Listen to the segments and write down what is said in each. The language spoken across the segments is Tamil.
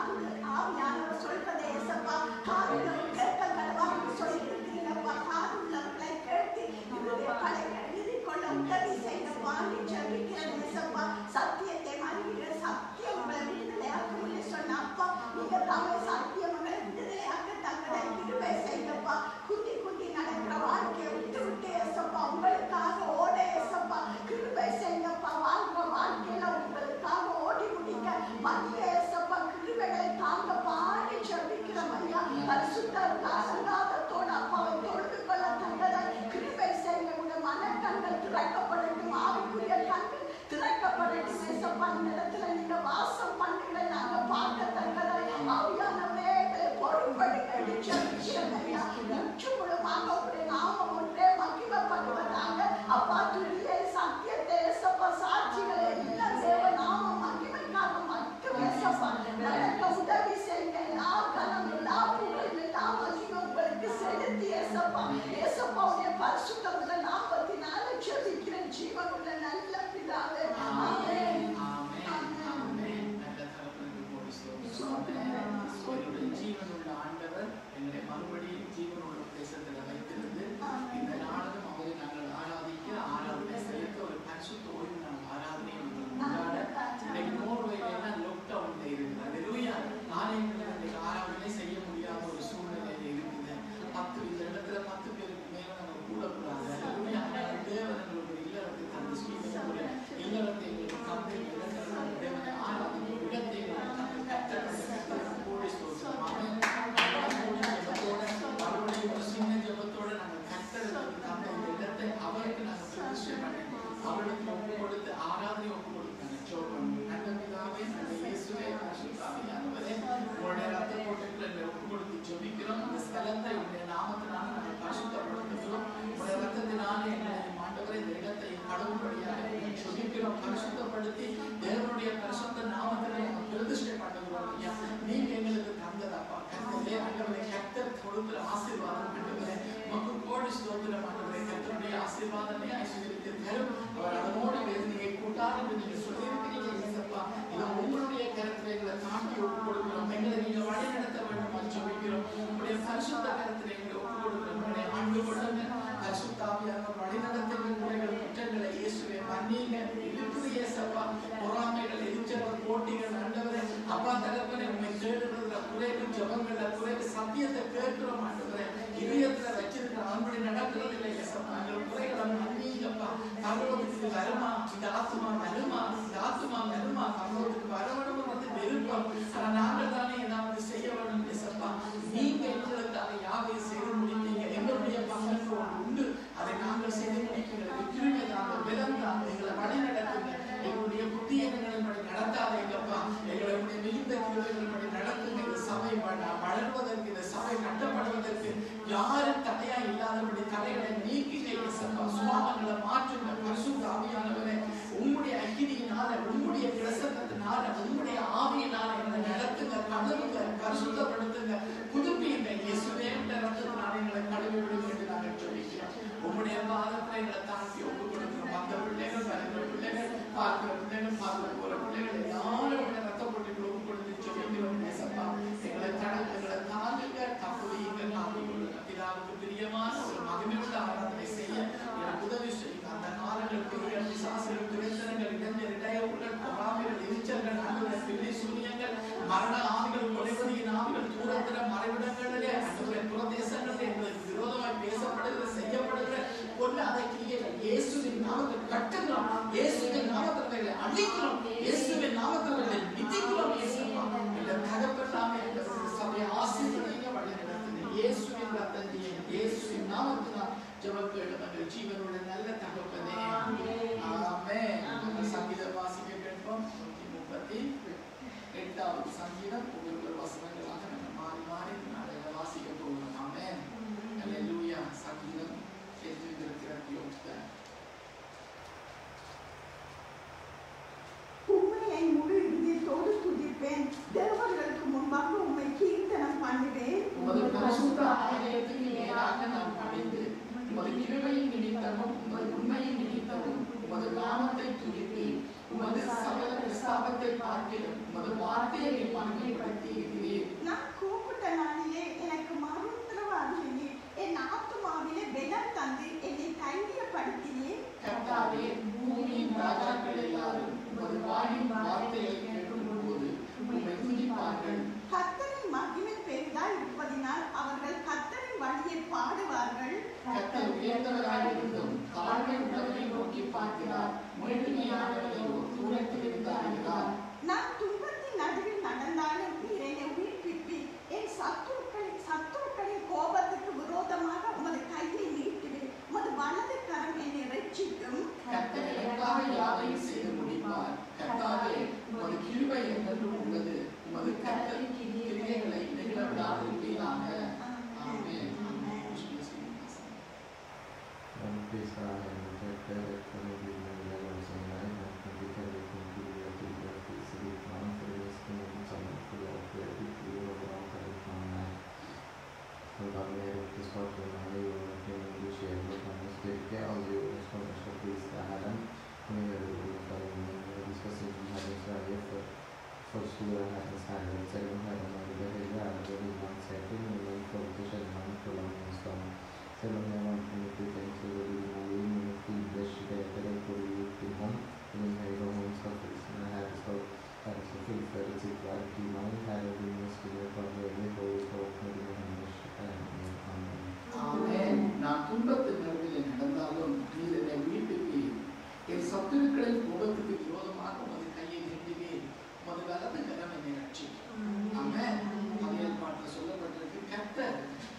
காதுள்ள ஆவியானவர் சொல்றதை ஏசப்பா காதுள்ள கேட்க கடவான்னு சொல்லி இருக்கிறீங்கப்பா காதுள்ளவர்களை கேட்டு இவருடைய படைகளை எழுதிக்கொள்ள உதவி செய்யப்பா நீ ஜெபிக்கிறேன் ஏசப்பா சத்தியத்தை மறுகிற சத்தியம் உங்களை விடுதலையாக்கும் என்று சொன்ன அப்பா நீங்க தாமே சத்தியம் உங்களை விடுதலையாக்க தங்களை கிருபை செய்யப்பா குத்தி குத்தி நடக்கிற வாழ்க்கையை விட்டு விட்டு ஏசப்பா உங்களுக்காக ஓட ஏசப்பா கிருபை செய்யப்பா வாழ்ற வாழ்க்கையில உங்களுக்காக ஓடி முடிக்க மத்திய ஏசப்பா கிருபைகளை தாங்க பாடி ஜெபிக்கிறோம் ஐயா பரிசுத்தர் அலங்காரத்தோட அப்பாவை தொழுது கொள்ள தந்ததை கிருபை செய்ய உங்க மனக்கண்கள் திறக்கப்படட்டும் ஆவிக்குரிய கண்கள் திறக்கப்படட்டும் ஏசப்பா இந்த இடத்துல நீங்க வாசம் பண்ணுங்க நாங்க பார்க்கத்தக்கதை ஆவியானவரே எங்களை பொறுப்படுங்க ஜெபிக்கிறோம் ஐயா முற்று முழுமாக உங்களுடைய நாமம் ஒன்றே மகிமைப்படுவதாக அப்பா துரியை சத்தியத்தை ஏசப்பா சாட்சிகளை எல்லாம் தேவ நாமம் மகிமைக்காக மட்டும் ஏசப்பா நடக்க உதவி செய்யுங்க எல்லா கனம் எல்லா புகழும் எல்லா மகிமை உங்களுக்கு செலுத்தி ஏசப்பா ஏசப்பாவுடைய பரிசுத்த உள்ள நாமத்தினால ஜெபிக்கிறேன் ஜீவன் உள்ள நல்ல பிதாவே ஆமென் ஆமென் ஜீவனுள்ள ஆண்டவர் எங்களை மறுபடியும் ஜீவனுள்ள தேசத்தில் வைத்திருந்து இந்த நாளும் அவரை நாங்கள் ஆராதிக்க ஆராதனை செலுத்த ஒரு பரிசுத்த ஓய்வு நாங்கள் ஆராதனை கொண்டாட இன்னைக்கு நோர்வேல எல்லாம் லாக்டவுன்ல இருக்குது அல்லேலூயா ஆலயங்களில் இன்னைக்கு ஆராதனை செய்ய முடியாத ஒரு சூழ்நிலையில இருக்குது பத்து இந்த இடத்துல பத்து பேருக்கு மேல நம்ம கூடக்கூடாது அல்லேலூயா ஆனால் தேவன் எங்களுக்கு இல்லறத்தை தந்து ஸ்ரீதேவனுடைய இல்லறத்தை எங்களுக்கு தந்து இந்த இடத்துல நாங்கள் தேவனை ஆராதிக்கும் இடத்தை எங்களுக்கு தந்து கத்தர் கூடி ஸ்தோத்திரம் ஆமென். ஜெபத்தோட, மறுபடியும் ஒரு சின்ன ஜெபத்தோட நாங்கள் கர்த்தருக்கு தந்த இந்த இடத்தை அவருக்கு நாங்கள் பிரதிஷ்டை பண்ணி அவருக்கு ஒப்பு கொடுத்து ஆராதனை ஒப்பு கொடுத்து நாங்கள் ஜெபம் பண்ணுவோம். நல்ல பிதாவே, நல்ல இயேசுவே, பரிசுத்த ஆவியானவரே, உங்களுடைய ரத்த கோட்டைக்குள்ள எங்களை ஒப்பு கொடுத்து ஜெபிக்கிறோம். இந்த ஸ்தலத்தை உங்களுடைய நாமத்தினால நாங்கள் பரிசுத்தப்படுத்துகிறோம். உங்களுடைய ரத்தத்தினாலே எங்களை ஆண்டவரே இந்த இடத்தை கடவுளுடையாக ஜெபிக்கிறோம். பரிசுத்தப்படுத்தி தேவனுடைய பரிசுத்த நாமத்திலே நாங்கள் பிரதிஷ்டை பண்ணுகிறோம் ஐயா. நீங்க எங்களுக்கு தந்ததப்பா கர்த்தரே ஆண்டவரே கர்த்தர் கொடுக்கிற ஆசீர்வாதம் ஆண்டவரே உமக்கு கோடி ஸ்தோத்திரம் ஆண்டவரே கர்த்தருடைய ஆசீர்வாதமே ஆசீர்வதித்து தரும் அவர் அதனோடு வேதனையை கூட்டார் என்று நீங்க சொல்லியிருக்கிறீங்க இயேசப்பா இது உங்களுடைய கருத்துல எங்களை தாண்டி ஒப்பு கொடுக்கிறோம் எங்களை நீங்க வழி நடத்த வேண்டும் ஜெபிக்கிறோம் உங்களுடைய பரிசுத்த கருத்துல எங்களை ஒப்பு கொடுக்கிறோம் உங்களுடைய ஆண்டு கொள்ளுங்க பரிசுத்தாவியான வழி நடத்துங்க குறைகள் குற்றங்களை இயேசுவை மன்னிங்க இருக்குது இயேசப்பா பொறாமைகள் எரிச்சல் போட்டிகள் ஆண்டவரே அப்பா தகப்பனே உண்மை கேடுறதுல குறைவு ஜபங்கள்ல குறைவு சத்தியத்தை கேட்கிறோம் ஆண்டவரே இதயத்துல வச்சிருக்கிற ஆண்படி நடக்கிறது இல்லை இயேசப்பா எங்கள் குறைகளை மன்னிங்கப்பா தங்களோடு வருமா இந்த ஆத்மா வருமா இந்த ஆத்மா வருமா தங்களோடு வரவணும் வந்து விருப்பம் ஆனா நாங்கள் தானே ஏதாவது செய்ய வேண்டும் இயேசப்பா நீங்க எங்களுக்காக யாவை செய்து முடித்தீங்க எங்களுடைய பங்களிப்பு ஒன்று உண்டு அதை நாங்கள் செய்து முடிக்கிறது கிருமி தாங்க விலம் தாங்க எங்களை வழி நடத்துங்க எங்களுடைய புதிய எங்களை நடத்தாதீங்கப்பா எங்களுடைய மிகுந்த கிருமைகள் நடத்துங்க இந்த சபை வ- வளர்வதற்கு இந்த சபை கட்டப்படுவதற்கு யாரும் தடையா இல்லாதபடி தடைகளை நீக்கிங்க இயேசப்பா சுவாபங்களை மாற்றுங்க பரிசுத்த ஆவியானவரே உம்முடைய அக்கினியினால உம்முடைய பிரசன்னத்தினால உம்முடைய ஆவியினால எங்களை நடத்துங்க கழுவுங்க பரிசுத்தப்படுத்துங்க புதுப்பியுங்க இயேசுவே என்ற ரத்தத்தினால எங்களை கழுவி விடுங்க என்று நாங்கள் ஜெபிக்கிறோம் உம்முடைய பாதத்துல எங்களை தாழ்த்தி ஒப்பு கொடுக்கிறோம் அந்த பிள்ளைகள் வருகிற பிள்ளைகள் பார்க்கிற பிள்ளைகள் பார்க்க போற பிள்ளைகள் எல்லாரும் உடைய ரத்த போட்டு ஒப்பு கொடுத்து ஜெபிக்கிறோம் இயேசப்பா எங்களை தடை எங்களை தாங்குங்க தப்புவீங்க காத்துக்கொள்ளுங்க பிதாவுக்கு பிரியமான ஒரு மகிமையுள்ள ஆராதனை செய்ய எனக்கு உதவி செய்யுங்க அந்த காலங்கள் பெரிய பிசாசுகள் துரைத்தனங்கள் இளைஞர் இடையவுகள் பொறாமைகள் எரிச்சல்கள் அன்புகள் பிள்ளை சூனியங்கள் மரண ஆவிகள் கொலைவதியின் ஆவிகள் தூரத்தில மறைவிடங்களிலே அன்புகளை புறதேசங்களிலே எங்களுக்கு விரோதமாய் பேசப்படுகிற செய்யப்படுகிற கொல்ல அதை கிரியைகள் இயேசுவின் நாமத்தில் கட்டுகிறோம் இயேசுவின் நாமத்தில் அவைகளை அழிக்கிறோம் இயேசுவின் நாமத்தில் அவைகளை மிதிக்கிறோம் இயேசுப்பா இந்த தகப்பெல்லாமே எங்களுடைய சபையை ஆசீர்வதிங்க வழி நடத்துங்க இயேசுவின் ரத்தத்தையே இயேசுவின் நாமத்தினால் ஜெபக்கேடு எங்கள் ஜீவனுள்ள நல்ல தகப்பனே ஆமென் நம்ம சங்கீதம் வாசிக்க கேட்போம் நூற்றி முப்பத்தி எட்டாவது சங்கீதம் ஒவ்வொரு வசனங்களாக நம்ம மாறி மாறி நாளையில வாசிக்க போகிறோம் ஆமென் அல்லேலூயா சங்கீதம் எழுதியிருக்கிற யோசித்த உண்மையை முழு இதயத்தோடு துதிப்பேன் தேவர்களுக்கு முன்பாக உண்மை கீர்த்தனம் பண்ணுவேன் உமது பரிசுத்த ஆலயத்துக்கு நேராக நான் பணிந்து உமது கிருபையின் நிமித்தமும் உமது உண்மையின் நிமித்தமும் உமது நாமத்தை துதிப்பேன் உமது சகல பிரஸ்தாபத்தை பார்க்கிலும் உமது வார்த்தையை நீ மகிமைப்படுத்தி இருக்கிறீர் நான் கூப்பிட்ட நாளிலே எனக்கு மறுத்தரவு அருளினீர் என் ஆத்துமாவிலே பலம் தந்து என்னை தைரியப்படுத்தினீர் கர்த்தாவே பூமியின் ராஜாக்கள் எல்லாரும் உமது வாயின் வார்த்தையை கேட்கும் போது உம்மை துதிப்பார்கள் கர்த்தரின் மகிமை பெரிதாய் இருப்பதினால் அவர்கள் கர்த்தரின் வழியை பாடுவார்கள் கர்த்தர் உயர்ந்தவராயிருந்தும் தாழ்மை உள்ளவரை நோக்கி பார்க்கிறார் மேன்மையானவரையோ தூரத்தில் இருந்து அறிகிறார் நான் துன்பத்தின் நடுவில் நடந்தாலும் நீர் என்னை உயிர்ப்பிப்பீர் என் சத்துருக்களின் சத்துருக்களின் கோபத்துக்கு விரோதமாக உமது கையை நீட்டுவேன் உமது வலது கரம் என்னை ரட்சிக்கும் கர்த்தர் எனக்காக யாவையும் செய்து முடிப்பார் கர்த்தாவே உமது கிருபை என்றென்றும் உள்ளது உமது கர்த்தரின் கிரியைகளை நிகழவிடாதிருப்பீராக ஆமென் ஆமென் And please God and protect that from the levels of life and from the terrible continuity of the city from for the skin of some of the operated view of all that from life. So God may have this part of my life and can you share with us the all you as from the shop is the Adam. We are discussing having Israel for first year having standard, second having a very bad, very long setting, and then for the session, for long installment. Seven eleven twenty two ten zero zero nine minute English better for you to home in Hero Home Surface and I have so that is the feel for it's it right to mind had a been must be for the little for the English and ஆமென் நான் துன்பத்தின் நடுவில் நடந்தாலும் நீர் என்னை உயிர்ப்பிப்பீர் என் சத்துருக்களின் கோபத்துக்கு விரோதமாக உமது கையை நீட்டுவீர் உமது வலது கரம் என்னை ரட்சிக்கும் ஆமென் பழைய பாட்டில் சொல்லப்பட்டிருக்கு கர்த்தர்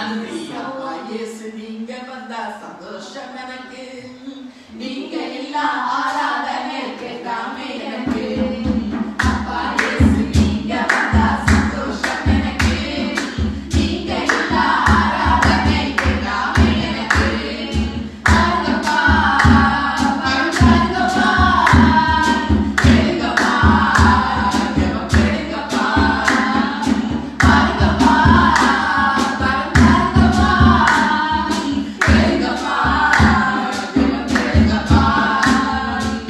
நன்றி அப்பா இயேசு நீங்க வந்தா சந்தோஷம் எனக்கு நீங்க இல்லா ஆராதனை கேட்காம எனக்கு அப்பா இயேசு நீங்க வந்தா சந்தோஷம் எனக்கு நீங்க இல்லா ஆராதனை கேட்காம எனக்கு அருகப்பா அருகப்பா கேளுங்கப்பா ஜெபம் கேளுங்கப்பா பாருங்கப்பா பாருங்கப்பா கேளுங்கப்பா ஜெபம் கேளுங்கப்பா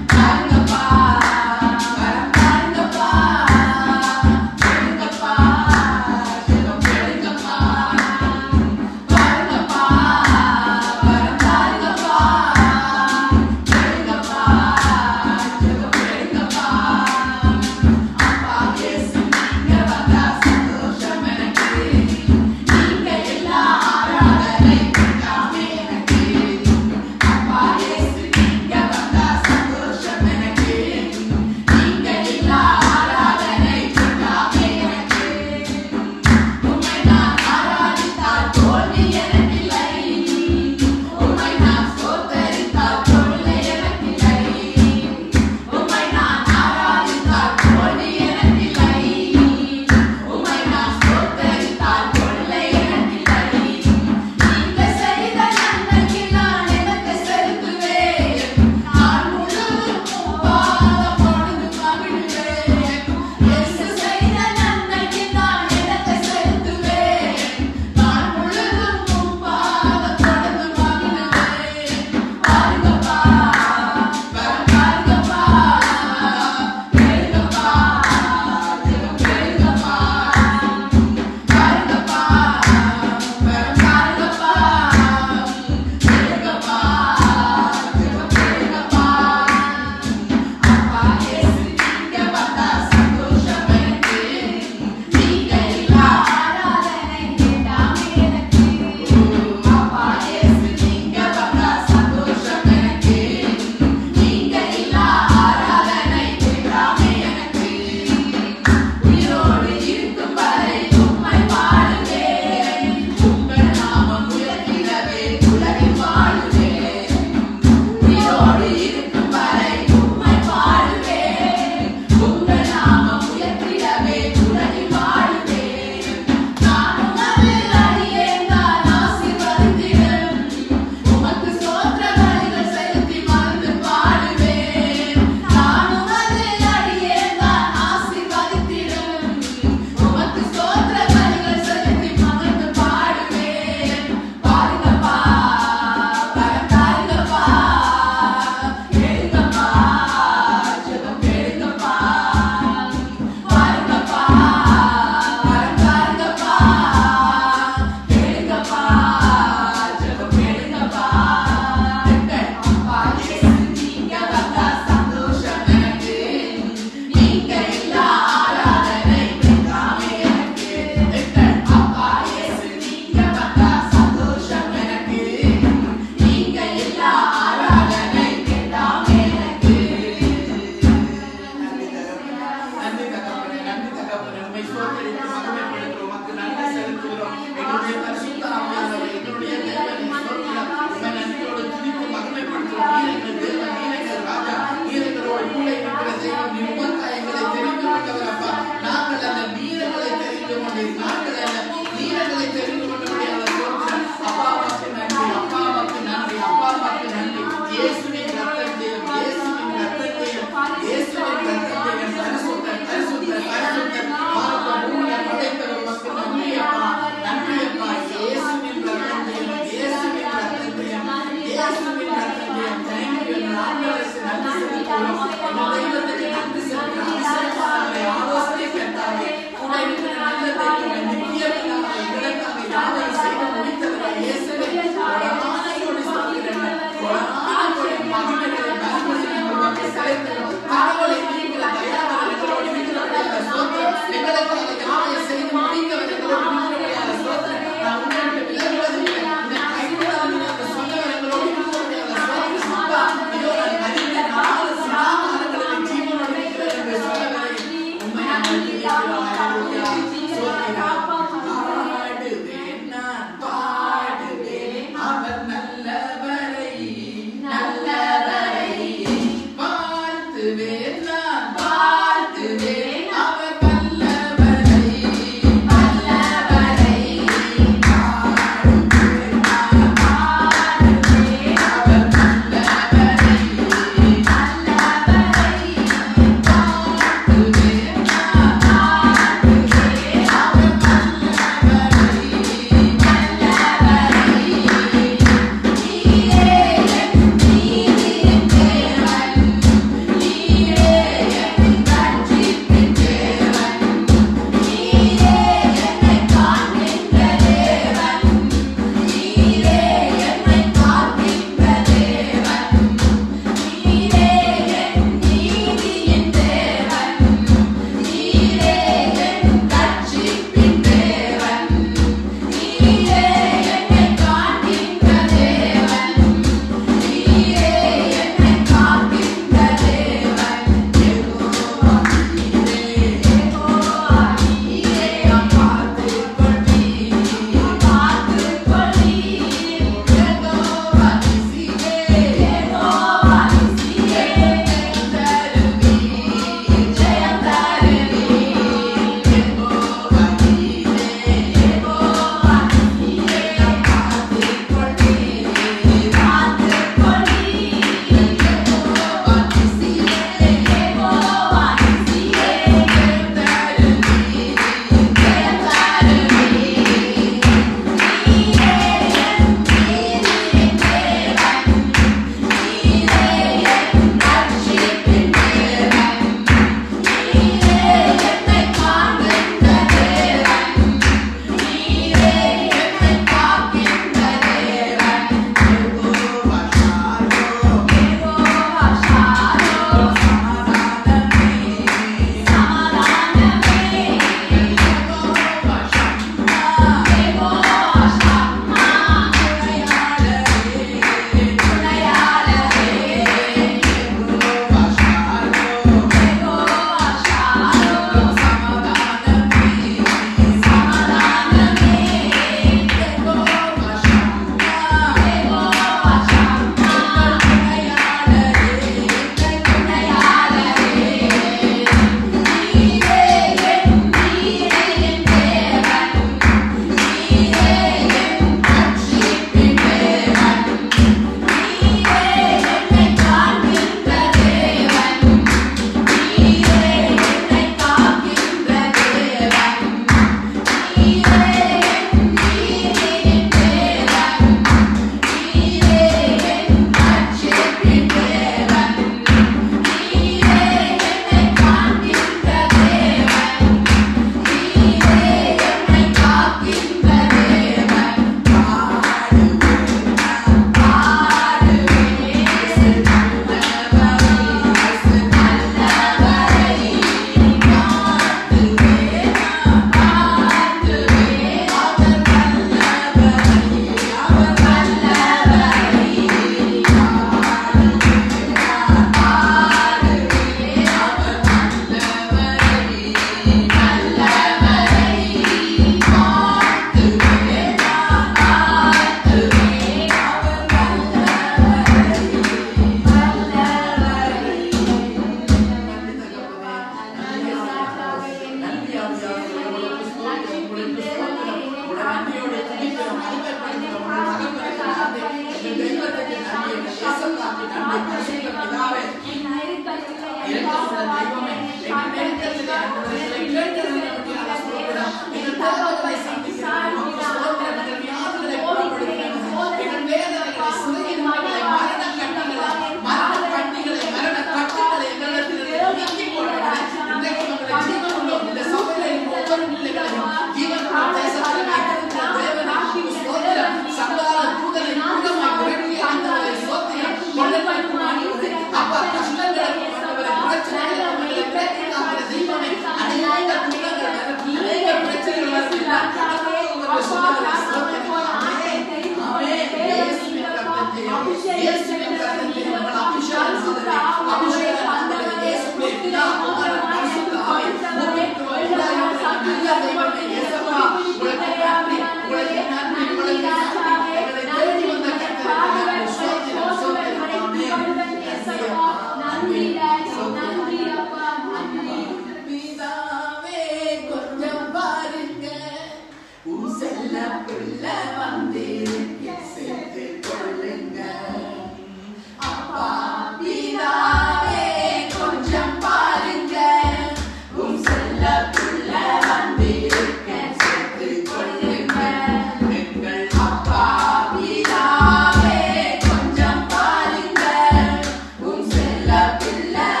உங்களுக்கு நன்றி உங்களுக்கு நன்றி உங்களுக்கு நன்றி எங்களை தேடி வந்த கர்த்தருக்கு சோத்திரம் சோத்திரம் ஆமென் நன்றி அப்பா நன்றி பிதாவே கொஞ்சம் பாருங்க உன் செல்ல பிள்ளை வந்திருக்க சேர்த்து கொள்ளுங்க அப்பா பிதாவே கொஞ்சம் பாருங்க உன் செல்ல பிள்ளை வந்திருக்க சேர்த்து கொள்ளுங்க எங்கள் அப்பா பிதாவே கொஞ்சம் பாருங்க உன் செல்ல பிள்ளை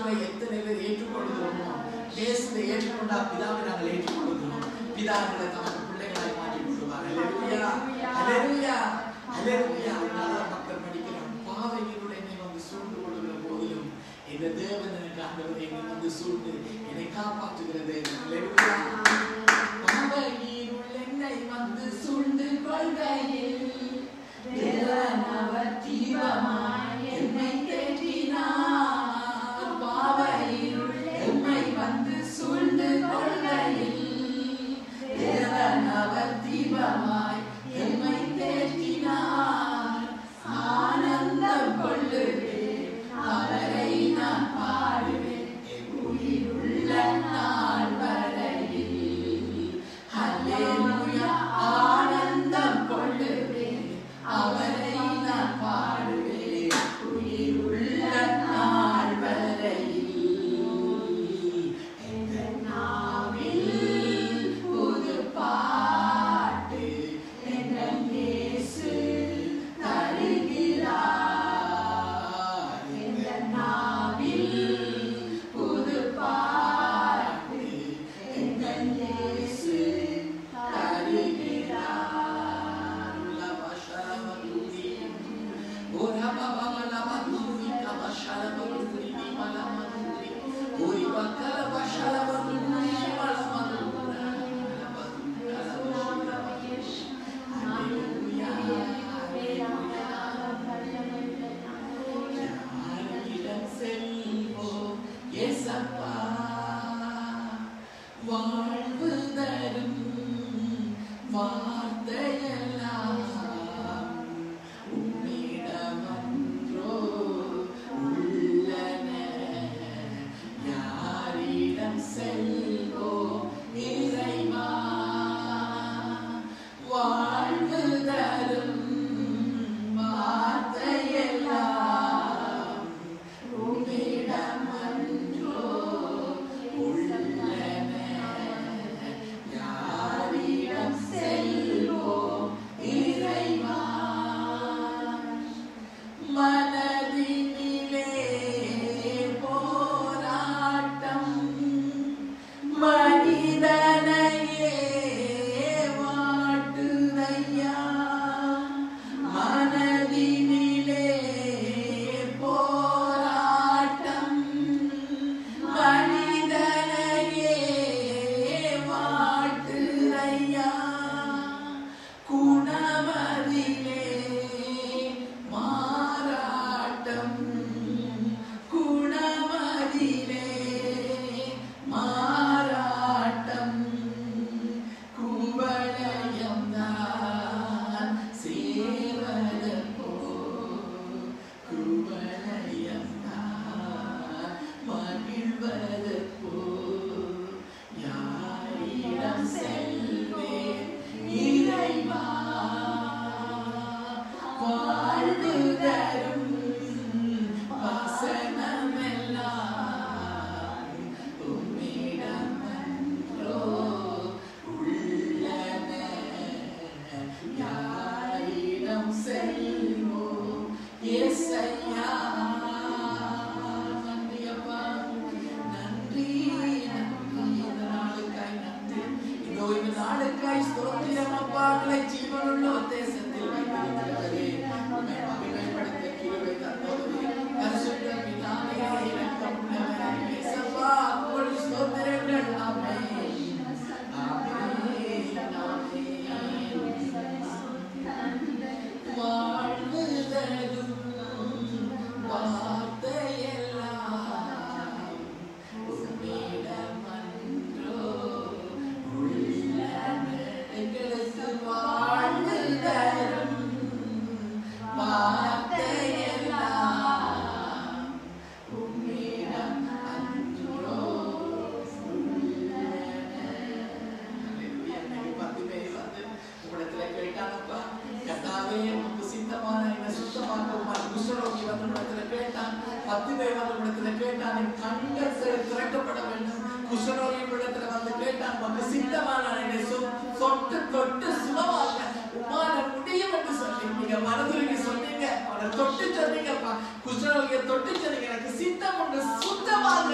பிதாவை எத்தனை பேர் ஏற்றுக்கொள்கிறோமோ இயேசுவை ஏற்றுக்கொண்டா பிதாவை நாங்கள் ஏற்றுக்கொள்கிறோம் பிதாக்களை தமது பிள்ளைகளாய் மாற்றி கொள்வார் அல்லேலூயா அல்லேலூயா அல்லேலூயா அதனால மக்கள் படிக்கிறான் பாவைகளோட என்னை வந்து சூழ்ந்து கொள்கிற போதிலும் இந்த தேவன் எனக்கு ஆண்டவர் என்னை வந்து சூழ்ந்து என்னை காப்பாற்றுகிறது அல்லேலூயா பாவையிருள் என்னை வந்து சூழ்ந்து கொள்கையில் தேவன் அவர் தீபமாய் என்னை தேற்றினார் பாவையிருள் என்னை வந்து சூழ்ந்து கொள்கையில் தேவன் அவர் தீபமாய் என்னை தேற்றினார் ஆனந்தம் கொள்ளுவேன் அவரை நான் பாடுவேன் என் உயிருள்ள நாள் வரையில் ஹல்லேலூயா ஆனந்தம் கொள்ளுவேன் அவரை நான் பாடுவேன் உயிருள்ள நாள் வரையில் எந்த நாவில் புது பாட்டு எங்கள் இயேசு தருகிறார் எந்த நாவில் புது பாட்டு எங்கள் இயேசு தருகிறார் லபஷரவதுரி ஓரா பாபா லபதுரி கபஷரவதுரி மலமதுரி ஓரி பக்கர பஷரவதுரி மலமதுரி யாரிடம் செல்வோம் ஏசப்பா வாழ்வு தரும் வார்த்தையெல்லாம் உன்னிடமன்றோ உள்ளன யாரிடம் செல்வோம் இறைவா வாழ்வு தரும் வார்த்தையெல்லாம் உன்னிடமன்றோ உள்ளன யாரிடம் செல்வோம் இறைவா மனதினிலே போராட்டம் மனிதனையே வாட்டுதையா மனதினிலே போராட்டம் மனிதனையே வாட்டுதையா குணமதிலே மாறாட்டம் குணமதிலே மாறாட்டம் குவளையம்தான் சேவலப்போ குவளையம்தான் மகிழ்வதப்போ யாரிடம் செல்வேன் இறைவா வாழ்வு தரும் வசனமெல்லாம் உம்மிடமன்றோ உள்ளன யாரிடம் செல்வோம் ஏசையா நன்றி அப்பா நன்றி நன்றி இந்த நாளுக்காய் நன்றி இதோ இந்த நாளுக்காய் ஸ்தோத்திரம் அப்பா எங்களை ஜீவனுள்ள தேசத்தில் வைத்திருக்கிறவரே உம்மை மகிமைப்படுத்த கிருபை தந்தவரே பரிசுத்த பிதாவே இரக்கமுள்ளவரே இயேசப்பா உங்கள் ஸ்தோத்திரங்கள் ஆமென் ஆமென் ஆமென் வாழ்வு தரும் வார்த்தையெல்லாம் உம்மிடமன்றோ உள்ளன. எங்களுக்கு வாழ்வு தரும் வார்த்தையெல்லாம் உம்மிடம் அன்றோ பத்து பேர் வந்து இடத்துல கேட்டான் என் கண்கள் திறக்கப்பட வேண்டும் குஷரோகி இடத்துல வந்து கேட்டான் உனக்கு சித்தமான என்னை சொ- சொட்டு தொட்டு சுகமாக உமால முடியும் என்று சொல்லி நீங்க மனதுருகி சொன்னீங்க அவனை தொட்டு சொன்னீங்கப்பா குஷரோகிய தொட்டு சொன்னீங்க எனக்கு சித்தம் உண்டு சுத்தமாக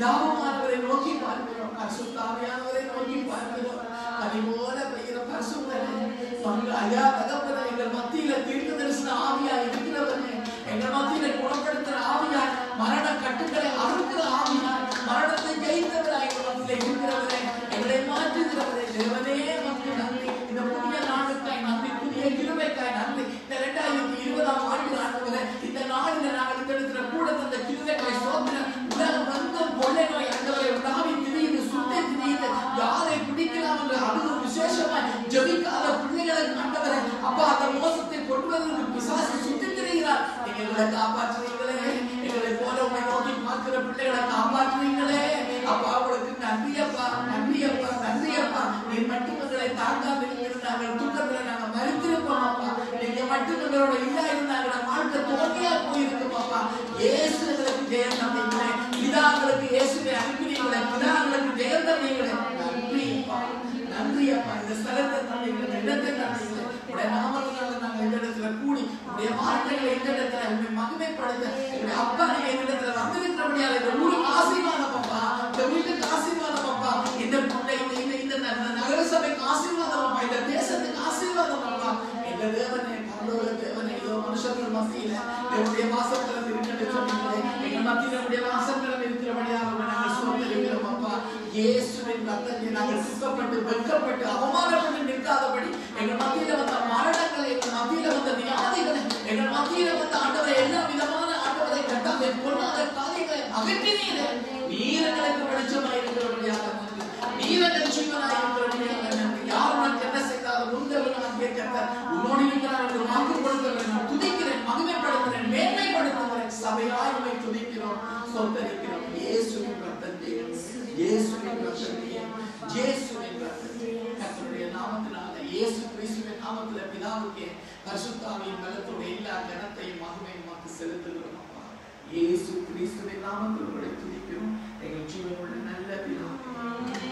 பிதாவானவரை நோக்கி பார்க்கிறோம் பரிசுத்தாவியானவரை நோக்கி பார்க்கிறோம் கனிவோட பெய்கிற பரிசுத்தரே பங்கு ஐயா தகப்பன எங்கள் மத்தியில தீர்க்க தரிசன ஆவியா இருக்கிறவரே எங்கள் மத்தியில குணப்படுத்துற ஆவியா மரண கட்டுக்களை அறுக்கிற ஆவியா மரணத்தை ஜெயித்தவரா எங்கள் மத்தியில இருக்கிறவரே எங்களை மாற்றுகிறவரே தேவனே வந்து நன்றி இந்த புதிய நாளுக்காய் நன்றி புதிய கிருபைக்காய் நன்றி இந்த இரண்டாயிரத்தி இருபதாம் ஆண்டு ஆண்டவரே இந்த நாளில் நாங்கள் இருக்கிற கூட தந்த கிருபைக்காய் சோதனை உலகம் வந்து கொள்ளை நோய் ஆண்டவரை உலாவி திரியுது சுட்டை திரியுது யாரை பிடிக்கலாம் என்று அது விசேஷமாய் ஜெபிக்காத பிள்ளைகளை ஆண்டவரே அப்பா அந்த மோசத்தை கொள்வதற்கு பிசாசு சுத்தி திரிகிறார் நீங்க எங்களை காப்பாற்றுறீங்களே எங்களை போல உங்களை நோக்கி பார்க்கிற பிள்ளைகளை காப்பாற்றுறீங்களே அப்பா உங்களுக்கு நன்றி அப்பா நன்றி அப்பா நன்றி அப்பா நீ மட்டும் எங்களை தாங்காமல் இருந்தாங்க தூக்கத்துல நாங்க மறுத்திருப்போம் அப்பா நீங்க மட்டும் எங்களோட இல்லா இருந்தாங்க வாழ்க்கை தோல்வியா போயிருக்கும் அப்பா இயேசு எங்களுக்கு ஜெயம் தந்தீங்களே பிதாங்களுக்கு இயேசுவை அனுப்பினீங்களே பிதாங்களுக்கு ஜெயம் தந்தீங்களே நன்றி அப்பா நன்றி அப்பா இந்த ஸ்தலத்தை தந்தீங்களே இந்த இடத்தை தந்தீங்களே உடைய நாமத்தினால நாங்க இந்த இடத்துல கூடி உடைய வார்த்தைகளை இந்த இடத்துல உண்மை மகிமைப்படுத்த எங்களுடைய அப்பா நீங்க இந்த இடத்துல வந்திருக்கிறபடியால இந்த ஊருக்கு ஆசீர்வாதம் அப்பா இந்த வீட்டுக்கு ஆசீர்வாதம் அப்பா இந்த இந்த இந்த இந்த இந்த ந- ந- நகர சபைக்கு ஆசீர்வாதம் அப்பா இந்த தேசத்துக்கு ஆசீர்வாதம் அப்பா எங்க தேவனே பரலோக தேவனே இதோ மனுஷர்கள் மத்தியில என்னுடைய வாசத்திரம் இருக்கிறது சொன்னீங்களே எங்க மத்தியில உடைய வாசத்திரம் இருக்கிறபடியாக உம்மை நாங்கள் சோதரிக்கிறோம் அப்பா இயேசுவின் ரத்தத்தை நாங்கள் சுத்தப்பட்டு வெட்கப்பட்டு அவமானப்பட்டு நிற்காதபடி எங்கள் மத்தியில வந்த மரணங்களை எங்கள் மத்தியில வந்த வியாதிகளை எங்கள் மத்தியில வந்த ஆண்டவரை எல்லா விதமான ஆண்டவரை கட்டாத பொருளாத காரியங்களை அகற்றினீரே நீர் எங்களுக்கு வெளிச்சமாய் இருக்கிறபடியாக நன்றி நீர் எங்கள் ஜீவனாய் இருக்கிறபடியாக நன்றி யார் உனக்கு என்ன செய்தாலும் முந்தவன் நான் கேட்கிறேன் உன்னோடு இருக்கிறார் என்று வாக்கு கொடுக்கிறேன் நான் துதிக்கிறேன் மகிமைப்படுத்துகிறேன் மேன்மைப்படுத்துகிறேன் சபையாய் உம்மை துதிக்கிறோம் சொந்தரிக்கிறோம் இயேசுவின் ரத்தத்தை இயேசுவின் ரத்தத்தை இயேசுவின் ரத்தத்தை கர்த்தருடைய நாமத்தினால இயேசு கிறிஸ்துவின் நாமத்தில பிதாவுக்கே பரிசுத்தாவியின் பலத்தோட எல்லா கனத்தையும் மகிமையும் நமக்கு செலுத்துகிறோம் அப்பா இயேசு கிறிஸ்துவின் நாமத்தில் உங்களை துதிக்கிறோம் எங்கள் ஜீவனுள்ள நல்ல பிதாவே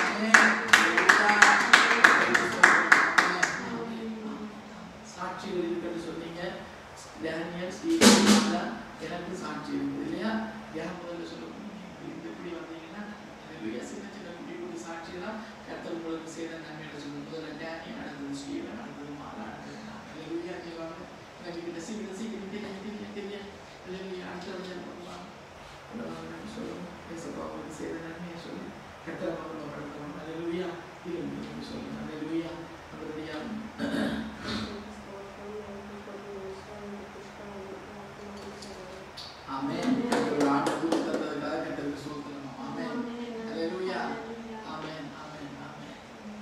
சாட்சிகள் இருக்குன்னு சொன்னீங்க டேனியல் ஸ்டீவன் எனக்கு சாட்சி இருக்குது இல்லையா யார் முதல்ல சொல்ல போறீங்க? இப்படி இப்படி வந்தீங்கன்னா நிறைய சின்ன சின்ன குட்டி குட்டி சாட்சியெல்லாம் கர்த்தர் உங்களுக்கு செய்த நன்மைகளை சொல்லுங்க முதல்ல டேனியல் அடுத்தது ஸ்டீவன் அடுத்தது மாலா அடுத்தது நான். ஹalleluya சொல்லுவாங்க எனக்கு இந்த சீக்கிரம் சீக்கிரம் தெரியும் தெரியும் தெரியும் ஹalleluya அடுத்தது என்ன பண்ணலாம் சொல்லுங்க ஏசப்பா உங்களுக்கு செய்த நன்மையை சொல்லி கர்த்தர் மகிமைப்படுத்தணும் ஹalleluya திரும்பி சொல்லுங்க ஹalleluya அவருடைய ஆமென் ஒரு ஆண்டு கூட்டி தந்ததுக்காக கர்த்தருக்கு ஸ்தோத்திரம் ஆமென் ஹalleluya ஆமென் ஆமென் ஆமென்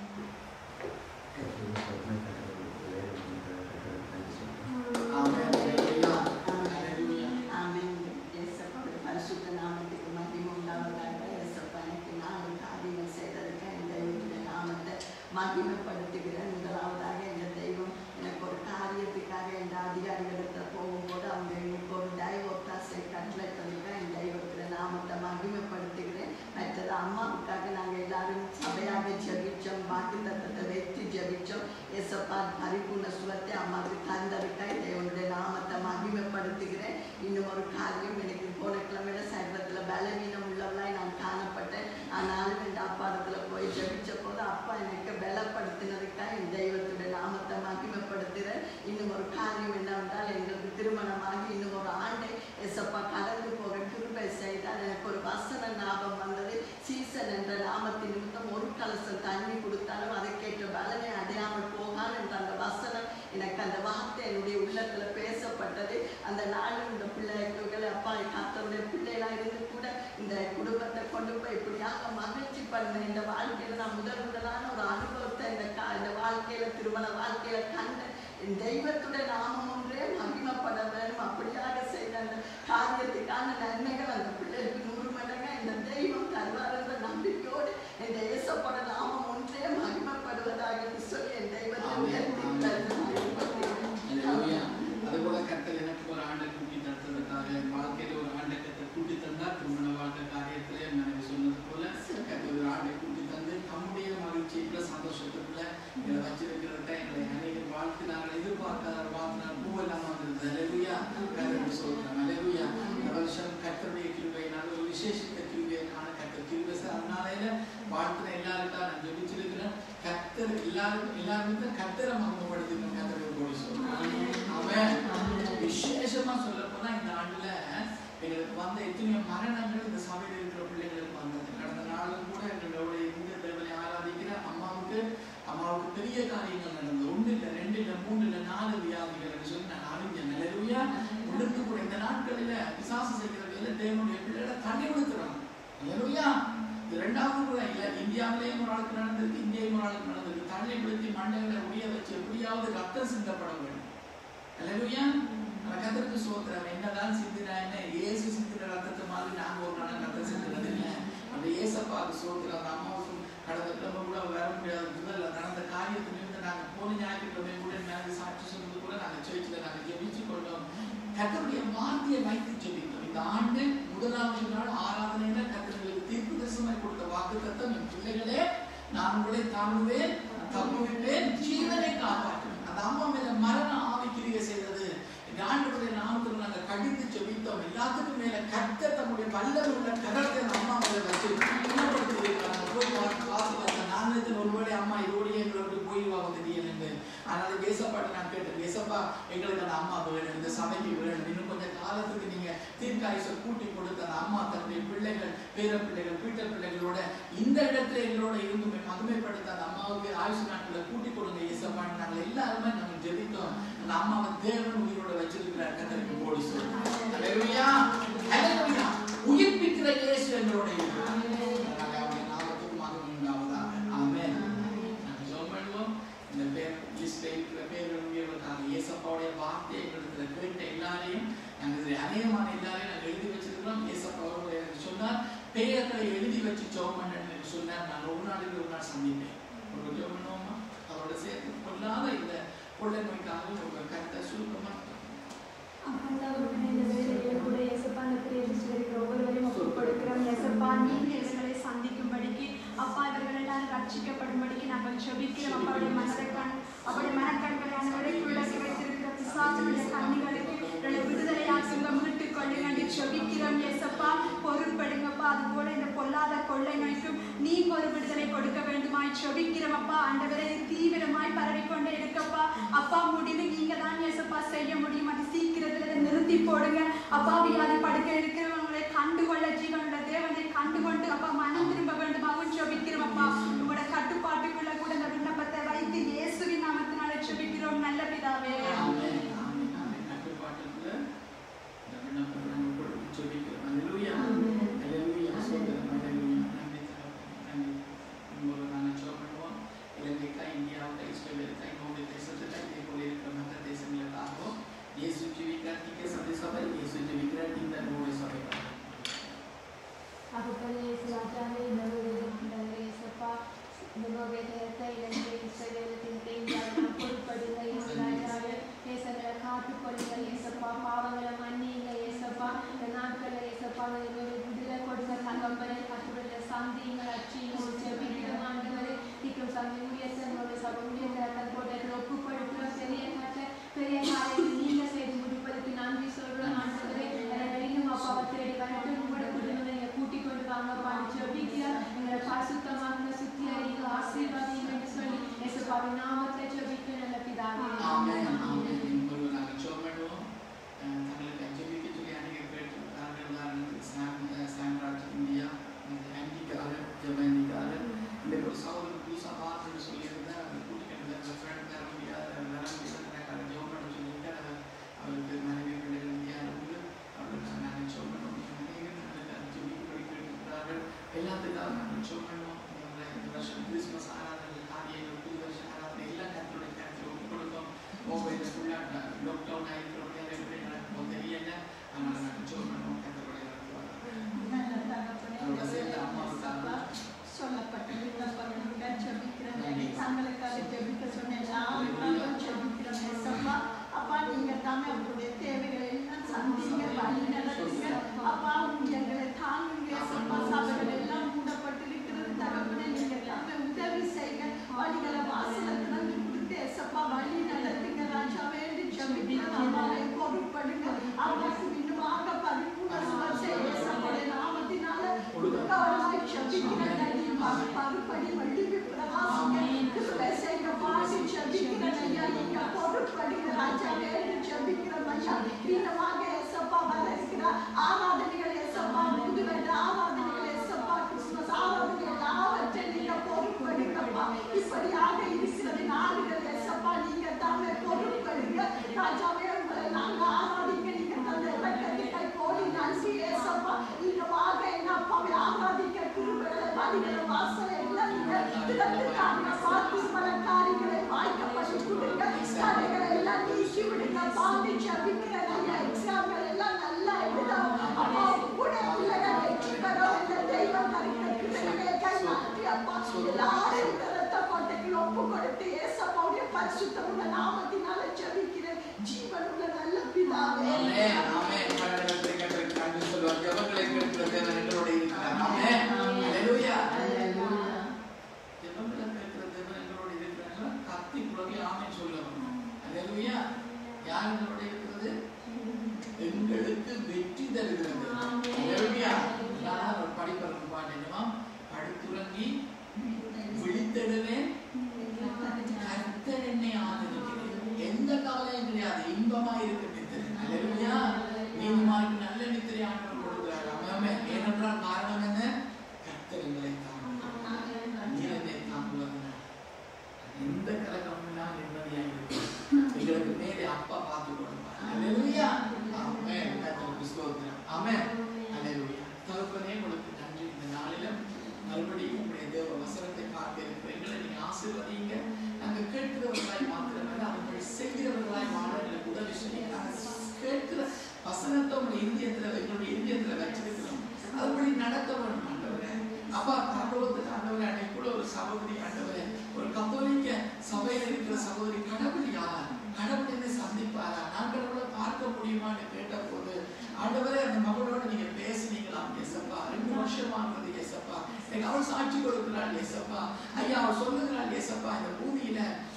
ஆமென் ஹalleluya ஹalleluya ஆமென். இயேசப்பாவுடைய பரிசுத்த நாமத்துக்கு மகிமை உண்டாவதாக. இயேசப்பா எனக்கு நாலு காரியங்கள் செய்ததுக்கு என் தெய்வத்துடைய நாமத்தை மகிமைப்படுத்துகிறேன். முதலாவதாக எங்கள் தெய்வம் எனக்கு ஒரு காரியத்துக்காக என் அதிகாரிகளிடத்தில் போகும்போது அவங்க எனக்கு ஒரு டைவோர்ட்டாஸை கட்டளைத்ததுக்கு என் தெய்வத்துடைய நாமத்தை மகிமைப்படுத்துகிறேன் மற்றது அம்மாவுக்காக நாங்கள் எல்லாரும் சபையாக ஜெபிச்சோம் பாக்கி தத்தத்தை வைத்து ஜெபிச்சோம் ஏசப்பா பரிபூர்ண சுகத்தை அம்மாவுக்கு தந்ததுக்காக தேவனுடைய நாமத்தை மகிமைப்படுத்துகிறேன் இன்னும் ஒரு காரியம் எனக்கு போன கிழமையில சைவத்தில் பலவீனம் உள்ளவளாய் நான் காணப்பட்டேன் ஆனாலும் என் அப்பாடத்தில் போய் ஜெபிச்ச போது அப்பா எனக்கு பலப்படுத்தினதுக்காக என் தெய்வத்துடைய நாமத்தை மகிமைப்படுத்துகிறேன் இன்னும் ஒரு காரியம் என்னவென்றால் எங்களுக்கு திருமணமாகி இன்னும் ஒரு ஆண்டை எசப்பா கடந்து போக கிருபை செய்தால் எனக்கு ஒரு வசன ஞாபகம் வந்தது சீசன் என்ற நாமத்தின் நிமித்தம் ஒரு கலசம் தண்ணி கொடுத்தாலும் அதற்கேற்ற பலனை அடையாமல் போகான் என்ற அந்த வசனம் எனக்கு அந்த வார்த்தை என்னுடைய உள்ளத்துல பேசப்பட்டது அந்த நாளும் இந்த பிள்ளைகள் அப்பா கத்தருடைய பிள்ளைகளா இருந்து கூட இந்த குடும்பத்தை கொண்டு போய் இப்படியாக மகிழ்ச்சி பண்ண இந்த வாழ்க்கையில நான் முதல் முதலான ஒரு அனுபவத்தை இந்த கா- இந்த வாழ்க்கையில திருமண வாழ்க்கையில கண்டேன் என் தெய்வத்துடைய நாமம் ஒன்றே மகிமைப்பட வேண்டும் அப்படியாக செய்த அந்த காரியத்துக்கான நன்மைகள் அந்த பிள்ளைகளுக்கு நூறு மடங்கா இந்த தெய்வம் தருவார் என்ற நம்பிக்கையோடு இந்த இயேசப்பட நாமம் ஒன்றே மகிமைப்படுவதாக என்று சொல்லி என் தெய்வத்தை உயர்த்தி ஹalleluya அதுபோல கர்த்தர் எனக்கு ஒரு ஆண்டை கூட்டி தந்ததுக்காக என் வாழ்க்கையில ஒரு ஆண்டை கர்த்தர் கூட்டி தந்தா திருமண வாழ்க்கை காரியத்திலே மனைவி சொன்னது போல கர்த்தர் ஒரு ஆண்டை கூட்டி தந்து தம்முடைய மகிழ்ச்சிக்குள்ள சந்தோஷத்துக்குள்ள எங்களை வச்சிருக்கிறத எங்களை அநேகர் வாழ்த்து நாங்கள் எதிர்பார்க்காத வாழ்த்து பூவெல்லாம் வந்திருந்தது ஹalleluya கர்த்தருக்கு சொல்றேன் ஹalleluya வாழ்த்துன எல்லாருக்கும் நான் ஜெபிச்சிருக்கிறேன் கத்தர் எல்லாருக்கும் எல்லாருக்கும் தான் கத்தரை மகமப்படுத்திருக்கேன் கத்தரை போடி சொல்றேன் அவன் விசேஷமா சொல்ல போனா இந்த ஆண்டுல எங்களுக்கு வந்த எத்தனையோ மரணங்கள் இந்த சபையில் இருக்கிற பிள்ளைங்களுக்கு வந்தது கடந்த நாளும் கூட எங்களோட இருந்து தேவனை ஆராதிக்கிற அம்மாவுக்கு அம்மாவுக்கு பெரிய காரியங்கள் நடந்தது ஒன்று இல்லை ரெண்டு இல்லை மூணு இல்லை நாலு வியாதிகள் சொல்லி நான் அறிஞ்சேன் நிலவியா உள்ளுக்கு கூட இந்த நாட்களில் பிசாசு செய்கிறவர்கள் தேவனுடைய பிள்ளைகளை தண்ணி கொடுக்குறாங்க நிலவியா இது ரெண்டாவது கூட இல்லை இந்தியாவிலேயும் ஒரு ஆளுக்கு நடந்திருக்கு இந்தியாவும் ஒரு ஆளுக்கு நடந்திருக்கு தண்ணி பிடித்தி மண்டைகளை உடைய வச்சு எப்படியாவது ரத்தம் சிந்தப்பட வேண்டும் நிலவியா கத்தருக்கு சோத்திரம் என்னதான் சிந்தினா என்ன இயேசு சிந்தின ரத்தத்தை மாதிரி நாங்க ஒரு நாள் ரத்தம் சிந்தினது இல்லை அந்த இயேசப்பாவுக்கு சோத்திரம் அந்த அம்மாவுக்கும் கடந்த கிழமை கூட வர முடியாத முதல்ல நடந்த காரியத்திலிருந்து நாங்க போன ஞாயிற்றுக்கிழமை கூட நாங்கள் சாட்சி சொன்னது கூட நாங்க சேர்ச்சில் நாங்க ஜெபிச்சு கொண்டோம் கத்தருடைய வார்த்தையை வைத்து ஜெபித்தோம் இந்த ஆண்டு முதலாவது நாள் ஆராதனையில கத்தர்களுக்கு தீர்ப்பு தரிசனமாய் கொடுத்த வாக்கு தத்தம் என் பிள்ளைகளே நான் உங்களை தாங்குவேன் தப்புவிப்பேன் ஜீவனை காப்பாற்றுவேன் அந்த அம்மா மேல மரண ஆவி கிரியை செய்தது இந்த ஆண்டுடைய நாமத்தில் நாங்கள் கடிந்து ஜெபித்தோம் எல்லாத்துக்கும் மேல கத்த தம்முடைய வல்லமை உள்ள கரத்தை அந்த அம்மா மேல வச்சு குணப்படுத்தி இருக்காங்க போய் பார்த்து பார்த்து பார்த்தேன் நான் நினைத்தேன் ஒருவேளை அம்மா இதோடய எங்களை விட்டு போயிடுவா வந்து என்று அதனால தேசப்பாட்டு நான் கேட்டேன் தேசப்பா எங்களுக்கு அந்த அம்மா வேணும் இந்த சபைக்கு வேணும் இன்னும் கொஞ்சம் காலத்துக்கு நீங்க தீர்க்காயுசை கூட்டி கொடுத்த அந்த அம்மா தன்னுடைய பிள்ளைகள் பேர பிள்ளைகள் வீட்ட பிள்ளைகளோட இந்த இடத்துல எங்களோட இருந்து மகிமைப்படுத்த அந்த அம்மாவுக்கு ஆயுஷ் நாட்களை கூட்டி கொடுங்க இயேசப்பான்னு நாங்கள் எல்லாருமே நாங்கள் ஜெபித்தோம் அந்த அம்மாவை தேவன் உயிரோட வச்சிருக்கிறார் கத்தருக்கு போடி சொல்லுங்க ஹalleluya ஹalleluya உயிர்ப்பிக்கிற இயேசு எங்களோட இருக்கிறார் அதனால அவருடைய நாமத்துக்கு மகிமை உண்டாவதாக ஆமென் நாங்கள் ஜெபம் பண்ணுவோம் இந்த பேர் லிஸ்ட்ல இருக்கிற பேர்கள் உயர்வுக்காக இயேசப்பாவுடைய வார்த்தை எங்களுக்கு கேட்ட எல்லாரையும் நாங்கள் இதில் அநேகமான எல்லாரையும் நாங்கள் எழுதி வச்சிருக்கிறோம் இயேசப்பா அவருடைய எனக்கு சொன்னார் பெயர்களை எழுதி வச்சு ஜெபம் பண்ணுன்னு எனக்கு சொன்னார் நான் ஒரு நாளைக்கு ஒரு நாள் சந்திப்பேன் ஒரு ஜெபம் பண்ணுவோமா அதோட சேர்த்து கொள்ளாத இந்த கொள்ளை நோய்க்காக ஒரு கருத்தை சுருக்கமாக இவர்களை சந்திக்கும்படிக்கு அப்பா இவர்கள் எல்லாரும் ரட்சிக்கப்படும்படிக்கு நாங்கள் ஜெபிக்கிறோம் அப்பாவுடைய மனக்கண் அவருடைய மனக்கண்களை அனைவருக்குள்ளே வைத்திருக்கிற பிசாசுடைய கண்ணிகளுக்கு இவர்களை விடுதலையாக்குங்க மீட்டுக் கொள்ளுங்க என்று ஜெபிக்கிறோம் ஏசப்பா பொருட்படுங்கப்பா அது போல இந்த பொல்லாத கொள்ளை நோய்க்கும் நீங்க ஒரு விடுதலை கொடுக்க வேண்டுமாய் ஜெபிக்கிறோம் அப்பா ஆண்டவரே இது தீவிரமாய் பரவிக்கொண்டே இருக்கப்பா அப்பா முடிவு நீங்க தான் ஏசப்பா செய்ய முடியும் அது சீக்கிரத்துல இதை நிறுத்தி போடுங்க அப்பா வியாதி படுக்க இருக்கிறவங்களை கண்டுகொள்ள ஜீவனுள்ள தேவனை கண்டுகொண்டு அப்பா மனம் திரும்ப வேண்டுமாகவும் ஜெபிக்கிறோம் அப்பா உங்களோட கட்டுப்பாட்டுக்குள்ள கூட இந்த விண்ணப்பத்தை வைத்து இயேசுவின் நாமத்தினால ஜெபிக்கிறோம் நல்ல பிதாவே ஆமென் ஆமென் ஆமென் கட்டுப்பாட்டுக்குள்ள இந்த விண்ணப்பத்தை நாங்கள் கொடுத்து ஜெபிக்கிறோம் அல்லேலூயா அல்லேலூயா சோதரம் அல்லேலூயா நன்றி தகப்பனே நன்றி உங்களோட நாங்கள் ஜெபம் பண்ணுவோம் இலங்கைக்கா இந்தியாவுக்கா இஸ்ரேலுக்கா இன்னொரு தேசத்துக்கா இதே போல இருக்கிற மற்ற தேசங்களுக்காகவும் இயேசு ஜீவிக்கிற திக்க சந்தை சபை இயேசு ஜீவிக்கிற இந்த நூறு சபை அப்பப்பலே ராஜாவே நவரேசப்பா நவவேதத்தை இலங்கை இஸ்ரவேலத்தின் தேங்காய் பொறுப்படுங்க இயேசு ராஜாவே ஏசங்களை காத்துக்கொள்ளுங்க ஏசப்பா பாவங்களை மன்னிங்க ஏசப்பா இந்த நாட்களில் ஏசப்பா எங்களுடைய விடுதலை கொடுக்க தகப்பனை கட்டுடைய சாந்திங்க அச்சிங்க ஜெபிக்கிறோம் ஆண்டவரே தீக்கம் சமய ஊழியர்களுடைய சபை ஊழியர்கள் போட்டு ஒப்பு கொடுக்கிற பெரிய கட்ட பெரிய காரியத்தை நீங்க செய்து முடிப்பதற்கு நன்றி சொல்றோம் ஆண்டவரே இன்னும் அப்பாவை தேடி வரட்டும் உங்களோட குடும்பங்களை கூட்டிக் கொண்டு வாங்க பாடி ஜெபிக்கிற எங்களை பரிசுத்தமாக சுத்தியறிங்க ஆசீர்வாதிங்க என்று சொல்லி இயேசுப்பாவின் நாமத்தை ஜெபிக்க நல்ல பிதாவே ஆமென் ஆமென் என்பது நாங்கள் ஜெபம் பண்ணுவோம் அஹ் தங்களுக்கு ஜெபிக்க சொல்லி அநேக பேர் இருக்கிறார்கள் உதாரணத்துக்கு சாம் சாம்ராஜ் இந்தியா ஆண்டிக்காக ஜெபந்திக்காக இந்த ஒரு சகோதரர் புதுசாக பார்த்துட்டு சொல்லியிருந்தேன் அவர் கூட்டிக்கிட்டு அந்த ஃப்ரெண்ட் தர முடியாது வர முடியாது எனக்கு ஜெபம் பண்ண சொல்லிட்டு அவருக்கு மனைவி பிள்ளைகள் இந்தியாவில் உண்டு அவருக்கு நாங்கள் ஜெபம் பண்ணுவோம் அநேகர் எங்களுக்கு ஜெபிக்கும்படி கேட்டிருக்கிறார்கள் எல்லாத்துக்காக நாங்கள் ஜெபம் பண்ணுவோம் இந்த இந்த வருஷம் கிறிஸ்மஸ் ஆராதனை காரியங்கள் புது வருஷ ஆராதனை எல்லாம் கருத்துடைய கருத்தில் ஒப்பு கொடுத்தோம் மொபைல் ஃபுல்லாக லாக்டவுன் ஆகிருக்கிறோம் எப்படி நடக்கும் தெரியல அதனால நாங்கள் ஜெபம் பண்ணுவோம் கருத்துடைய நல்ல தகப்பனே, அதோட சேர்ந்து அம்மாவுக்காக சொல்லப்பட்ட விண்ணப்பங்களுடன் ஜெபிக்கிறேன் தங்களுக்காக ஜெபிக்க சொன்ன எல்லாருக்காகவும் ஜெபிக்கிறோம் ஏசப்பா அப்பா நீங்க தாமே உங்களுடைய தேவைகளை எல்லாம் சந்திங்க வழி நடத்துங்க அப்பா உங்க எங்களை தாங்குங்க ஏசப்பா சபைகள் எல்லாம் மூடப்பட்டிருக்கிறது தகப்பனே நீங்க தாமே உதவி செய்யுங்க வழிகளை வாசல திறந்து கொடுத்து ஏசப்பா வழி நடத்துங்க ராஜா வேண்டி ஜெபிக்கிறோம் அம்மாவை பொறுப்படுங்க அம்மாவுக்கு இன்னுமாக பரிபூர்ண வாதிகளை வாசலை எல்லாம் நீங்க திறந்து தாங்க பாத்திமல காரியங்களை வாய்க்கப்பட்டு கொடுங்க தடைகளை எல்லாம் நீக்கி விடுங்க பாண்டி ஜபிக்கிற ஐயா எக்ஸாம்கள் எல்லாம் நல்லா எழுதணும் அப்பா கூட பிள்ளைகள் வெற்றி பெறும் இந்த தெய்வம் தருகிற பிள்ளைகளை கைமாற்றி அப்பா எல்லாரும் இந்த ரத்த கோட்டைக்கு ஒப்பு கொடுத்து ஏசப்பாவுடைய பரிசுத்தமுள்ள நாமத்தினால ஜபிக்கிறேன் ஜீவனுள்ள நல்ல பிதாவே ஆமென், ஆமென். கடவுளை கண்டு கண்டு சொல்வார். ஜெபங்களை கேட்கிற தேவன் எங்களோடு இருக்கிறார். ஆமென். அல்லேலூயா. ஜெபங்களை கேட்கிற தேவன் எங்களோடு இருக்கிறார். கத்தி குழவி ஆமென் சொல்லணும். அல்லேலூயா. யார் எங்களோடு இருக்கிறது? எங்களுக்கு வெற்றி தருகிறது அல்லேலூயா. நான் ஒரு படிப்பதற்கு பாட்டு என்னவா? படுத்துறங்கி விழித்தெழுவேன் கர்த்தர் என்னை ஆதரிக்கிறார். எந்த கவலையும் கிடையாது இன்பமா இருக்கு நித்திரை அல்லேலூயா நீதிமானுக்கு நல்ல நித்திரை ஆண்டவர் கொடுக்கிறார் ஆமென் ஏனென்றால் காரணம் என்ன கர்த்தர் எங்களை தாங்குகிறார் நீர் என்னை தாங்குவதனால் எந்த கலக்கமும் இல்லாமல் நிம்மதியாக இருக்கும் எங்களுக்கு மேலே அப்பா பார்த்து கொடுப்பார் அல்லேலூயா ஆமென் கர்த்தருக்கு ஸ்தோத்திரம் ஆமென் அல்லேலூயா தகப்பனே உங்களுக்கு நன்றி இந்த நாளிலும் மறுபடியும் உங்களுடைய தேவ வசனத்தை பார்க்க இருக்கிற எங்களை நீங்க ஆசீர்வதிங்க நாங்க கேட்கிறவர்களாய் மாத்திரமல்ல அவர்கள் செய்கிறவர்களாய் வாழ எங்களுக்கு உதவி செய்யுங்க நாங்க கேட்கிற வசனத்தை உங்களுடைய இந்தியத்துல எங்களுடைய இந்தியத்துல வச்சிருக்கிறோம் அதுபடி நடக்க வேண்டும் ஆண்டவரே அப்பா பரலோகத்துக்கு ஆண்டவரே அன்னைக்கு கூட ஒரு சகோதரி ஆண்டவரே ஒரு கத்தோலிக்க சபையில் இருக்கிற சகோதரி கடவுள் யார் கடவுள் என்னை சந்திப்பாரா நான் கடவுளை பார்க்க முடியுமான்னு கேட்ட போது ஆண்டவரே அந்த மகளோட நீங்க பேசுனீங்களாம் ஏசப்பா ரெண்டு வருஷமானது ஏசப்பா எனக்கு அவள் சாட்சி கொடுக்கிறாள் ஏசப்பா ஐயா அவள் சொல்லுகிறாள் ஏசப்பா இந்த பூமியில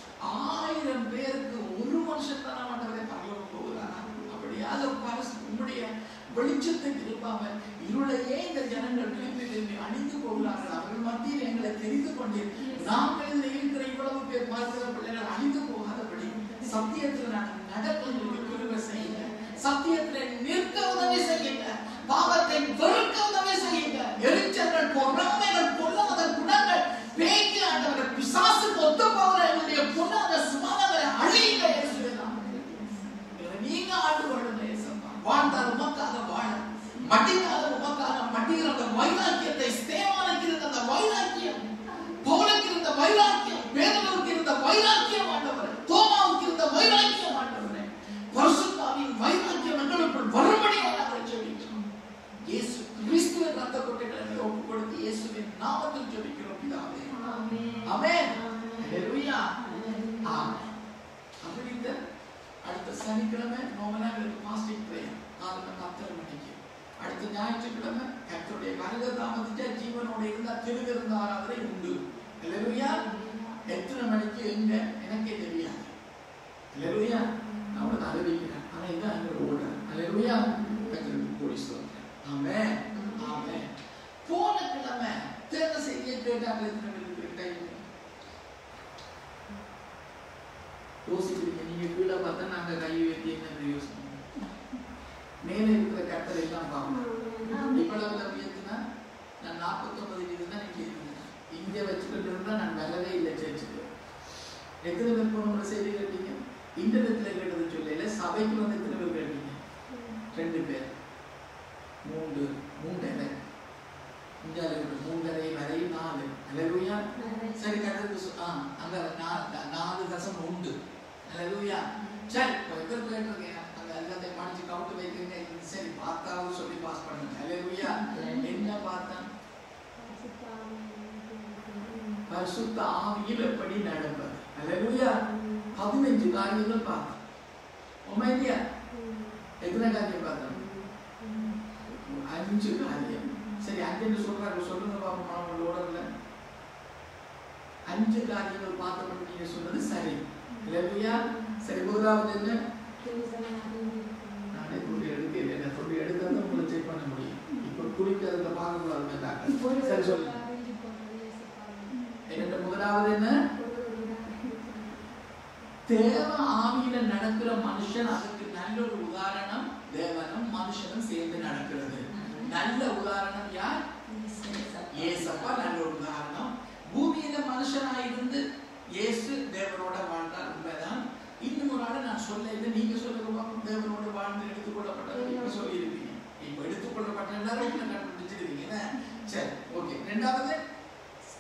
ஆயிரம் பேருக்கு ஒரு வருஷம் தானே ஆண்டவரே பரலோகம் போகிறாரா அப்படியாக பரசு உம்முடைய வெளிச்சத்தை திருப்பாமல் இருளையே இந்த ஜனங்கள் திரும்பி திரும்பி அணிந்து போகிறார்கள் அவர்கள் மத்தியில் எங்களை தெரிந்து கொண்டீர் நாங்கள் இதில் இருக்கிற இவ்வளவு பேர் பார்க்கிற பிள்ளைகள் அழிந்து போகாதபடி சத்தியத்தில் நாங்கள் நடக்க எங்களுக்கு கிருபை செய்யுங்க சத்தியத்தில் நிற்க உதவி செய்யுங்க பாவத்தை வெறுக்க உதவி செய்யுங்க எரிச்சல்கள் பொறாமைகள் பொல்லாத குணங்கள் பேய்க்கு ஆண்டவரை பிசாசுக்கு ஒத்து போகிற எங்களுடைய பொண்ணாத சுமாதங்களை அழியுங்க இயேசுவின் நாமத்தில். எங்களை நீங்க ஆண்டு கொள்ளுங்க இயேசப்பா வாழ்ந்தால் உமக்காக வாழ மட்டிக்காத உமக்காக மட்டிக்கிற அந்த வைராக்கியத்தை ஸ்தேவானுக்கு இருந்த அந்த வைராக்கியம் பவுலுக்கு இருந்த வைராக்கியம் பேதலுக்கு இருந்த வைராக்கியம் ஆண்டவரே தோமாவுக்கு இருந்த வைராக்கியம் ஆண்டவரே பரிசுத்தாவின் வைராக்கியம் எங்களுக்குள் வரும்படியாக நாங்கள் ஜெபிக்கிறோம் இயேசு கிறிஸ்துவின் ரத்த கொட்டைகளை ஒப்பு கொடுத்து இயேசுவின் நாமத்தில் ஜெபிக்கிறோம் பிதாவே ஆமென் ஹalleluya ஆமென் அப்படி இந்த அடுத்த சனிக்கிழமை நோமலா எங்களுக்கு பாஸ்டிங் பிரேயர் காலையில பத்தரை மணிக்கு அடுத்த ஞாயிற்றுக்கிழமை கர்த்தருடைய வருகை தாமதிச்சா ஜீவனோட இருந்தா திருவிருந்த ஆராதனை உண்டு ஹalleluya எத்தனை மணிக்கு எங்க எனக்கே தெரியாது ஹalleluya நான் உனக்கு அறிவிக்கிறேன் ஆனா இதான் எங்களோட ஓடுறேன் ஹalleluya கர்த்தருக்கு கூடி சொல்றேன் ஆமென் ஆமென் போன கிழமை தேர்ந்த செய்தியை கேட்டாங்க எத்தனை பேருக்கு டைம் யோசிக்கிறீங்க நீங்க கீழே பார்த்தா நாங்க கை உயர்த்தி என்ன யோசிக்கணும் மேலே இருக்கிற கட்டளை எல்லாம் பார்க்கணும் இவ்வளவுல உயர்த்தினா நான் நாற்பத்தொன்பது வீதம் தான் இங்கே இருந்தேன் இங்கே வச்சுக்கிட்டு இருந்தா நான் வரவே இல்லை சேர்ச்சுக்கு எத்தனை பேர் போன செய்தி கேட்டீங்க இன்டர்நெட்ல கேட்டது சொல்லல சபைக்கு வந்து எத்தனை பேர் கேட்டீங்க ரெண்டு பேர் மூன்று மூன்றரை இந்தியாவில் இருக்கிற மூன்றரை வரை நாலு அலலுயா சரி கடலுக்கு சொ- ஆ அங்க நா- நாலு தசம் உண்டு அலலுயா சரி இப்போ எதிர் கேட்டிருக்கேன் அந்த எல்லாத்தையும் படிச்சு கவுட்டு வைக்கிறீங்க இது சரி பார்த்தாவது சொல்லி பாஸ் பண்ணுங்க அலலுயா என்ன பார்த்தேன் பரிசுத்த ஆவியில் எப்படி நடப்பது அலலுயா பதினஞ்சு காரியங்கள் பார்த்தேன் உண்மையா எத்தனை காரியம் பார்த்தேன் அஞ்சு காரியம் சரி அஞ்சுன்னு சொல்றாங்க சொல்லுங்க பாப்போம் அவங்களோட இல்ல அஞ்சு காரியங்கள் பார்த்தபடி நீங்க சொன்னது சரி இல்லையா சரி முதலாவது என்ன நானே துணி எடுக்கல என்ன துணி எடுத்தா தான் உங்களை செக் பண்ண முடியும் இப்ப குடிக்கிறதுல பார்க்கக்கூடாது சரி சொல்லுங்க என்னோட முதலாவது என்ன தேவ ஆவியில நடக்கிற மனுஷன் அதுக்கு நல்ல ஒரு உதாரணம் தேவனும் மனுஷனும் சேர்ந்து நடக்கிறது நல்ல உதாரணம் யார் ஏசப்பா நல்ல ஒரு உதாரணம் பூமியில மனுஷனா இருந்து இயேசு தேவனோட வாழ்ந்தார் உண்மைதான் இன்னும் ஒரு ஆளை நான் சொல்ல இல்லை நீங்க சொல்லுங்க பாப்போம். தேவனோட வாழ்ந்து எடுத்துக்கொள்ளப்பட்டவர் நீங்க சொல்லியிருப்பீங்க இப்ப எடுத்துக்கொள்ளப்பட்ட எல்லாரும் உங்களை கண்டுபிடிச்சிருக்கீங்க என்ன? சரி ஓகே ரெண்டாவது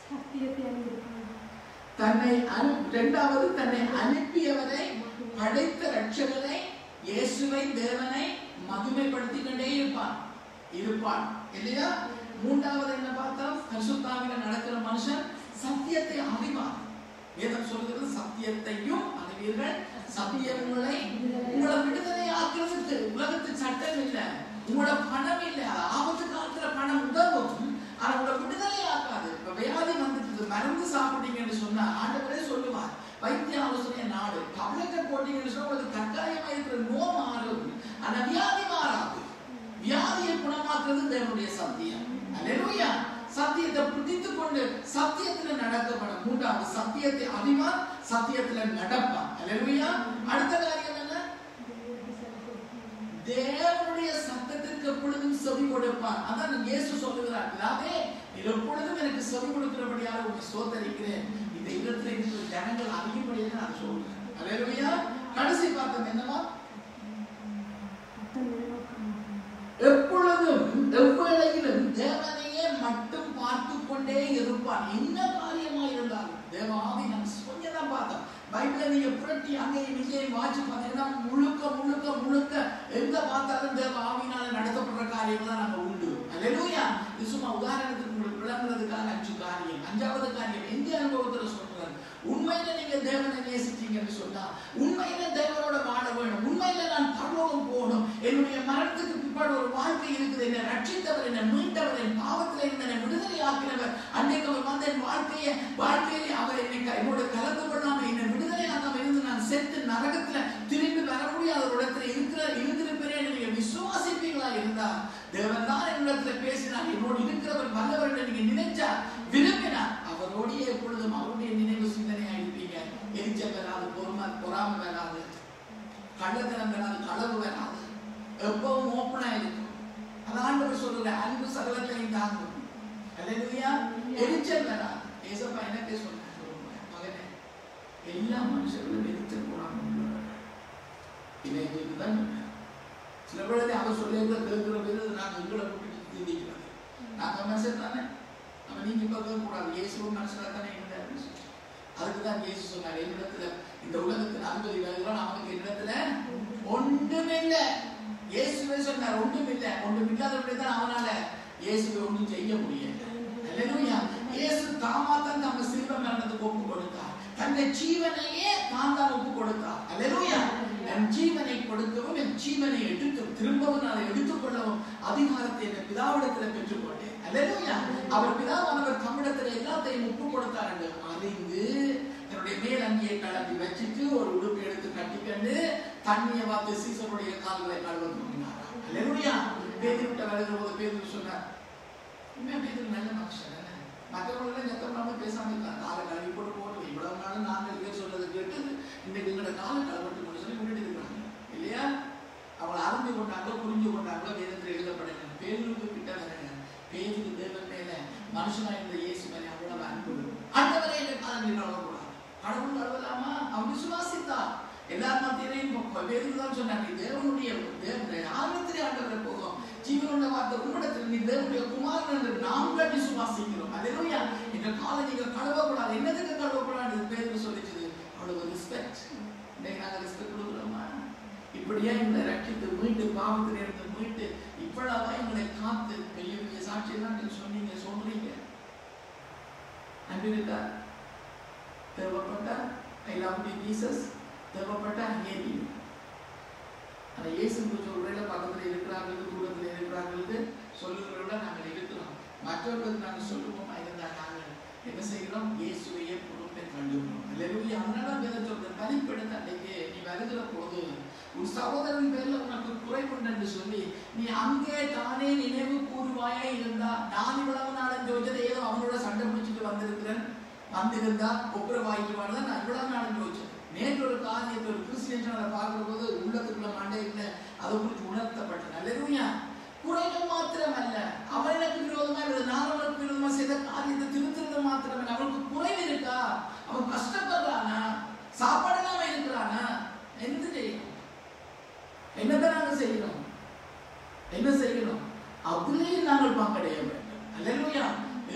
சத்தியத்தை அறிந்திருப்பான் தன்னை அனு இரண்டாவது தன்னை அனுப்பியவரை படைத்த ரட்சகரை இயேசுவை தேவனை மகிமைப்படுத்திக் கொண்டே இருப்பான் இருப்பான் இல்லையா மூன்றாவது என்ன பார்த்தா பரிசுத்தாவில நடக்கிற மனுஷன் சத்தியத்தை அறிவான் வேதம் சொல்கிறது சத்தியத்தையும் அறிவீர்கள் சத்தியம் உங்களை உங்களை விடுதலை ஆக்குறதுக்கு உலகத்து சட்டம் இல்ல உங்களோட பணம் இல்ல அது ஆபத்து காலத்துல பணம் உதவும் ஆனா உங்களை விடுதலை ஆக்காது இப்ப வியாதி வந்துட்டு மருந்து சாப்பிட்டீங்கன்னு சொன்னா ஆண்டவரே சொல்லுவார் வைத்திய ஆலோசனை நாடு டப்லெட்டை போட்டீங்கன்னு சொன்னா உங்களுக்கு கட்டாயமா இருக்கிற நோ மாறும் ஆனா வியாதி மாறாது வியாதியை குணமாக்குறது தேவனுடைய சத்தியம் அல்லேலூயா சத்தியத்தை பிடித்துக் கொண்டு சத்தியத்துல நடக்கப்படும் மூன்றாவது சத்தியத்தை அறிவான் சத்தியத்துல நடப்பான் அல்லேலூயா அடுத்த காரியம் என்ன தேவனுடைய சத்தத்திற்கு எப்பொழுதும் செவி கொடுப்பான் அதான் இயேசு சொல்லுகிறார் பிதாவே நீர் எப்பொழுதும் எனக்கு செவி கொடுக்கிறபடியாக உங்களை சோதரிக்கிறேன் இந்த இடத்துல இருக்கிற ஜனங்கள் அறியும்படியாக நான் சொல்றேன் அல்லேலூயா கடைசி பார்த்தோம் என்னவா எப்பொழுதும் எவ்வேளையிலும் தேவனையே மட்டும் பார்த்து கொண்டே இருப்பான் என்ன காரியமா இருந்தாலும் தேவாவி நான் கொஞ்சம் தான் பார்த்தோம் பைபிளை நீங்க புரட்டி அங்கேயும் இங்கேயும் வாட்சி பார்த்தீங்கன்னா முழுக்க முழுக்க முழுக்க எங்க பார்த்தாலும் தேவ ஆவினால நடத்தப்படுற காரியங்கள் தான் நாங்க உண்டு அல்லேலூயா இது சும்மா உதாரணத்துக்கு உங்களுக்கு விளங்குறதுக்காக அஞ்சு காரியம் அஞ்சாவது காரியம் எந்த அனுபவத்துல சொல்றாரு உண்மையில நீங்க தேவனை நேசிச்சீங்கன்னு சொன்னா உண்மையில தேவனோட வாழ வேணும் உண்மையில நான் பரலோகம் போகணும் என்னுடைய மரணத்துக்கு பிற்பாடு ஒரு வாழ்க்கை இருக்குது என்னை ரட்சித்தவர் என்னை மீட்டவர் என் பாவத்தில் இருந்து என்னை விடுதலை ஆக்கினவர் அன்றைக்கு அவர் வந்த என் வாழ்க்கையை வாழ்க்கையிலே அவர் என்னை க- என்னோட கலந்து கொள்ளாம என்னை விடுதலை ஆகாம இருந்து நான் செத்து நரகத்துல திரும்பி வர முடியாத ஒரு இடத்துல இருக்கிற இருந்திருப்பேன் என்று நீங்க விசுவாசிப்பீங்களா இருந்தா தேவன் தான் என்னிடத்துல பேசினார் என்னோடு இருக்கிறவர் வல்லவர் என்று நீங்க நினைச்சா விரும்பினார் அவரோடயே எப்பொழுதும் அவருடைய நினைவு சிந்தனையா இருப்பீங்க எரிச்சல் வராது பொறுமை பொறாமை வராது கள்ளத்தனம் வராது களவு வராது எப்பவும் ஓப்பனா இருக்கும் அது ஆண்டவர் சொல்ற அன்பு சகலத்தையும் தாங்கும் அல்லேலூயா எரிச்சல் வராது ஏசப்பா என்ன சொன்னார் மகனே எல்லா மனுஷர்களும் எரிச்சல் போடாம உள்ளவர்கள். இதை எங்களுக்கு தான் சொன்னார். சில பொழுது அவர் சொல்லியிருந்த கேட்கிற பேர் நாங்கள் எங்களை கூட்டிட்டு சிந்திக்கிறது நாங்கள் மனுஷன் தானே நம்ம நீங்க இப்ப கேட்கக்கூடாது இயேசுவும் மனுஷனா தானே இருந்தார் அதுக்கு தான் இயேசு சொன்னார் என்னிடத்துல இந்த உலகத்தில் அன்பது வருகிறான் அவனுக்கு என்னிடத்துல ஒன்றுமில்லை இயேசுவே சொன்னார் ஒன்றுமில்லை ஒன்றுமில்லாதபடி தான் அவனால இயேசுவை ஒன்றும் செய்ய முடியல அல்லேலூயா இயேசு தாமா தான் நம்ம சிலுவை மரணத்துக்கு ஒப்பு கொடுத்தார் தன்னை ஜீவனையே தான் தான் ஒப்பு கொடுத்தார் அல்லேலூயா என் ஜீவனை கொடுக்கவும் என் ஜீவனை எடுத்து திரும்பவும் நான் எடுத்துக்கொள்ளவும் அதிகாரத்தை என் பிதாவிடத்தில் பெற்றுக்கொண்டேன் அல்லேலூயா அவர் பிதாவானவர் தம்மிடத்தில் எல்லாத்தையும் ஒப்பு கொடுத்தார் என்று அறிந்து தன்னுடைய மேல் அங்கியை கலப்பி வச்சுட்டு ஒரு உடுப்பு எடுத்து கட்டிக்கண்டு தண்ணியை பார்த்து சீசனுடைய கால்களை கழுவ தூங்கினார் அல்லேலூயா பேதிவிட்ட வருகிற போது பேதி சொன்னார் உண்மையா பேதி நல்ல மனுஷன் தானே? மற்றவங்களெல்லாம் சத்தம் நாம பேசாம இருக்காங்க காலை கழுவி போட்டு போட்டு இவ்வளவு நாளும் நாங்கள் பேர் சொல்றது கேட்டு இன்னைக்கு எங்களோட காலை கழுவட்டு சொல்லி விட்டுட்டு இருக்காங்க இல்லையா அவளை அறிந்து கொண்டாங்களோ புரிஞ்சு கொண்டாங்களோ வேதத்தில் எழுதப்படல பேருக்கு கிட்ட வரங்க பேருக்கு தேவன் மேல மனுஷனா இருந்த இயேசு மேல அவ்வளவு அன்பு ஆண்டவரே என்ற காலம் கூடாது கடவுள் கழுவலாமா அவன் விசுவாசித்தார் எல்லார் மத்தியிலையும் வேதத்தில் தான் சொன்னாங்க நீ தேவனுடைய தேவனுடைய ஆர்வத்திலே ஆண்டவரை போகும் ஜீவனுள்ள வார்த்தை உம்மிடத்தில் நீ தேவனுடைய குமாரன் என்று நாங்கள் விசுவாசிக்கிறோம் அல்லேலூயா எங்க காலை நீங்க கழுவக்கூடாது என்னதுக்கு கழுவக்கூடாது பேருக்கு சொல்லிச்சது அவ்வளவு ரெஸ்பெக்ட் இன்னைக்கு நாங்க ரெஸ்பெக்ட் கொடுக்குறோமா இப்படியே எங்களை ரட்சித்து மீட்டு பாவத்தில் இருந்து மீட்டு இவ்வளவா எங்களை காத்து பெரிய பெரிய சாட்சியெல்லாம் நீங்க சொன்னீங்க சொல்றீங்க அன்பிருக்கா தேவைப்பட்டா ஐ லவ் யூ ஜீசஸ் தேவைப்பட்டா ஹேரி ஆனா இயேசு சொல்றதுல பக்கத்துல இருக்கிறார்கள் தூரத்துல இருக்கிறார்கள் சொல்லுகிறவங்கள நாங்கள் இருக்கிறோம் மற்றவர்களுக்கு நாங்கள் சொல்லுவோமா இருந்தா நாங்கள் என்ன செய்கிறோம் இயேசுவையே பொறுப்பை கண்டுகிறோம் அல்லேலூயா அதனால வேதம் சொல்றேன் மதிப்பெடுத்த அன்னைக்கு நீ வருகிற போது உன் சகோதரன் பேர்ல உனக்கு குறைவுண்டு என்று சொல்லி நீ அங்கே தானே நினைவு கூறுவாயே இருந்தா நான் இவ்வளவு நாள் ஜோதிச்சதை ஏதோ அவனோட சண்டை பிடிச்சிட்டு வந்திருக்கிறேன் வந்திருந்தா ஒப்புரவாய்க்குவான் தான் நான் இவ்வளவு நாள் யோசிச்சேன் நேற்று ஒரு காரியத்தை ஒரு கிறிஸ்டியன்ஸான பார்க்கிற போது உள்ளத்துக்குள்ள மண்டையில் அதை குறித்து உணர்த்தப்பட்டது அல்லேலூயா குறைகள் மாத்திரமல்ல அவன் எனக்கு விரோதமா இல்லை நான் அவனுக்கு விரோதமா செய்த காரியத்தை திருத்துறது மாத்திரமல்ல அவனுக்கு குறைவு இருக்கா அவன் கஷ்டப்படுறானா சாப்பாடு இல்லாம இருக்கிறானா என்ன செய்யணும் என்னதான் நாங்க செய்யணும் என்ன செய்யணும் அதுலேயும் நாங்கள் பங்கடைய வேண்டும் அல்லேலூயா ஏழைக்கு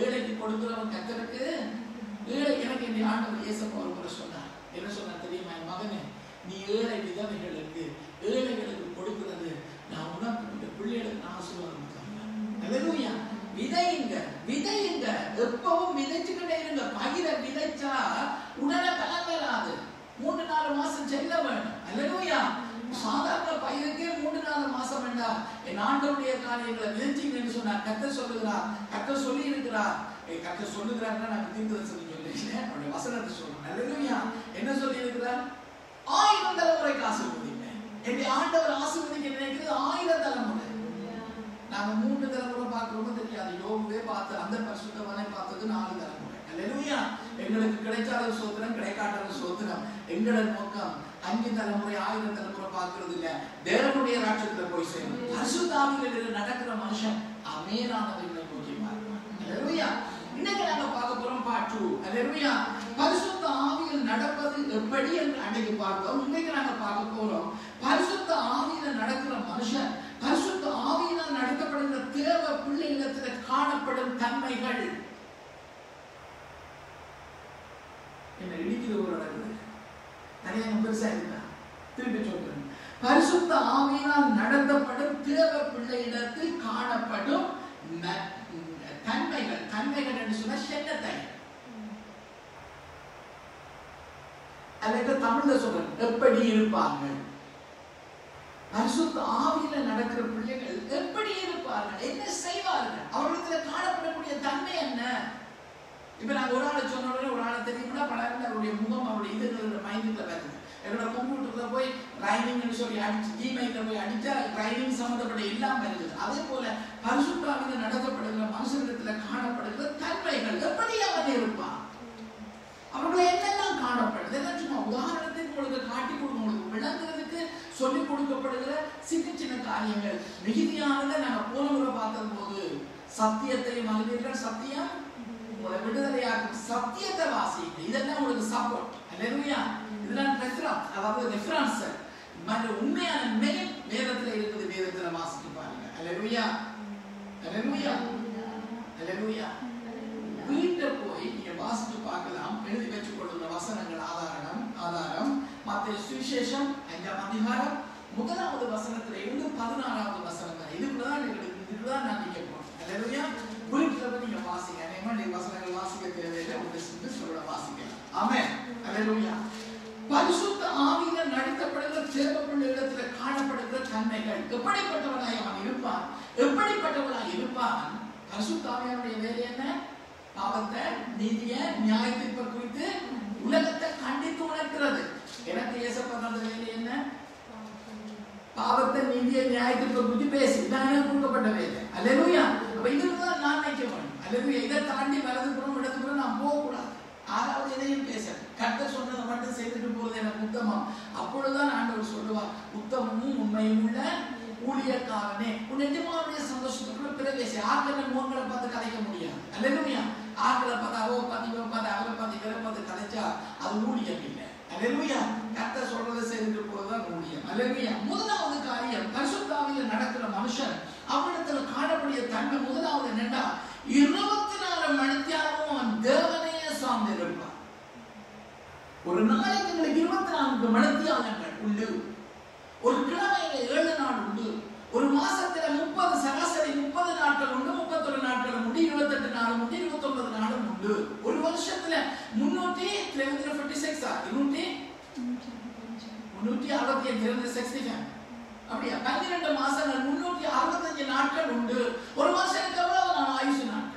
கொடுக்கிறவன் கத்தருக்கு ஏழை எனக்கு என்னுடைய ஆண்டவர் இயேசப்பா ஒரு முறை சொன்னார் என்ன சொன்னார் தெரியுமா என் மகனே நீ ஏழை விதவைகளுக்கு ஏழைகளுக்கு கொடுக்கிறது நான் உனக்கு இந்த பிள்ளைகளுக்கு நான் ஆசீர்வாதம் தருவேன் அல்லேலூயா விதையுங்க விதையுங்க எப்பவும் விதைச்சுக்கிட்டே இருங்க பயிர விதைச்சா உடனே பலன் வராது மூணு நாலு மாசம் செல்ல வேணும் அல்லேலூயா சாதாரண பயிருக்கே மூணு நாலு மாசம் வேண்டாம் என் ஆண்டவருடைய காரியங்களை விதைச்சிங்கன்னு சொன்னார் கத்த சொல்லுகிறார் கத்த சொல்லி இருக்கிறார் கத்த சொல்லுகிறாருன்னா நான் தீர்க்கதரிசனம் சொல்லிக்கிறேன் அவருடைய வசனத்தை சொல்றேன் அல்லேலூயா என்ன சொல்லி இருக்கிறார் ஆயிரம் தலைமுறைக்கு ஆசீர்வதிங்க என்னுடைய ஆண்டவர் ஆசீர்வதிக்க நினைக்கிறது ஆயிரம் தலைமுறை நாங்க மூன்று தலைமுறை பார்க்கிறோமோ தெரியாது யோகுவே பார்த்து அந்த பரிசுத்தவனை பார்த்தது நாலு தலைமுறை அல்லேலூயா எங்களுக்கு கிடைக்காத சோத்திரம் கிடைக்காத சோத்திரம் எங்களோட நோக்கம் அஞ்சு தலைமுறை ஆயிரம் தலைமுறை பார்க்கிறது இல்ல தேவனுடைய ராட்சத்துல போய் சேரும் பரிசுத்தாவியில் நடக்கிற மனுஷன் அமேரானவர்களை நோக்கி பார்ப்பான் அல்லேலூயா இன்னைக்கு நாங்க பார்க்க போறோம் பார்ட் டூ அல்லேலூயா பரிசுத்த ஆவியில் நடப்பது எப்படி என்று அன்னைக்கு பார்த்தோம் இன்னைக்கு நாங்க பார்க்க போறோம் பரிசுத்த ஆவியில நடக்கிற மனுஷன் பரிசுத்த ஆவியினால் நடத்தப்படுகிற தேவ பிள்ளைகளிடத்துல காணப்படும் தன்மைகள் என்ன இடிக்குது ஒரு நடக்குது நிறைய பெருசா இருந்தா திருப்பி சொல்றேன் பரிசுத்த ஆவியினால் நடத்தப்படும் தேவ பிள்ளையிடத்தில் காணப்படும் ந- தன்மைகள் தன்மைகள் என்று சொன்னா சென்னத்தை அதுக்கு தமிழ்ல சொல்றேன் எப்படி இருப்பார்கள் பரிசுத்த ஆவியில நடக்கிற பிள்ளைகள் எப்படி இருப்பார்கள் என்ன செய்வார்கள் அவர்களுக்கு காணப்படக்கூடிய தன்மை என்ன இப்ப நாங்க ஒரு ஆளை சொன்ன உடனே ஒரு ஆளை தெரியும்னா பல இடத்துல அவருடைய முகம் அவருடைய இது மைண்டுல வருது என்னோட கம்ப்யூட்டர்ல போய் ரைனிங்னு சொல்லி அடிச்சு ஜிமெயில போய் அடிச்சா ரைனிங் சம்மந்தப்பட்ட எல்லாம் வருது அதே போல பரிசுத்தாவில நடத்தப்படுகிற மனுஷனிடத்துல காணப்படுகிற தன்மைகள் எப்படி அவன் இருப்பான் அவர்களை என்னெல்லாம் காணப்படுது எல்லாம் சும்மா உதாரணத்துக்கு உங்களுக்கு காட்டி கொடுக்க உங்களுக்கு விளங்குறதுக்கு சொல்லிக் கொடுக்கப்படுகிற சின்ன சின்ன காரியங்கள் மிகுதியானதை நாங்க போன முறை பார்த்தது போது சத்தியத்தையும் அறிவீர்கள் சத்தியம் உங்களை விடுதலையாக்கும் சத்தியத்தை வாசிங்க இதெல்லாம் உங்களுக்கு சப்போர்ட் அல்லேலூயா இதெல்லாம் ரெஃபரன்ஸ் அதாவது ரெஃபரன்ஸ் மற்ற உண்மையான மெயின் வேதத்துல இருக்குது வேதத்துல வாசிக்க பாருங்க அல்லேலூயா அல்லேலூயா அல்லேலூயா வீட்டை போய் நீங்க வாசித்து பார்க்கலாம் எழுதி வச்சுக் கொள்ளுங்க வசனங்கள் ஆதாரம் ஆதாரம் மற்ற சுவிசேஷம் அஞ்சாம் அதிகாரம் முதலாவது வசனத்துல இருந்து பதினாறாவது வசனம் வரை இதுக்குதான் எங்களுக்கு இதுதான் நான் நிக்க போறேன் அல்லேலூயா வீட்டுல போய் நீங்க வாசிங்க அதே நீங்க வசனங்கள் வாசிக்க தேவையில்லை உங்க சிம்பிளோட வாசிக்கலாம் ஆமென் அல்லேலூயா பரிசுத்த ஆவியில நடத்தப்படுகிற தேவ பிள்ளைகளிடத்துல காணப்படுகிற தன்மைகள் எப்படிப்பட்டவனாய் அவன் இருப்பான் எப்படிப்பட்டவனாய் இருப்பான் பரிசுத்த ஆவியானுடைய வேலை என்ன பாவத்தை நீதிய நியாயத்தீர்ப்பை குறித்து உலகத்தை கண்டித்து உணர்கிறது எனக்கு ஏசப்படாத வேலை என்ன பாவத்தை நீதிய நியாயத்தீர்ப்பை குறித்து பேசி இதான் எனக்கு கொடுக்கப்பட்ட வேலை அல்லேலூயா அப்ப இதுக்கு தான் நான் நினைக்க வேண்டும் அல்லேலூயா இதை தாண்டி வலதுபுறம் இடதுபுறம் நான் போகக்கூடாது ஆறாவது எதையும் பேச கட்ட சொன்னதை மட்டும் செய்துட்டு போறது எனக்கு உத்தமம் அப்பொழுதுதான் ஆண்டவர் சொல்லுவார் உத்தமமும் உண்மையும் உள்ள ஊழியக்காரனே உன் நிஜமாவுடைய சந்தோஷத்துக்குள்ள பிரவேசி ஆக்களை முகங்களை பார்த்து கதைக்க முடியாது அல்லேலூயா ஆக்களை பார்த்து அவ பார்த்து இவ பார்த்து அவரை பார்த்து இவரை பார்த்து கதைச்சா அது ஊழியம் இல்லை அல்லேலூயா கத்த சொல்றதை செய்துட்டு போறதுதான் ஊழியம் அல்லேலூயா முதலாவது காரியம் பரிசுத்தாவில நடக்கிற மனுஷன் அவனிடத்துல காணக்கூடிய தன்மை முதலாவது என்னன்னா இருபத்தி நாலு மணித்தியாலும் அவன் தேவனையே சார்ந்து இருப்பான் ஒரு நாளைக்கு எங்களுக்கு இருபத்தி நான்கு மணித்தியாலங்கள் உண்டு ஒரு கிழமையில ஏழு நாள் உண்டு ஒரு மாசத்துல முப்பது சராசரி முப்பது நாட்கள் உண்டு முப்பத்தொரு நாட்கள் உண்டு இருபத்தெட்டு நாள் உண்டு இருபத்தொன்பது நாளும் உண்டு ஒரு வருஷத்துல முன்னூத்தி ஃபிஃப்டி சிக்ஸ் இருநூத்தி முன்னூத்தி அறுபத்தி அஞ்சு இருந்து சிக்ஸ்டி ஃபைவ் அப்படியா பன்னிரெண்டு மாசங்கள் முன்னூத்தி அறுபத்தஞ்சு நாட்கள் உண்டு ஒரு மனுஷனுக்கு எவ்வளவு நாள் ஆயுசு நாட்கள்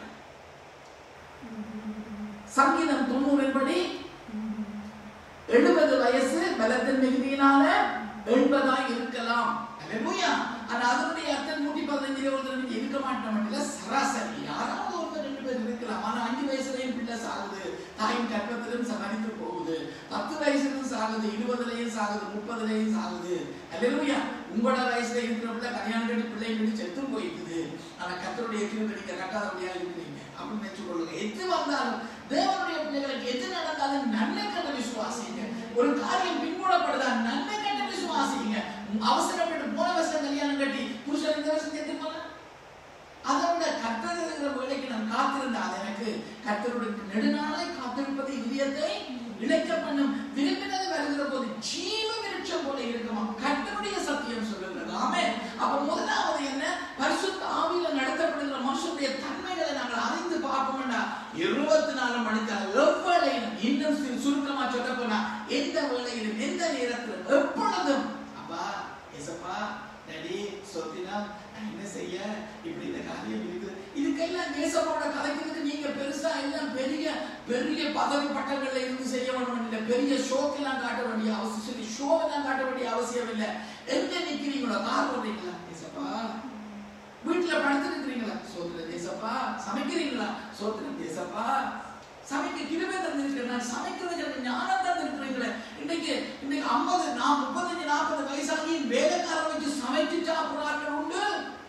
சங்கீதம் தொண்ணூறின் படி எழுபது வயசு பலத்தின் மிகுதியினால எண்பதாய் இருக்கலாம் அல்லேலூயா ஆனா அதனுடைய அர்த்தம் நூத்தி பதினஞ்சு ஒருத்தர் நீங்க இருக்க மாட்டோம் இல்ல சராசரி யாராவது ஒருத்தர் ரெண்டு பேர் இருக்கலாம் ஆனா அஞ்சு வயசுலயும் பிள்ளை சாகுது தாயின் கற்பத்திலும் மறித்து போகுது பத்து வயசுலயும் சாகுது இருபதுலயும் சாகுது முப்பதுலயும் சாகுது அல்லேலூயா உங்களோட வயசுல இருக்கிற பிள்ளை கல்யாணம் கட்டி பிள்ளை கட்டி செத்து போயிட்டுது ஆனா கத்தருடைய கிருபை நீங்க கட்டாதபடியா இருக்கிறீங்க அப்படின்னு நினைச்சு கொள்ளுங்க எது வந்தாலும் தேவனுடைய பிள்ளைகளுக்கு எது நடந்தாலும் நன்மை கண்ட விசுவாசிங்க ஒரு காரியம் பின்போடப்படுதா நன்மை கண்ட விசுவாசிங்க அவசரப்பட்டு போன வருஷம் கல்யாணம் கட்டி புருஷன் இந்த வருஷம் செத்து போன அதை விட கத்தர் இருக்கிற வேலைக்கு நான் காத்திருந்தா அது எனக்கு கர்த்தருடைய நெடுநாளை காத்திருப்பது இதயத்தை இழைக்க பண்ணும் விரும்பினது வருகிற போது ஜீவ விருட்சம் போல இருக்குமா கர்த்தருடைய சத்தியம் சொல்லுகிறது ஆமே அப்ப முதலாவது என்ன பரிசுத்த ஆவியில நடத்தப்படுகிற மனுஷனுடைய தன்மைகளை நாங்கள் அறிந்து பார்ப்போம்னா இருபத்தி நாலு மணிக்கான எவ்வளையிலும் இன்னும் சு- சுருக்கமா சொல்ல போனா எந்த வேளையிலும் எந்த நேரத்திலும் எப்பொழுதும் அப்பா ஏசப்பா டேடி சொத்தினா நான் என்ன செய்ய இப்படி இந்த காரியம் இருக்குது இதுக்கெல்லாம் ஏசப்பாவோட கதைக்கிறதுக்கு நீங்க பெருசா எல்லாம் பெரிய பெரிய பதவி பட்டங்கள்ல இருந்து செய்ய வேணும் இல்லை பெரிய ஷோக்கெல்லாம் காட்ட வேண்டிய அவசியம் சொல்லி ஷோவெல்லாம் காட்ட வேண்டிய அவசியம் இல்லை எங்க நிக்கிறீங்களோ கார் ஓடுறீங்களா ஏசப்பா வீட்டுல படுத்துருக்கிறீங்களா சோதனை தேசப்பா சமைக்கிறீங்களா சோதனை தேசப்பா சமைக்க கிருபை தந்திருக்கிறேன் நான் சமைக்கிறதுக்கு எனக்கு ஞானம் தந்திருக்கிறீங்களே இன்னைக்கு இன்னைக்கு ஐம்பது நான் முப்பத்தஞ்சு நாற்பது வயசாகி வேலைக்காரன் வச்சு சமைச்சு சாப்பிடுறார்கள் உண்டு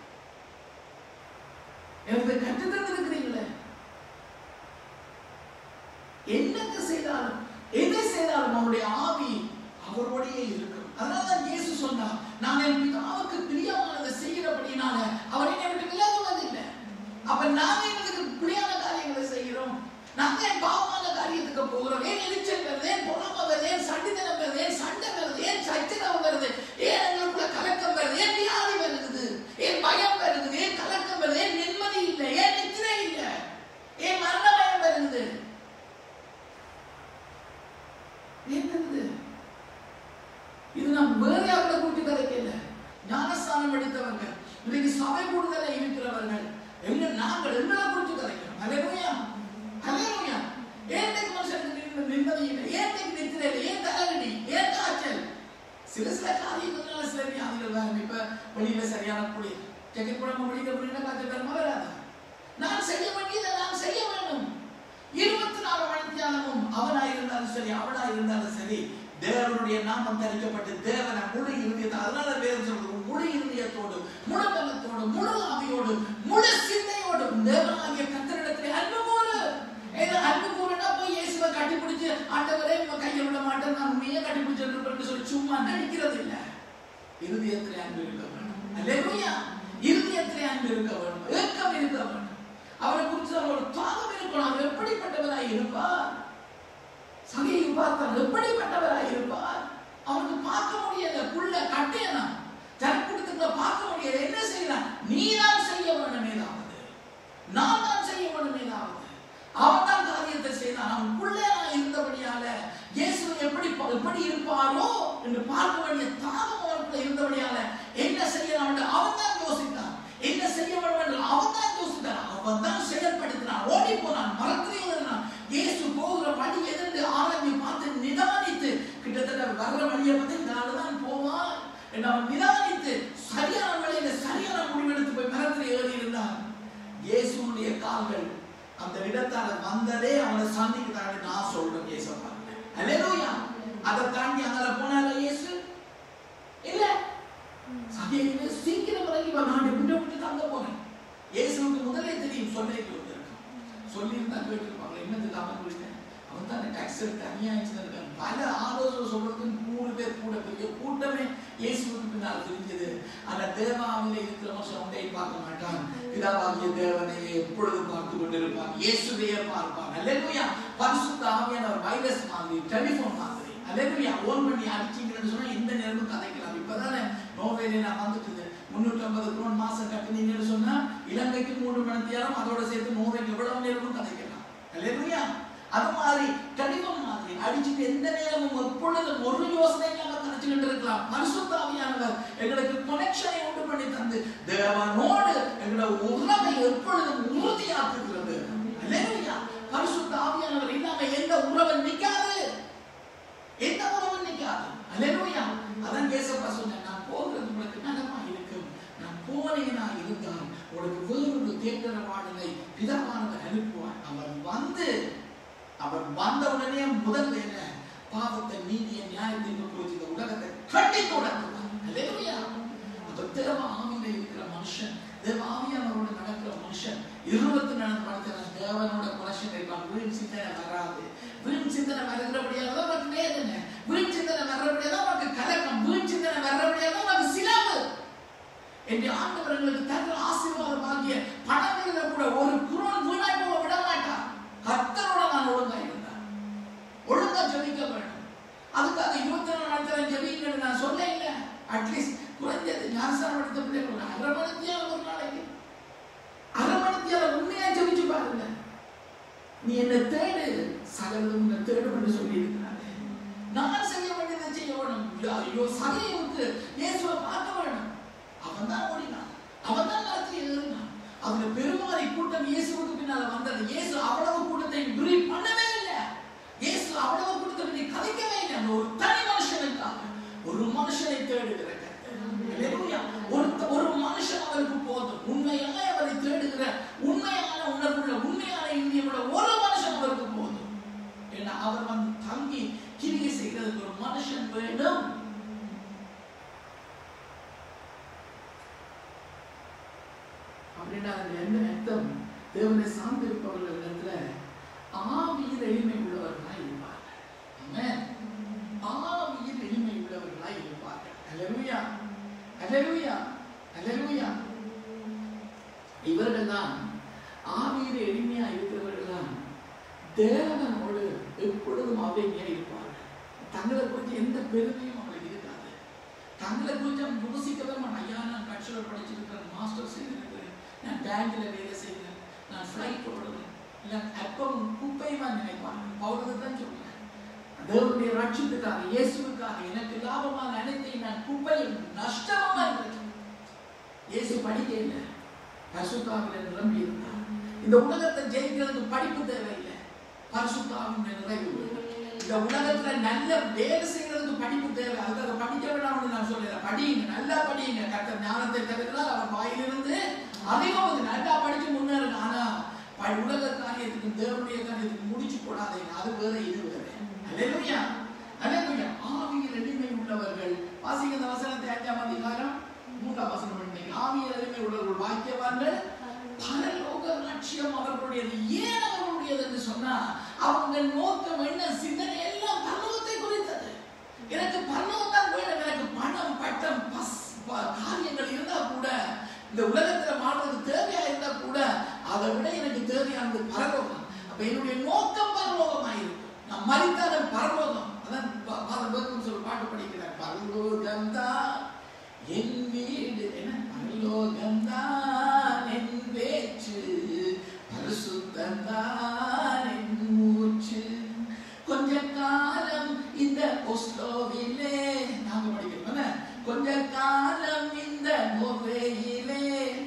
எனக்கு கற்று தந்திருக்கிறீங்களே என்னங்க செய்தாலும் எதை செய்தாலும் அவருடைய ஆவி அவரோடையே இருக்கும் அதனால தான் இயேசு சொன்னார் நான் என் பிதாவுக்கு பிரியமானதை செய்கிறபடினால அவர் என்னை விட்டு விலகுவதில்லை அப்ப நாங்க எங்களுக்கு பிரியான காரியங்களை செய்கிறோம் நாங்க என் பாவமான காரியத்துக்கு போகிறோம் ஏன் எரிச்சல் வருது ஏன் புறம வருது ஏன் சண்டித்தனம் வருது ஏன் சண்டை வருது ஏன் சச்சரவு வருது ஏன் எங்களுக்குள்ள கலக்கம் வருது ஏன் வியாதி வருது ஏன் பயம் வருது ஏன் கலக்கம் வருது ஏன் நிம்மதி இல்லை ஏன் நித்திரை இல்லை ஏன் மரண பயம் வருது என்னது இது நாம் வேற யாரோட கூட்டி கதைக்கல ஞானஸ்தானம் எடுத்தவங்க இன்னைக்கு சபை கூடுதல இருக்கிறவர்கள் எங்க நாங்கள் எங்களை குறித்து கதைக்கிறோம் அலையா அலையா ஏன் இன்னைக்கு மனுஷனுக்கு நிம்ம- நிம்மதி இல்லை ஏன் இன்னைக்கு நித்திரை இல்லை ஏன் தலைவலி ஏன் காய்ச்சல் சில சில காரியங்கள்னால சில வியாதிகள் வரும் இப்ப வெளியில சரியான குளிர் செக்கை குழம்பு வெளியில வெளியில காய்ச்சல் வருமா வராதா நான் செய்ய வேண்டியதை நான் செய்ய வேண்டும் இருபத்தி நாலு மணி தியானமும் அவனா இருந்தாலும் சரி அவனா இருந்தாலும் சரி தேவனுடைய நாமம் தரிக்கப்பட்டு தேவனை முழு இருதயத்தை அதனால வேதம் சொல்றது முழு இருதயத்தோடு முழு பலத்தோடு முழு ஆவியோடு முழு சிந்தையோடும் தேவனாகிய கத்தரிடத்தில் அன்பு கூறு ஏதோ அன்பு கூறுனா போய் இயேசுவை கட்டி பிடிச்சு ஆண்டவரே உங்க கையை விட மாட்டேன் நான் உண்மையே கட்டி பிடிச்சிருப்பேன்னு சொல்லி சும்மா நடிக்கிறது இல்ல இருதயத்திலே அன்பு இருக்க வேண்டும் அல்லேலூயா இருதயத்திலே அன்பு இருக்க வேண்டும் ஏக்கம் இருக்க வேண்டும் அவரை குறித்து அவரோட தாகம் இருக்கணும் அவர் எப்படிப்பட்டவராய் இருப்பார் சகையை பார்த்தால் எப்படிப்பட்டவராய் இருப்பார் அவருக்கு பார்க்க முடியல புள்ள கட்டையனா ஜனக்கூட்டத்துக்குள்ள பார்க்க முடியல என்ன செய்யலாம் நீ தான் செய்ய வேண்டும் ஏதாவது நான் தான் செய்ய வேண்டும் ஏதாவது அவன் தான் காரியத்தை செய்தான் அவன் பிள்ளையா இருந்தபடியால இயேசு எப்படி எப்படி இருப்பாரோ என்று பார்க்க வேண்டிய தாகம் அவனுக்குள்ள இருந்தபடியால என்ன செய்யலாம் என்று அவன் தான் யோசித்தான் என்ன செய்ய வேண்டும் என்று அவன் தான் யோசித்தான் அவன் தான் செயல்படுத்தினான் ஓடி போனான் மரத்திலே ஏறினான் இயேசு போகிற வழி எதிர்ந்து ஆராய்ந்து பார்த்து நிதானித்து கிட்டத்தட்ட வர்ற வழியை பார்த்து இந்த ஆளு தான் போவான் என்று அவன் நிதானித்து சரியான வழியில சரியான முடிவெடுத்து போய் மரத்தில் ஏறி இருந்தான் இயேசுடைய கால்கள் அந்த இடத்தால வந்ததே அவனை சந்திக்கிறான்னு நான் சொல்றேன் இயேசப்பா அல்லேலூயா அதை தாண்டி அங்கே போனால இயேசு இல்ல சகையிலே சீக்கிரம் இறங்கி வா, நான் விட்டு விட்டு தங்க போறேன் இயேசுவுக்கு முதலே தெரியும் சொல்லிட்டு வந்திருக்கான் சொல்லி இருந்தா கேட்டுருப்பாங்க என்னத்துக்கு அவன் விட்டேன் அவன் தான் டாக்ஸ் எடுத்து அநியாயம் இருக்கான் பல ஆலோசனை சொல்றதுக்கு நூறு பேர் கூட பெரிய கூட்டமே இயேசுவுக்கு பின்னால் தெரிஞ்சது ஆனா தேவாவில இருக்கிற மனுஷன் ஒன்றை பார்க்க மாட்டான் பிதாவாகிய தேவனை எப்பொழுது பார்த்து கொண்டிருப்பான் இயேசுவையே பார்ப்பான் அல்லேலூயா பரிசுத்த ஆவியான ஒரு வைரஸ் மாதிரி டெலிபோன் மாதிரி அல்லேலூயா ஓன் பண்ணி அடிச்சீங்கன்னு சொன்னா எந்த நேரமும் கதைக்கலாம் இப்பதானே நோவேலே நான் வந்துட்டு முன்னூற்றி ஐம்பது குரோன் மாசம் கட்டினீங்கன்னு சொன்னா இலங்கைக்கு மூன்று மணி நேரம் அதோட சேர்த்து நோவைக்கு எவ்வளவு நேரமும் கதைக்கலாம் அல்லேலூயா அது மாதிரி டெலிபோன் மாதிரி அடிச்சுட்டு எந்த நேரமும் எப்பொழுதும் ஒரு யோசனை இல்லாம கதைச்சுக்கிட்டு இருக்கலாம் பரிசுத்தாவியானவர் எங்களுக்கு கனெக்ஷனை உண்டு பண்ணி தந்து தேவனோடு எங்களோட உறவை எப்பொழுதும் உறுதியாக்குகிறது அல்லேலூயா பரிசுத்த ஆவியானவர் இல்லாம எந்த உறவு நிக்காது எந்த உறவு நிக்காது அல்லேலூயா அதான் கேசப்பா சொன்னேன் நான் போகிறது உங்களுக்கு நலமா இருக்கும் நான் போனேனா இருந்தால் உனக்கு வேறொரு தேர்தல பாடலை பிதாவானவர் அனுப்புவார் அவர் வந்து அவர் வந்த உடனே முதல் வேலை பாவத்தை நீதியை நியாயத்திற்கு குறித்து இந்த உலகத்தை கண்டித்து உணர்த்துவார் அல்லேலூயா அப்ப தேவ ஆவியில இருக்கிற மனுஷன் தேவ ஆவியானவரோட நடக்கிற மனுஷன் இருபத்தி நாலு மணி தேவனோட மனுஷன் இருப்பான் வீண் சிந்தனை வராது வீண் சிந்தனை வருகிறபடியாக தான் உனக்கு வேதனை வீண் சிந்தனை வர்றபடியாக தான் உனக்கு கலக்கம் வீண் சிந்தனை வர்றபடியாக தான் உனக்கு சிலவு என்று ஆண்டவர்களுக்கு தங்கள் ஆசீர்வாதம் ஆகிய பணங்களில் கூட ஒரு குரோன் வீணாய் போக விட மாட்டார் நீ என்ன தேடு சகலதும் உன்னை தேடும் என்று சொல்லி இருக்கிறாரு நான் செய்ய வேண்டியதை செய்ய வேணும் ஐயோ சகையுக்கு இயேசுவை பார்க்க வேணும் அவன் தான் ஓடினான் அவன் தான் ராத்திரி எழுதினான் அதுல பெருமாறி கூட்டம் இயேசுவுக்கு பின்னால வந்தது இயேசு அவ்வளவு கூட்டத்தை பிரீட் பண்ணவே இல்லை இயேசு அவ்வளவு கூட்டத்தை பற்றி கதைக்கவே இல்லை அந்த ஒரு தனி மனுஷனுக்காக ஒரு மனுஷனை தேடுகிற கர்த்தர். அல்லேலூயா. ஒரு ஒரு மனுஷன் அவருக்கு போதும் உண்மையாக அவரை தேடுகிற உண்மையான உணர்வுள்ள உண்மையான இந்தியமுள்ள ஒரு மனுஷன் அவருக்கு போதும் ஏன்னா அவர் வந்து தங்கி கிரியை செய்கிறதுக்கு ஒரு மனுஷன் வேண்டும் அப்படின்னா அது என்ன அர்த்தம் தேவனை சார்ந்திருப்பவர்கள் இடத்துல ஆவியில் எளிமை உள்ளவர்களாய் இருப்பார்கள் ஆமென். ஆவியில் எளிமை உள்ளவர்களாய் இருப்பார்கள் அல்லேலூயா அல்லேலூயா அல்லேலூயா இவர்கள் தான் ஆவியில் எளிமையா இருக்கிறவர்கள் தான் தேவனோடு எப்பொழுதும் அமைதியா இருப்பார்கள் தங்களை குறித்து எந்த பெருமையும் அவங்களுக்கு இருக்காது தங்களை குறித்து அவங்க யோசிக்கவே மாட்டாங்க ஐயா நான் கட்சியில் படிச்சிருக்கிறேன் மாஸ்டர் செய்திருக்கிறேன் நான் பேங்க்ல வேலை செய்கிறேன் நான் ஃப்ளைட் ஓடுறேன் இல்லை அப்பவும் குப்பையுமா நினைப்பாங்க பவுலுக்கு தான் சொல்றேன் தேவனுடைய ரட்சத்துக்காக இயேசுவுக்காக எனக்கு லாபமான அனைத்தையும் நான் குப்பையும் நஷ்டமா இருக்கிறேன் இயேசு படிக்க இல்லை பரிசுத்தாவில நிரம்பி இருந்தார் இந்த உலகத்தை ஜெயிக்கிறதுக்கு படிப்பு தேவையில்லை பரிசுத்தாவின் நிறைவு வேண்டும். இந்த உலகத்துல நல்ல வேலை செய்யறதுக்கு படிப்பு தேவை அதுக்காக படிக்க வேண்டாம்னு நான் சொல்றேன் படிங்க நல்லா படிங்க கத்த ஞானத்தை தருகிறார் அவர் வாயிலிருந்து அதிகம் வந்து நல்லா படிச்சு முன்னேறுங்க ஆனா ப- உலக காரியத்துக்கு தேவனுடைய காரியத்துக்கு முடிச்சு போடாதீங்க அது வேற இது வேற அல்லேலூயா அல்லேலூயா ஆவியில் எளிமை உள்ளவர்கள் வாசிங்க இந்த வசனத்தை அஞ்சாம் அதிகாரம் மூன்றாம் வசனம் பண்ணீங்க ஆவியில் எளிமை உள்ளவர்கள் வாக்கியவான்கள் பரலோக லட்சியம் அவர்களுடையது ஏன் அவர்களுடையது என்று சொன்னா அவங்க நோக்கம் என்ன சிந்தனை எல்லாம் பரலோகத்தை குறித்தது எனக்கு பரலோகம் தான் வேணும் எனக்கு பணம் பட்டம் பஸ் ப- காரியங்கள் இருந்தா கூட இந்த உலகத்துல வாழ்றது தேவையா இருந்தா கூட அதை விட எனக்கு தேவையானது பரலோகம் அப்ப என்னுடைய நோக்கம் பரலோகமாயிருக்கும் நான் மறித்தாலும் பரலோகம் அதான் ப- ப- வேதம் சொல்லி பாட்டு படிக்கிறேன் பரலோகம் தான் என் வீடு என்ன பரலோகம் தான் என் பேச்சு பரிசுத்தம் தான் என் மூச்சு கொஞ்ச காலம் இந்த ஒஸ்லோவிலே நாங்க படிக்கிறோம் என்ன? கொஞ்ச காலம் இந்த நோவேயிலே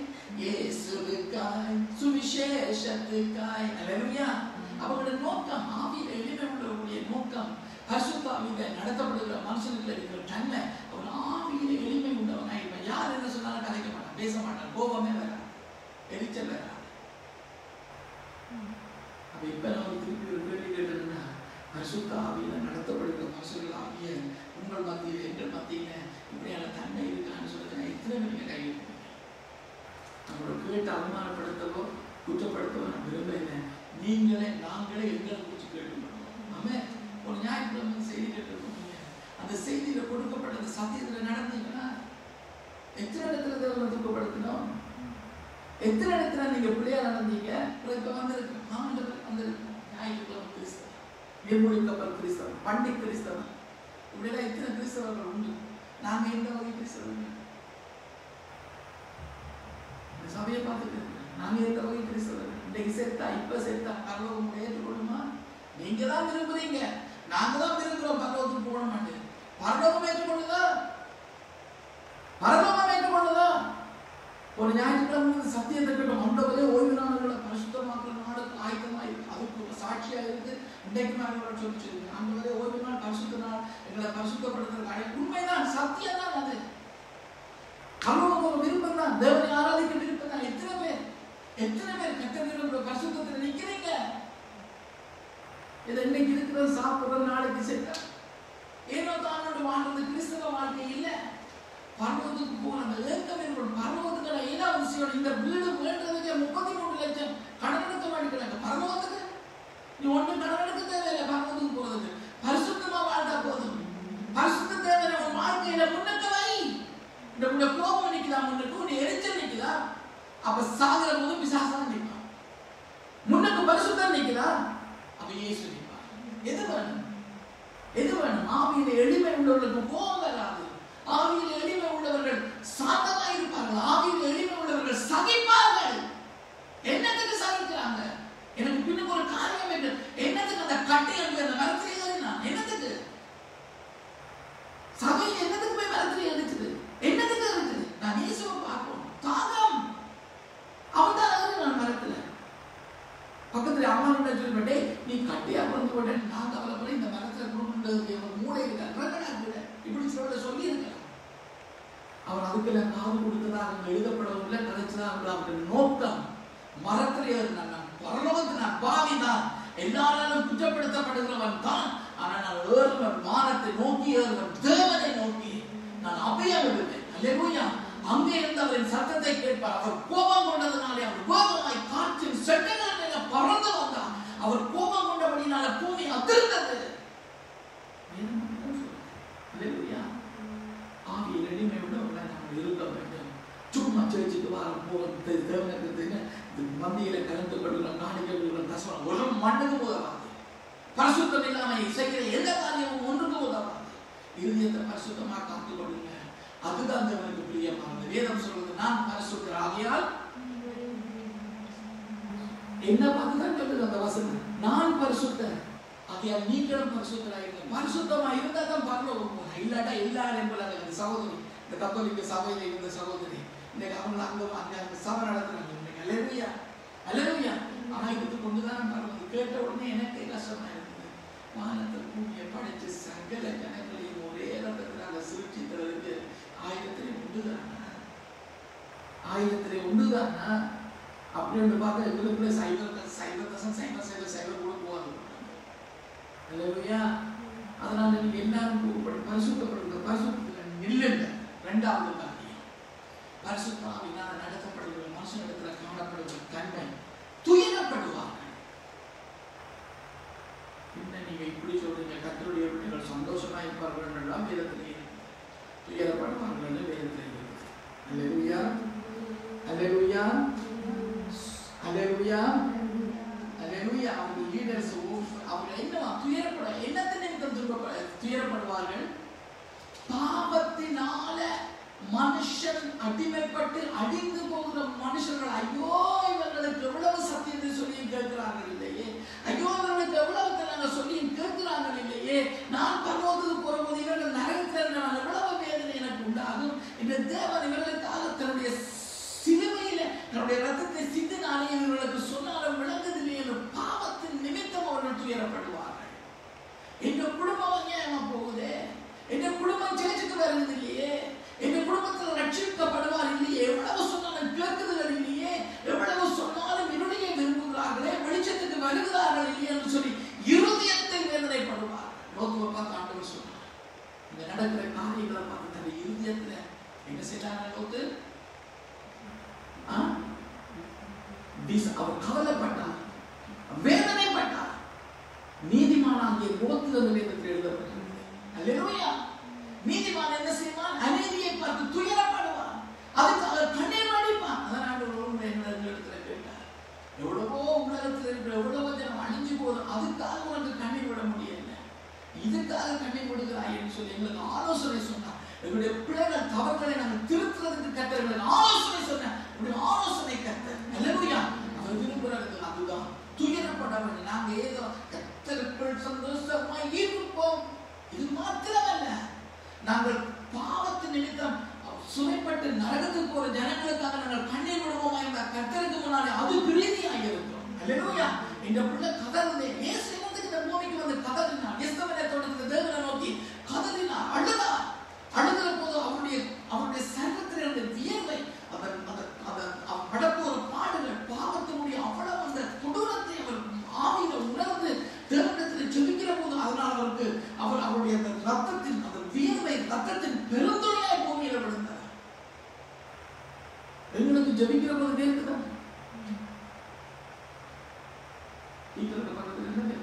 இயேசுவுக்காய் சுவிசேஷத்துக்காய் அல்லேலூயா அவங்களோட நோக்கம் ஆவியில எளிமை உள்ளவர்களுடைய நோக்கம் பரிசுத்தாவியில நடத்தப்படுகிற மனுஷனுக்குள்ள இருக்கிற தன்மை அவன் ஆவியில எளிமை உள்ளவனாய் இருப்பான் யார் என்ன சொன்னாலும் கதைக்க மாட்டான் பேச மாட்டான் கோபமே வராது எரிச்சல் வராது அப்ப இப்ப நம்ம திருப்பி ஒரு கேள்வி கேட்டோம்னா பரிசுத்த ஆவியில நடத்தப்படுகிற மனுஷர்கள் ஆவிய உங்கள் மத்தியில் எங்கள் மத்தியில இப்படியான தன்மை இருக்கான்னு சொல்லுங்க எத்தனை பேருக்கு கை வைப்பீங்க? நம்மளோட கேட்டு அவமானப்படுத்தவோ குற்றப்படுத்தவோ நான் விரும்பல நீங்களே நாங்களே எங்களை குறித்து கேட்டுக்கணும் ஆமே ஒரு ஞாயிற்றுக்கிழமை செய்தி கேட்டிருக்கீங்க அந்த செய்தியில கொடுக்கப்பட்ட அந்த சத்தியத்துல நடந்தீங்கன்னா எத்தனை இடத்துல தேவனை துக்கப்படுத்தணும் எத்தனை இடத்துல நீங்க பிள்ளையா நடந்தீங்க இப்ப வந்திருக்கு ஆண்டவர் வந்திருக்கு ஞாயிற்றுக்கிழமை கிறிஸ்தவம் நிர்மூலி கப்பல் கிறிஸ்தவம் பண்டி கிறிஸ்தவம் இப்படியெல்லாம் எத்தனை கிறிஸ்தவர்கள் உண்டு நாங்க எந்த வகை கிறிஸ்தவர்கள் இந்த சபையை பார்த்துட்டு நாங்க எந்த வகை கிறிஸ்தவர்கள் இன்னைக்கு சேர்த்தா இப்ப சேர்த்தா பரலோகம் ஏற்றுக்கொள்ளுமா நீங்க தான் விரும்புறீங்க நாங்க தான் விரும்புறோம் பரலோகத்துக்கு போக மாட்டேன் பரலோகம் ஏற்றுக்கொள்ளுதா பரலோகம் ஏற்றுக்கொள்ளுதா ஒரு ஞாயிற்றுக்கிழமை இந்த சத்தியத்தை கேட்டோம் மண்டபத்திலே ஓய்வு நாடுகளை பரிசுத்தமாக்குற நாளுக்கு ஆயத்தமா இருக்கு அதுக்கு ஒரு சாட்சியா இருக்கு இன்றைக்கு நாங்கள் சொல்லிச்சிருக்கு ஆண்டவரே ஓய்வு நாள் பரிசுத்த நாள் எங்களை பரிசுத்தப்படுத்துறது அழை உண்மைதான் சத்தியம் தான் அது கல்வனுக்கு ஒரு விருப்பம் தான் தேவனை ஆராதிக்க விருப்பம் தான் எத்தனை பேர் எத்தனை பேர் கத்த விரும்புற பரிசுத்தத்தில் நிக்கிறீங்க இதை இன்னைக்கு இருக்கிறது சாப்பிடுறது நாளைக்கு சேர்த்தா ஏனோ தானோட வாழ்றது கிறிஸ்தவ வாழ்க்கை இல்லை பர்வத்துக்கு போன அந்த ஏக்கம் ஏற்படும் பர்வத்துக்கு ஏதா விஷயம் இந்த வீடு வேண்டதுக்கு முப்பத்தி மூணு லட்சம் கடன் எடுக்க மாட்டேங்கிறாங்க பர்வத்துக்கு நீ ஒண்ணு கடன் எடுக்க தேவையில்லை பர்வத்துக்கு போறதுக்கு பரிசுத்தமா வாழ்ந்தா போதும் பரிசுத்த தேவை உன் வாழ்க்கையில முன்னக்க வை இந்த உன்னை கோபம் நிக்குதா முன்னுக்கு உன்னை எரிச்சல் நிக்குதா அப்ப சாகிற போது பிசாசா நிற்பான் முன்னுக்கு பரிசுத்தம் நிக்குதா அப்ப இயேசு நிற்பான் எது வேணும் எது வேணும் ஆவியில எளிமை உள்ளவர்களுக்கு கோபம் வராது ஆவியில் எளிமை உள்ளவர்கள் சாந்தமா இருப்பார்கள் ஆவியில் எளிமை உள்ளவர்கள் சகிப்பார்கள் என்னத்துக்கு சகிக்கிறாங்க எனக்கு பின்னுக்கு ஒரு காரியம் கட்டி அங்கே அந்த மரத்திலே ஏறினான் என்னத்துக்கு சபை என்னத்துக்கு போய் மரத்திலே இருக்குது என்னத்துக்கு இருக்குது நான் இயேசுவை பார்க்கணும் தாகம் அவன் தான் ஏறினான் மரத்துல பக்கத்துல அம்மா கிட்ட சொல்லிட்டு நீ கட்டியா வந்து போட்ட நான் கவலைப்பட இந்த மரத்துல குடும்பம் மூளை இருக்க இப்படி சொல்ல சொல்லி இருக்கலாம் அவர் அதுக்கெல்லாம் காது கொடுத்ததாக அங்க எழுதப்படவில்லை நினைச்சதா அவருடைய நோக்கம் மரத்தில் ஏறினான் நான் பரலோகத்து நான் பாவி தான் எல்லாராலும் குற்றப்படுத்தப்படுகிறவன் தான் ஆனால் நான் ஏறுவன் வானத்தை நோக்கி ஏறுவன் தேவனை நோக்கி நான் அபயம் விடுவேன் அல்லேலூயா அங்கே இருந்து அவரின் சத்தத்தை கேட்பார் அவர் கோபம் கொண்டதுனாலே அவர் கோபமாய் காற்றின் செட்டங்கள் மேல பறந்து வந்தார் அவர் கோபம் கொண்டபடினால பூமி அதிர்ந்தது வேதம் அப்படிதான் சொல்லுது. அல்லேலூயா ஆவியில் எளிமையோடு அவரை நாம் இருக்க வேண்டும் சும்மா சேர்ச்சுக்கு வர போகிறது தேவனுக்கு மந்தியில கலந்து கொள்கிற காணிகள் தசவனம் ஒரு மண்ணுக்கு உதவாது பரிசுத்தம் இல்லாம செய்கிற எந்த காரியமும் ஒன்றுக்கு உதவாது இருதயத்தை பரிசுத்தமா காத்துக் கொள்ளுங்க அதுதான் தேவனுக்கு பிரியமானது வேதம் சொல்றது நான் பரிசுத்தர் ஆகியால் என்ன பார்த்துதான் சொல்லுது அந்த வசனம் நான் பரிசுத்தர் ஆகையால் நீங்களும் பரிசுத்தராயிருங்க பரிசுத்தமா இருந்தா தான் பரலோகம் போகலாம் இல்லாட்டா எல்லாரும் என்பதாக அந்த சகோதரி இந்த கத்தோலிக்க சபையில இருந்த சகோதரி இன்னைக்கு அவங்க அங்க அங்க அங்க சபை நடத்துறாங்க இன்னைக்கு அலலுயா அலலுயா ஆயுதத்தை கொண்டுதான் பரவது கேட்ட உடனே எனக்கே கஷ்டமா இருந்தது வானத்தை பூமியை படைச்சு சகல ஜனங்களையும் ஒரே ரத்தத்தினால சிருஷ்டித்ததற்கு ஆயுதத்திலே உண்டுதானா ஆயுதத்திலே உண்டுதானா அப்படின்னு பார்த்தா எங்களுக்குள்ள சைவ சைவ தசம் சைவ சைவ சைவ கூட போகாது அல்லேலூயா அதனால நீங்க எல்லாரும் கூப்பிடு பரிசுத்தப்படுங்க பரிசுத்தத்துல நில்லுங்க ரெண்டாவது காரியம் பரிசுத்தாவினால் நடத்தப்படுகிற மனுஷனிடத்துல காணப்படுகிற தன்மை துயரப்படுவார்கள் என்ன நீங்க இப்படி சொல்றீங்க கத்தருடைய பிள்ளைகள் சந்தோஷமா இருப்பார்கள் எல்லாம் வேதத்திலே இருக்கு. துயரப்படுவார்கள் வேதத்திலே இருக்கு. அல்லேலூயா அல்லேலூயா அல்லேலூயா அல்லேலூயா அவங்க லீடர்ஸ் அவங்க என்ன துயரப்பட என்னத்தை நிமித்தம் துன்பப்பட துயரப்படுவார்கள் பாவத்தினால மனுஷன் அடிமைப்பட்டு அடிந்து போகிற மனுஷர்கள் ஐயோ இவர்களுக்கு எவ்வளவு சத்தியத்தை சொல்லி கேட்கிறார்கள் இல்லையே ஐயோ இவர்களுக்கு எவ்வளவு நாங்கள் சொல்லி கேட்கிறார்கள் இல்லையே நான் பரலோகத்துக்கு போகும்போது இவர்கள் நரகத்தில் நான் எவ்வளவு வேதனை எனக்கு உண்டாகும் இந்த தேவன் இவர்களுக்காக தன்னுடைய சிலுவையில தன்னுடைய ரத்தத்தை சிந்தினாலே இவர்களுக்கு சொன்னாலும் விளங்குதில்லை என்ற பாவத்தின் நிமித்தம் அவர்கள் துயரப்படுவார்கள் எங்க குடும்பம் அநியாயமா போகுதே எங்க குடும்பம் சேர்ச்சுக்கு வருது இல்லையே எங்க குடும்பத்தில் ரட்சிக்கப்படுவார் இல்லையே எவ்வளவு சொன்னாலும் கேட்குதல் இல்லையே எவ்வளவு சொன்னாலும் இருளையை விரும்புகிறார்களே வெளிச்சத்துக்கு வருகிறார்கள் இல்லையே என்று சொல்லி இருதயத்தை வேதனைப்படுவார் லோகத்தை பார்த்து ஆண்டவர் சொன்னார் இந்த நடக்கிற காரியங்களை பார்த்து தன்னுடைய இருதயத்துல என்ன செய்யறாங்க லோத்து ஆ? டிஸ்- அவர் கவலைப்பட்டார் வேதனைப்பட்டார் நீதிமானாகிய லோத்து அந்த வேதத்தில் எழுதப்பட்டிருக்கிறது அல்லேலூயா நீதிமான் என்ன செய்வான் அநீதியை பார்த்து துயரப்படுவான் அதுக்காக கண்ணீர் வடிப்பான் அதான் ஆண்டவர் ஒரு முறை என்ன இடத்துல கேட்டார் எவ்வளவோ உலகத்தில் இருக்கிற எவ்வளவோ ஜனம் அழிஞ்சு போதும் அதுக்காக உனக்கு கண்ணீர் விட முடியல இதுக்காக கண்ணீர் விடுகிறாய்ன்னு சொல்லி எங்களுக்கு ஆலோசனை சொன்னார் எங்களுடைய பிள்ளைகள் தவறுகளை நாங்கள் திருத்துறதுக்கு கத்தர் எங்களுக்கு ஆலோசனை சொன்னார் உங்களுடைய ஆலோசனை கத்தர் அல்லேலூயா அவர் விரும்புறது அதுதான் துயரப்பட வேண்டும் நாங்க ஏதோ கத்தருக்குள் சந்தோஷமா இருப்போம் இது மாத்திரமல்ல நாங்கள் பாவத்து நிமித்தம் சுமைப்பட்டு நரகத்துக்கு போற ஜனங்களுக்காக நாங்கள் கண்ணீர் விடுவோமா என்ற கத்தருக்கு முன்னாலே அது பிரீதியாக இருக்கும் அல்லேலூயா இந்த பிள்ளை கதறுதே இயேசு வந்து இந்த பூமிக்கு வந்து கதறினார் எஸ்தவனை தொடர்ந்து தேவனை நோக்கி கதறினார் அழுதார் அழுகிற போது அவருடைய அவருடைய சர்வத்தில் இருந்த வியர்வை அவர் அந்த அந்த அவர் படப்போற பாடுகள் பாவத்தினுடைய அவ்வளவு அந்த கொடூரத்தை அவர் ஆவியில உணர்ந்து தேவனிடத்தில் ஜெபிக்கிற போது அதனால் அவருக்கு அவர் அவருடைய அந்த ரத்தத்தின் அந்த வியர்வை ரத்தத்தின் பெருந்துணையாய் பூமியில விழுந்தார் எங்களுக்கு ஜெபிக்கிற போது கேட்குதா வீட்டில் இருக்க பக்கத்தில் என்னது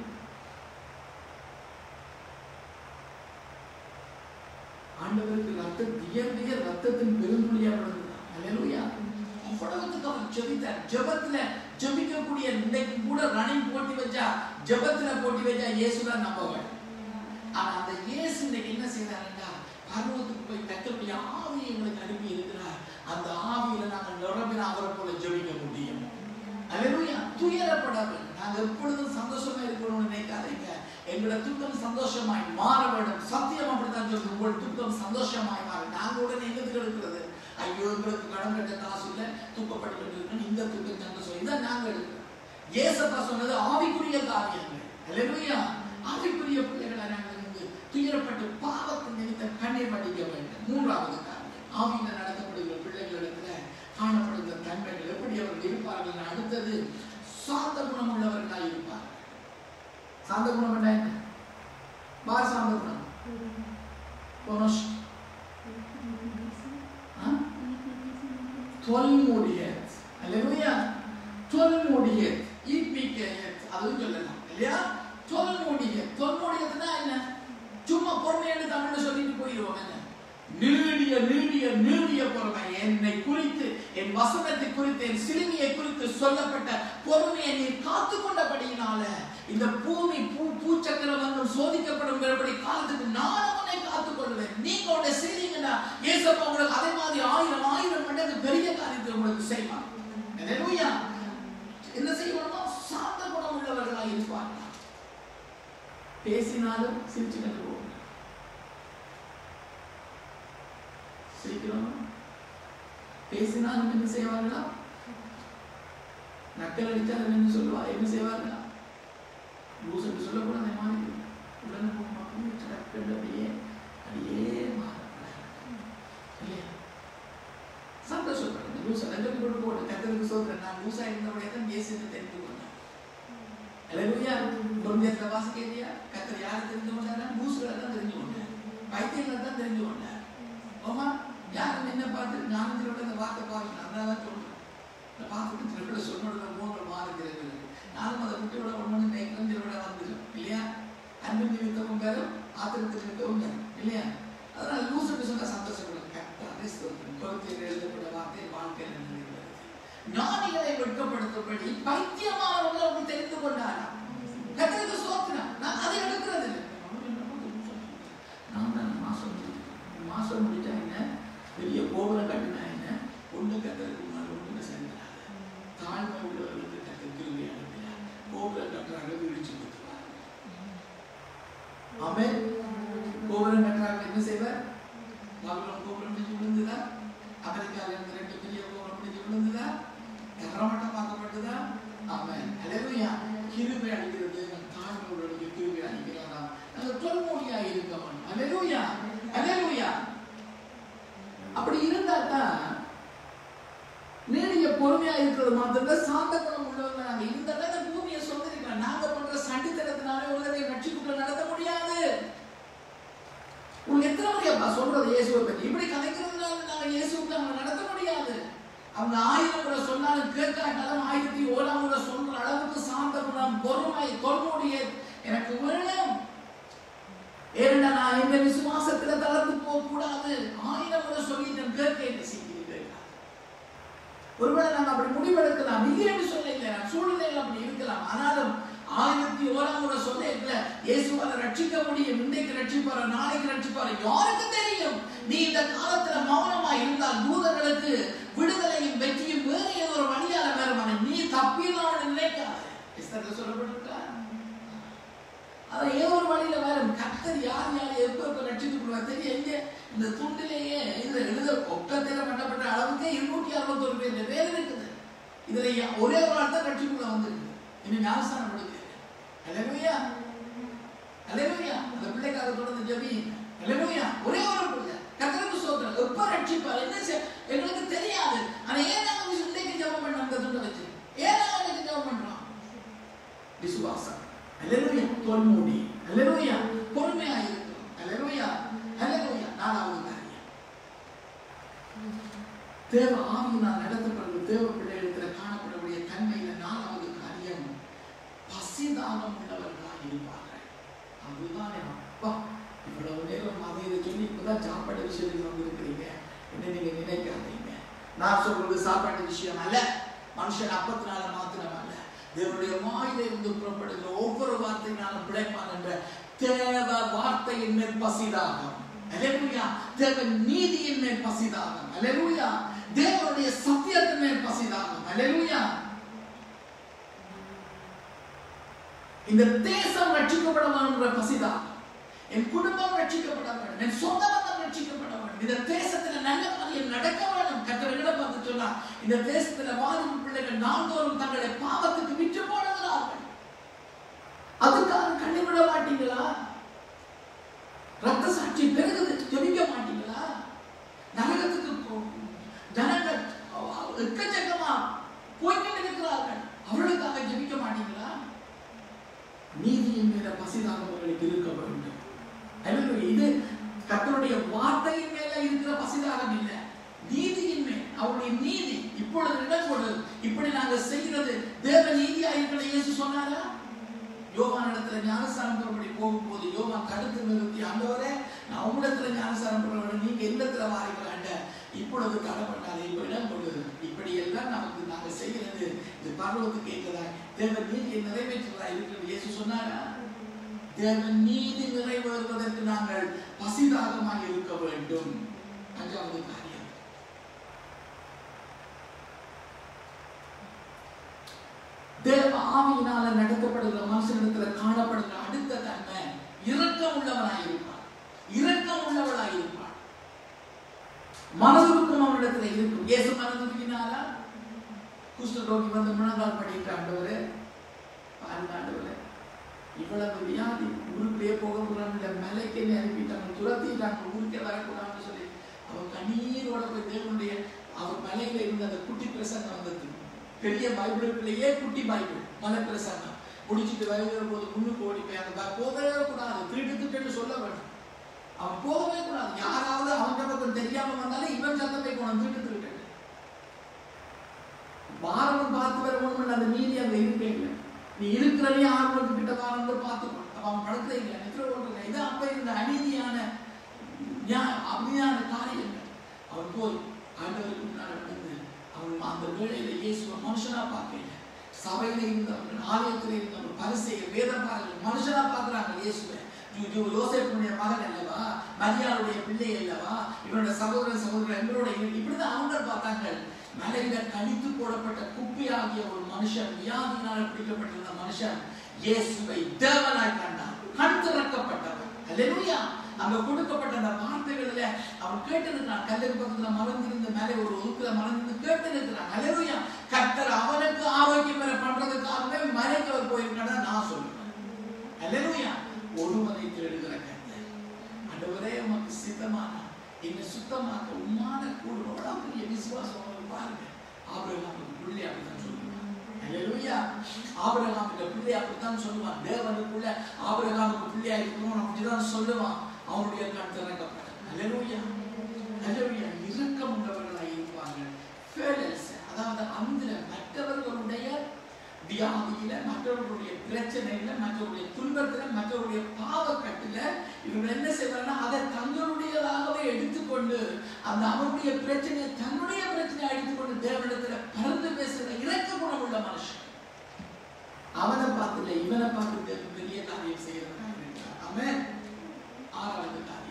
ஆண்டவருக்கு ரத்த வியர்விய ரத்தத்தின் பெருந்துளியா விழுந்ததா அல்லேலூயா அவ்வளவுக்கு அவர் ஜெபித்தார் ஜெபத்துல ஜெபிக்கக்கூடிய இன்னைக்கு கூட ரன்னிங் போட்டி வச்சா ஜெபத்துல போட்டி வச்சா இயேசுதான் நம்பவர் ஆனா அந்த இயேசு இன்னைக்கு என்ன செய்யறாருன்னா பருவத்துக்கு போய் கத்தருடைய ஆவியை எங்களுக்கு அனுப்பி இருக்கிறார் அந்த ஆவியில நாங்கள் நிரம்பின அவரை போல ஜெபிக்க முடியும் அல்லேலூயா துயரப்படாமல் நாங்க எப்பொழுதும் சந்தோஷமா இருக்கணும்னு நினைக்காதீங்க எங்களோட துக்கம் சந்தோஷமாய் மாற வேண்டும் சத்தியம் அப்படித்தான் சொல்லுது உங்கள் துக்கம் சந்தோஷமாய் மாற நாங்க உடனே எங்களுக்கு எடுக்கிறது ஐயோ எங்களுக்கு கடன் கட்ட காசு இல்லை துக்கப்பட்டு இருக்கணும் இந்த துக்கம் நாங்க சொல்லி இதான் நாங்க எடுக்கிறோம் ஏசப்பா சொன்னது ஆவிக்குரிய காரியங்கள் அல்லேலூயா ஆவிக்குரிய பிள்ளைகளை நாங்கள் இங்கு துயரப்பட்டு பாவத்தின் நிமித்தம் கண்ணீர் வடிக்க வேண்டும் மூன்றாவது காரியம் ஆவியில நடத்தப்படுகிற பிள்ளைகளிடத்துல காணப்படுகிற தன்மைகள் எப்படி அவர்கள் இருப்பார்கள் அடுத்தது சாந்த குணம் உள்ளவர்களாய் இருப்பார்கள் சாந்த குணம் என்ன என்ன பார் சாந்த குணம் போனோஷ் தொல்முடியத் அல்லேலூயா தொல்முடியத் ஈபிகேயத் அதுவும் சொல்லலாம் இல்லையா தொல்முடியத் தொல்முடியத்னா என்ன சும்மா பொறுமையான தமிழ்ல சொல்லிட்டு போயிடுவோம் என்ன நீடிய நீடிய நீடிய பொறுமை என்னை குறித்து என் வசனத்தை குறித்து என் சிலுவையை குறித்து சொல்லப்பட்ட பொறுமையை நீ காத்து கொண்டபடியினால இந்த பூமி பூ பூச்சக்கரம் வந்து சோதிக்கப்படும் காலத்துக்கு நான் உன்னை காத்துக் கொள்வேன் நீங்க உன்னை செய்தீங்கன்னா ஏசப்பா உங்களுக்கு அதே மாதிரி ஆயிரம் ஆயிரம் மடங்கு பெரிய காரியத்தை உங்களுக்கு செய்வான் அல்லேலூயா என்ன செய்வாங்க சாந்த குணம் உள்ளவர்களாக இருப்பார்கள் பேசினாலும் சிரிச்சு கண்டு போவாங்க சிரிக்கிறோம் பேசினாலும் என்ன செய்வார்களா நக்கல் அடித்தாலும் என்ன சொல்லுவா என்ன செய்வார்களா லூஸ் என்று சொல்லக்கூடாது மாதிரி உடனே மக்கள் டக்குன்னு அப்படியே அப்படியே மாறப்படாது இல்லையா சந்தோஷப்படுங்க லூசா ரெண்டு கூட போட்டு கத்தருக்கு சொல்றேன் நான் லூசா இருந்தவடைய தான் இயேசுன்னு தெரிந்து கொண்டேன் அல்லேலூயா குழந்தையத்தை வாசிக்கலையா கத்தர் யாரை தெரிந்து கொண்டாரா லூசுகளை தான் தெரிஞ்சு கொண்டார் பைத்தியங்களை தான் தெரிஞ்சு கொண்டார் ஓமா யாரும் என்ன பார்த்து ஞானத்திலோட இந்த வார்த்தை பாருங்க அதான் சொல்றேன் இந்த பார்த்துட்டு திருப்பிட சொன்னோட மூன்று மாறுகிறது நானும் அதை விட்டு விட ஒன்று நெஞ்சலோட வந்துடும் இல்லையா அன்பு நிமித்தமும் பேரும் ஆத்திரத்து நிமித்தமும் பேரும் இல்லையா அதனால லூசுன்னு சொன்னா சந்தோஷப்படும் கரெக்டாக ஸ்தோத்திரம் பொறுத்தில் எழுதப்பட்ட வார்த்தை வாழ்க்கையில் நிறைவேறுகிறது ஞானிகளை வெட்கப்படுத்தும்படி பைத்தியமானவர்கள் அவங்க தெரிந்து கொண்டாரா கத்திரத்து சோத்திரம் நான் அதை எடுக்கிறது இல்லை நான் தான் மாசம் முடிக்கிறேன். மாசம் முடிச்சா என்ன பெரிய கோபுரம் கட்டினா என்ன ஒண்ணு கத்தருக்கு முன்னாடி ஒண்ணுமே சேர்ந்துடாது தாழ்மை உள்ளவர்களுக்கு கத்த கிருபை அனுப்பினார் கோபுரம் கட்டுறாங்க இடிச்சு கொடுத்துருவார் ஆமென் கோபுரம் கட்டுறாங்க என்ன செய்வார் பாபுலம் கோபுரம் இடிச்சு விழுந்துதா அமெரிக்கால இருந்து ரெண்டு பெரிய கோபுரம் இடிச்சு விழுந்துதா தரமட்டம் பார்க்கப்பட்டதா ஆமென் அல்லேலூயா கிருபை அளிக்கிறது தாழ்மை உள்ளவர்களுக்கு கிருபை அளிக்கிறாரா நாங்கள் தொல்மொழியா இருக்கவன் அல்லேலூயா அல்லேலூயா அப்படி இருந்தா தான் நீடிய பொறுமையா இருக்கிறது மாத்திரம் சாந்த குணம் உள்ளவங்க நாங்க இந்த அளவு பூமியை சொந்தரிக்கலாம் நாங்க பண்ற சண்டித்தனத்தினாலே உலகத்தை ரட்சிப்புக்குள்ள நடத்த முடியாது உங்களுக்கு எத்தனை முறையாப்பா சொல்றது இயேசுவை பத்தி இப்படி கதைக்கிறதுனால நாங்க இயேசுக்கு அவங்க நடத்த முடியாது அவங்க ஆயிரம் முறை சொன்னாலும் கேட்காட்டாலும் ஆயிரத்தி ஓராம் முறை சொல்ற அளவுக்கு சாந்த குணம் பொறுமை தொல்முடிய எனக்கு வேணும் ஏன்னா நான் இந்த விசுவாசத்துல தளர்ந்து போக கூடாது ஆயிரம் முறை சொல்லிட்டேன் கேட்க என்ன செய்கிறீர்கள் ஒருவேளை நாங்க அப்படி முடிவெடுக்கலாம் இல்லைன்னு சொல்ல இல்லை நான் சூழ்நிலையில் அப்படி இருக்கலாம் ஆனாலும் ஆயிரத்தி ஓராம் முறை சொல்ல இயேசுவால ரட்சிக்க முடியும் இன்றைக்கு ரட்சிப்பாரு நாளைக்கு ரட்சிப்பாரு யாருக்கு தெரியும் நீ இந்த காலத்துல மௌனமா இருந்தால் தூதர்களுக்கு விடுதலையும் வெற்றியும் வேறு ஏதோ ஒரு வழியால வேறுமான நீ தப்பிடலாம் நினைக்காத எஸ்தர்ல சொல்லப்பட்டிருக்கா அதை ஏதோ ஒரு வழியில வரும் கர்த்தர் யார் யார் எப்ப எப்ப ரட்சித்து கொடுவார் தெரியும் எங்க இந்த துண்டிலேயே இதுல எழுத ஒக்கத்தில பண்ணப்பட்ட அளவுக்கே இருநூற்றி அறுபத்தொரு பேர் இந்த பேர் இருக்குது இதுல யா- ஒரே ஒரு ஆள் தான் ரட்சிக்குள்ள வந்திருக்கு இனி ஞானஸ்தானம் கொடுக்குது அல்லேலூயா அல்லேலூயா அந்த பிள்ளைக்காக தொடர்ந்து ஜெபி அல்லேலூயா ஒரே ஒரு பிள்ளை கர்த்தருக்கு சோதனை எப்ப ரட்சிப்பார் என்ன செய்- எங்களுக்கு தெரியாது ஆனா ஏன் நாங்க இன்றைக்கு ஜெபம் பண்ணோம் அந்த துண்டை வச்சு ஏன் நாங்க இன்னைக்கு ஜெபம் பண்றோம் விசுவாசம் அல்லேலூயா தொல்மூடி அல்லேலூயா பொறுமையா இருக்கும் அல்லேலூயா அல்லேலூயா நாலாவது காரியம் தேவ ஆவியினால் நடத்தப்படும் தேவ பிள்ளைகளிடத்தில் காணப்படக்கூடிய தன்மையில நாலாவது காரியம் பசிதானம் உள்ளவர்களாக இருப்பார்கள் அதுதான் என் அப்பா இவ்வளவு நேரம் அதை இதை சொல்லி இப்பதான் சாப்பாடு விஷயத்துக்கு வந்திருக்கிறீங்க என்ன நீங்க நினைக்காதீங்க நான் சொல்றது சாப்பாட்டு விஷயம் அல்ல மனுஷன் அப்பத்தினால மாத்திரம் அல்ல தேவனுடைய வாயில இருந்து புறப்படுகிற ஒவ்வொரு வார்த்தையினாலும் பிழைப்பான் என்ற தேவ வார்த்தையின் மேல் பசிதாகம் அல்லேலூயா தேவ நீதியின் மேல் பசிதாகம் அல்லேலூயா தேவனுடைய சத்தியத்தின் மேல் பசிதாகம் அல்லேலூயா இந்த தேசம் ரட்சிக்கப்பட வேணுன்ற பசிதான் என் குடும்பம் ரட்சிக்கப்பட வேண்டும் என் சொந்த பந்தம் ரட்சிக்கப்பட வேண்டும் இந்த தேசத்துல நல்ல காரியம் நடக்க வேண்டும் கத்தர்களிடம் பார்த்து சொன்னா இந்த தேசத்துல வாலிப பிள்ளைகள் நாள்தோறும் தங்களை பாவத்துக்கு விற்று போடுகிறார்கள் அதுக்காக கண்ணிவிட மாட்டீங்களா ரத்த சாட்சி பெருகுது ஜெபிக்க மாட்டீங்களா நரகத்துக்கு போ- ஜனங்கள் எக்கச்சக்கமா போய்கிட்டு இருக்கிறார்கள் அவர்களுக்காக ஜெபிக்க மாட்டீங்களா நீதியின் மேல பசிதாகவர்களுக்கு இருக்க வேண்டும் அல்லேலூயா. இது கர்த்தருடைய வார்த்தையின் மேல இருக்கிற பசிதாகம் இல்லை நீதியின் மேல் அவருடைய நீதி இப்பொழுது இடம் கொடு இப்படி நாங்க செய்கிறது தேவ நீதியா இருக்கிற இயேசு சொன்னாரா யோவான் இடத்துல ஞானஸ்தானம் பெறும்படி போகும்போது யோவான் தடுத்து நிறுத்தி ஆண்டவரே நான் உங்களிடத்துல ஞானஸ்தானம் பெற நீங்க இல்லத்துல வாரிக்கலாண்ட இப்பொழுது கடப்பட்டாரு இப்ப இடம் கொடு இப்படி எல்லாம் நமக்கு நாங்க செய்கிறது இது பரலோகத்துக்கு கேட்கிறதா தேவன் நீதியை நிறைவேற்றுவதா இருக்கிறது இயேசு சொன்னாரா தேவன் நீதி நிறைவேறுவதற்கு நாங்கள் பசிதாகமாக இருக்க வேண்டும் அஞ்சாவது காரியம் தேவ ஆவியினால நடத்தப்படுகிற மனுஷனிடத்துல காணப்படுகிற அடுத்த தன்மை இரக்கம் உள்ளவனாய் இருப்பான் இரக்கம் உள்ளவளாய் இருப்பான் மனதுருக்கம் அவனிடத்துல இருக்கும் இயேசு மனதுருக்கினாரா குஷ்டரோகி வந்து முழங்கால் படிட்டு ஆண்டவரே பாருங்க ஆண்டவரே இவ்வளவு வியாதி ஊருக்குள்ளேயே போக கூடாது மலைக்கு அனுப்பிட்டாங்க துரத்திட்டாங்க ஊருக்கே வரக்கூடாதுன்னு சொல்லி அவன் கண்ணீரோட போய் தேவனுடைய அவர் மலையில இருந்த அந்த குட்டி பிரசங்கம் வந்தது பெரிய பைபிளுக்குள்ளேயே குட்டி பைபிள் மலை பிரசங்கம் முடிச்சுட்டு வருகிற போது முன்னுக்கு ஓடி போய் அந்த ப- போகவே கூடாது திருட்டு திருட்டு சொல்ல வேண்டும் அவன் போகவே கூடாது யாராவது அவன் பக்கம் தெரியாம வந்தாலும் இவன் சத்தம் போய் போனான் திருட்டு திருட்டு பாரதம் பார்த்து வரணும் அந்த நீதி அங்க இருக்கே இல்லை நீ இருக்கிறனே ஆர்வம் கிட்ட வாரந்து பார்த்துக்கோ அப்ப அவன் படுக்கல இல்லை நித்திர ஓடுற இது அப்ப இருந்த அநீதியான ஞா- அநீதியான காரியங்கள் அவன் போய் ஆண்டவருக்கு முன்னாடி வந்து அவன் அந்த வேளையில இயேசுவை மனுஷனா பார்க்கல சபையில இருந்தவர்கள் ஆலயத்தில் இருந்தவர்கள் பரிசெயர் வேதப்பாரர்கள் மனுஷனா பார்க்கறாங்க இயேசுவை யோ- யோ- யோசேப்புடைய மகன் அல்லவா மரியாளுடைய பிள்ளை அல்லவா இவனுடைய சகோதரன் சகோதரன் எங்களோட இரு- இப்படிதான் அவங்க பார்த்தாங்க மலையில கழித்து போடப்பட்ட குப்பையாகிய ஒரு மனுஷன் வியாதியினால் பிடிக்கப்பட்டிருந்த மனுஷன் இயேசுவை தேவனாய் கண்டான் கண் திறக்கப்பட்டவன் அல்லேலூயா அங்க கொடுக்கப்பட்ட அந்த வார்த்தைகளில அவன் கேட்டிருக்கிறான் கல்லூரி பக்கத்துல மறந்திருந்த மேலே ஒரு ஒதுக்குல மறந்திருந்து கேட்டிருக்கிறான் அல்லேலூயா கர்த்தர் அவனுக்கு ஆரோக்கியம் பெற பண்றதுக்காகவே மலைக்கு அவர் போயிருக்காடா நான் சொல்லுவேன் அல்லேலூயா ஒருவனை தேடுகிற கர்த்தர் ஆண்டவரே உமக்கு சித்தமான என்னை சுத்தமாக்க உம்மான கூட எவ்வளவு பெரிய விசுவாசம் உங்களுக்கு பாருங்க ஆபிரகாமுக்கு பிள்ளை அப்படித்தான் சொல்லுவான் அல்லேலூயா ஆபிரகாமுக்கு பிள்ளை அப்படித்தான் சொல்லுவான் தேவனுக்குள்ள ஆபிரகாமுக்கு பிள்ளையா இருக்கணும் அப்படிதான் சொல்லுவான் அவனுடைய கண் திறக்கப்பட்டது அல்லேலூயா அல்லேலூயா இரக்கம் உள்ளவர்களாய் இருப்பாங்க Fearless. அதாவது அந்த மற்றவர்களுடைய வியாதியில மற்றவர்களுடைய பிரச்சனையில மற்றவருடைய துன்பத்துல மற்றவருடைய பாவக்கட்டுல இவங்க என்ன செய்வாங்கன்னா அதை தங்களுடையதாகவே எடுத்துக்கொண்டு அந்த அவருடைய பிரச்சனையை தன்னுடைய பிரச்சனையை எடுத்துக்கொண்டு தேவனிடத்துல பறந்து பேசுற இறக்க குணம் உள்ள மனுஷன் அவனை பார்த்துல இவனை பார்த்து தேவன் பெரிய காரியம் செய்யறதுனால இருக்கிறார் அவன் ஆறாவது காரியம்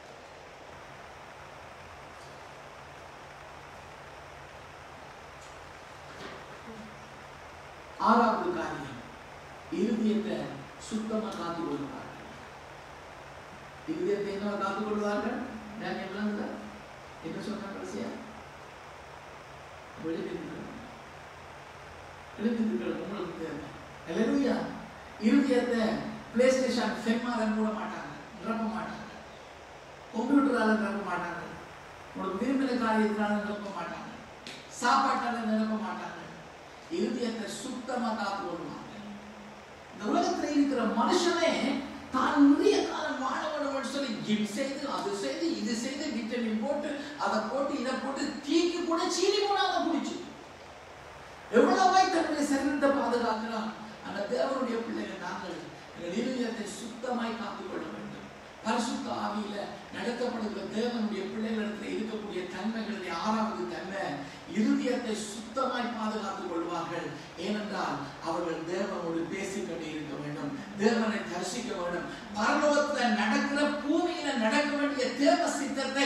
ஆறாவது காரியம் இருதயத்தை சுத்தமா காத்து கொள்வார்கள் இருதயத்தை என்ன காத்து கொள்வார்கள் நான் என்ன என்ன சொன்ன கடைசியா வெளியிருக்கிறது எழுந்திருக்கிறது உங்களுக்கு தேவை அல்லேலூயா இருதயத்தை பிளே ஸ்டேஷன் ஃபெம்மால மூட மாட்டாங்க நிரப்ப மாட்டாங்க கம்ப்யூட்டரால நிரப்ப மாட்டாங்க உங்களுக்கு விரும்பின காரியத்தினால நிரப்ப மாட்டாங்க சாப்பாட்டால நிரப்ப மாட்டாங்க இருதயத்தை சுத்தமா காத்து கொள்வாங்க இந்த உலகத்துல இருக்கிற மனுஷனே தான் நிறைய காலம் வாழ வேணும்னு சொல்லி ஜிம் செய்து அது செய்து இது செய்து விட்டமின் போட்டு அதை போட்டு இதை போட்டு தீக்கு கூட சீனி போடாத குடிச்சு எவ்வளவாய் தன்னுடைய சரீரத்தை பாதுகாக்கிறான் அந்த தேவனுடைய பிள்ளைகள் நாங்கள் எங்கள் இருதயத்தை சுத்தமாய் காத்துக்கொள்ள வேண்டும் பரிசுத்த ஆவியில நடத்தப்படுகிற தேவனுடைய பிள்ளைகளிடத்தில் இருக்கக்கூடிய தன்மைகளுடைய ஆறாவது தன்மை இருதயத்தை சுத்தமாய் பாதுகாத்துக் கொள்வார்கள் ஏனென்றால் அவர்கள் தேவனோடு பேசிக்கொண்டே இருக்க வேண்டும் தேவனை தரிசிக்க வேண்டும் பரலோகத்துல நடக்கிற பூமியில நடக்க வேண்டிய தேவ சித்தத்தை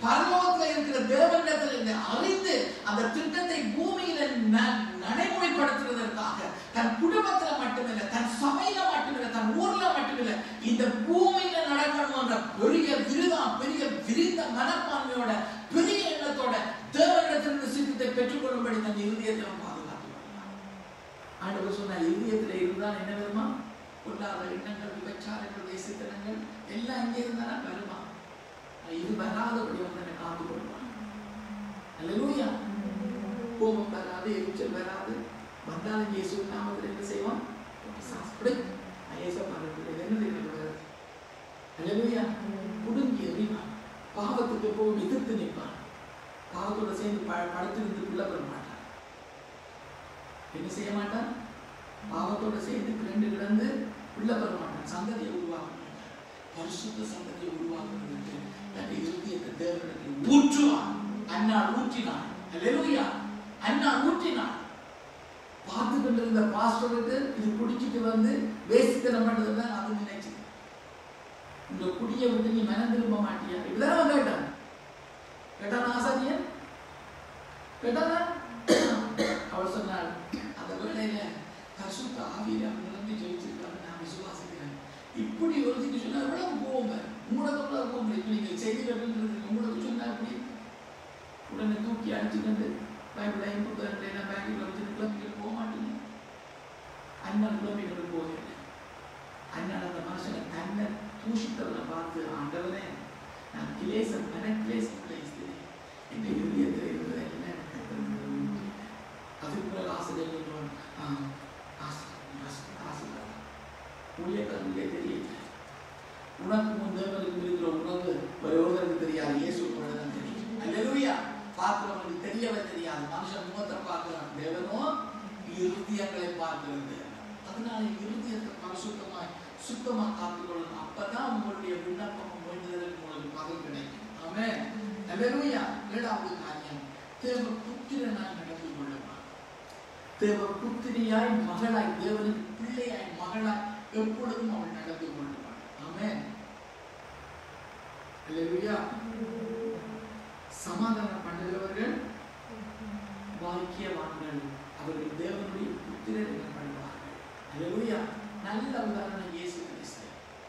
பரலோகத்தில் இருக்கிற தேவனிடத்தில் என்னை அறிந்து அந்த திட்டத்தை பூமியில ந- நடைமுறைப்படுத்துவதற்காக தன் குடும்பத்துல மட்டுமில்லை தன் சபையில மட்டுமில்லை தன் ஊர்ல மட்டுமில்லை இந்த பூமியில நடக்கணும் என்ற பெரிய விருதா பெரிய விரிந்த மனப்பான்மையோட பெரிய எண்ணத்தோட தேவனிடத்திலிருந்து சித்தத்தை பெற்றுக்கொள்ளும்படி தன் இருதயத்தை அவன் பாதுகாத்து வருகிறான். ஆண்டவர் சொன்னார் இருதயத்தில் இருந்தால் என்ன வருமா பொல்லாத எண்ணங்கள் விபச்சாரங்கள் தேசித்தனங்கள் எல்லாம் இங்கே இருந்தானா வருமா இது வராதபடி வந்து என்னை காத்து கொள்வான் அல்லேலூயா கோபம் வராது எரிச்சல் வராது வந்தாலும் இயேசு நாமத்தில் என்ன செய்வான் சாப்பிடு ஐயசப்பாடு என்ன தெரியும் அல்லேலூயா குடுங்கி எறிவான் பாவத்துக்கு போய் எதிர்த்து நிற்பான் பாவத்தோட சேர்ந்து ப படுத்திருந்து உள்ள வர மாட்டான் என்ன செய்ய மாட்டான் பாவத்தோட சேர்ந்து ரெண்டு கிடந்து உள்ள வர மாட்டான் சந்ததியை உருவாக்க மாட்டான் பரிசுத்த சந்ததியை உருவாக்குறதுக்கு தன் இருதயத்தை தேவனிடத்தில் ஊற்றுவான் அன்னாள் ஊற்றினான் அல்லேலூயா அன்னாள் ஊற்றினான் பார்த்து கொண்டிருந்த பாஸ்டருக்கு இது குடிச்சிட்டு வந்து வேசித்தனம் பண்ணதுதான் அது நினைச்சு இந்த குடியை விட்டு நீ மனம் திரும்ப மாட்டியா இப்படிதான் அவன் கேட்டான் கேட்டான் ஆசாரியன் கேட்டானா அவள் சொன்னாள் அந்த வேளையில பரிசுத்த ஆவியில அவன் நிரம்பி ஜெயிச்சிருக்காங்க நான் விசுவாசிக்கிறேன் இப்படி ஒரு சொன்னா எவ்வளவு போவோம் உங்களோட போக முடியும் நீங்க செய்தி கட்டுன்றது உங்களுக்கு சொன்னா அப்படி உடனே தூக்கி அடிச்சுக்கிட்டு பைபிளையும் புத்தகத்தை நான் பேங்கில் வச்சுட்டு கிளம்பிட்டு போக மாட்டீங்க அண்ணன் கிளம்பிட்டு போகிறேன் அண்ணன் அந்த மனுஷனை தன்னை தூஷித்தவனை பார்த்து ஆண்டவனே நான் கிளேசம் மன கிளேசம் கிளேசித்தேன் என் இருதயத்தில் இருந்தது என்ன எனக்கு தெரிந்தது. அதுக்கு பிறகு ஆசிரியர் சொல்லுவான் ஆசிரியர் ஊழியக்காரங்களே தெரியல உனக்கு முன் தேவனுக்கு இருக்கிற உணவு ஒருவருக்கு தெரியாது இயேசு தான் தெரியும் அல்லேலூயா பார்க்கிறவனுக்கு தெரியவே தெரியாது மனுஷன் முகத்தை பார்க்கிறான் தேவனோ இருதயங்களை பார்க்கிறது அதனால இருதயத்தை பரிசுத்தமாய் சுத்தமா காத்துக்கொள்ளணும் அப்பதான் உங்களுடைய விண்ணப்பம் வேண்டுதலுக்கு உங்களுக்கு பதில் கிடைக்கும் ஆமென் அல்லேலூயா ஏழாவது காரியம் தேவ புத்திரனாய் நடந்து கொள்ளுமா தேவ புத்திரியாய் மகளாய் தேவனுக்கு பிள்ளையாய் மகளாய் எப்பொழுதும் அவள் நடந்து கொள்வாள் ஆமென் அல்லேலூயா சமாதானம் பண்ணுகிறவர்கள் பாக்கியவான்கள் அவர்கள் தேவனுடைய புத்திரர் எனப்படுவார்கள் அல்லேலூயா நல்ல உதாரணம் இயேசு கிறிஸ்து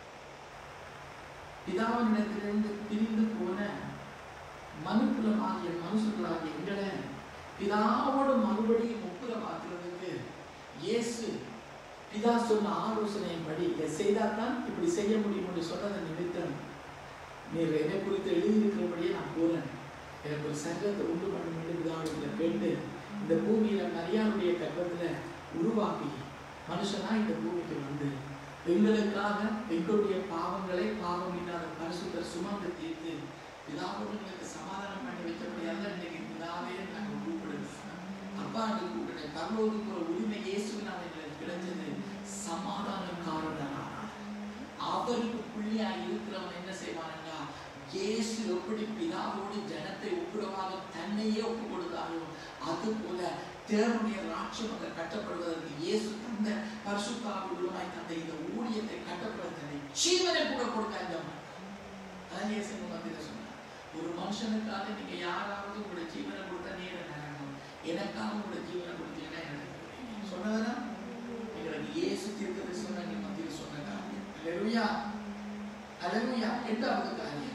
பிதாவினிடத்திலிருந்து பிரிந்து போன மனுக்குலமாகிய மனுஷர்களாகிய எங்களை பிதாவோடு மறுபடியும் ஒப்புரவாக்குறதுக்கு இயேசு பிதா சொன்ன ஆலோசனையின்படி இதை செய்தால்தான் இப்படி செய்ய முடியும் என்று சொன்னதன் நிமித்தம் நீர் என்னை குறித்து எழுதியிருக்கிறபடியே நான் போறேன் எனக்கு ஒரு சங்கத்தை உண்டு பண்ணும் என்று பிதாவிடத்தில் கேட்டு இந்த பூமியில மரியாதைய கர்ப்பத்துல உருவாக்கி மனுஷனா இந்த பூமிக்கு வந்து எங்களுக்காக எங்களுடைய பாவங்களை பாவம் இல்லாத பரிசுத்தர் சுமந்து தீர்த்து பிதாவோடு எங்களுக்கு சமாதானம் பண்ணி வைக்கப்படியாக இன்னைக்கு பிதாவே நாங்கள் கூப்பிடுங்க அப்பா என்று கூப்பிடுங்க பரலோகத்துக்கு ஒரு உரிமை இயேசுவினால் எங்களுக்கு கிடைச்சது சமாதானக்காரனானார் அவருக்கு புள்ளியா இருக்கிறவன் என்ன செய்வானுங்களா இயேசு எப்படி பிதாவோடு ஜனத்தை ஒப்புரவாக தன்னையே ஒப்பு கொடுத்தாரோ அது போல தேவனுடைய ராட்சியம் அங்க கட்டப்படுவதற்கு இயேசு தந்த பரிசுத்தாவிடுமாய் தந்த இந்த ஊழியத்தை கட்டப்படுவதனை ஜீவனை கூட கொடுக்க அதான் இயேசு மத்தியில சொன்னார் ஒரு மனுஷனுக்காக நீங்க யாராவது உங்களோட ஜீவனை கொடுத்தா நீங்க நினைக்கணும் எனக்காக உங்களோட ஜீவனை கொடுத்தீங்கன்னா எனக்கு சொன்னதுனா எங்களுக்கு இயேசு தீர்க்கதை சொன்ன நீ மத்தியில் சொன்ன காரியம் அல்லேலூயா அல்லேலூயா எட்டாவது காரியம்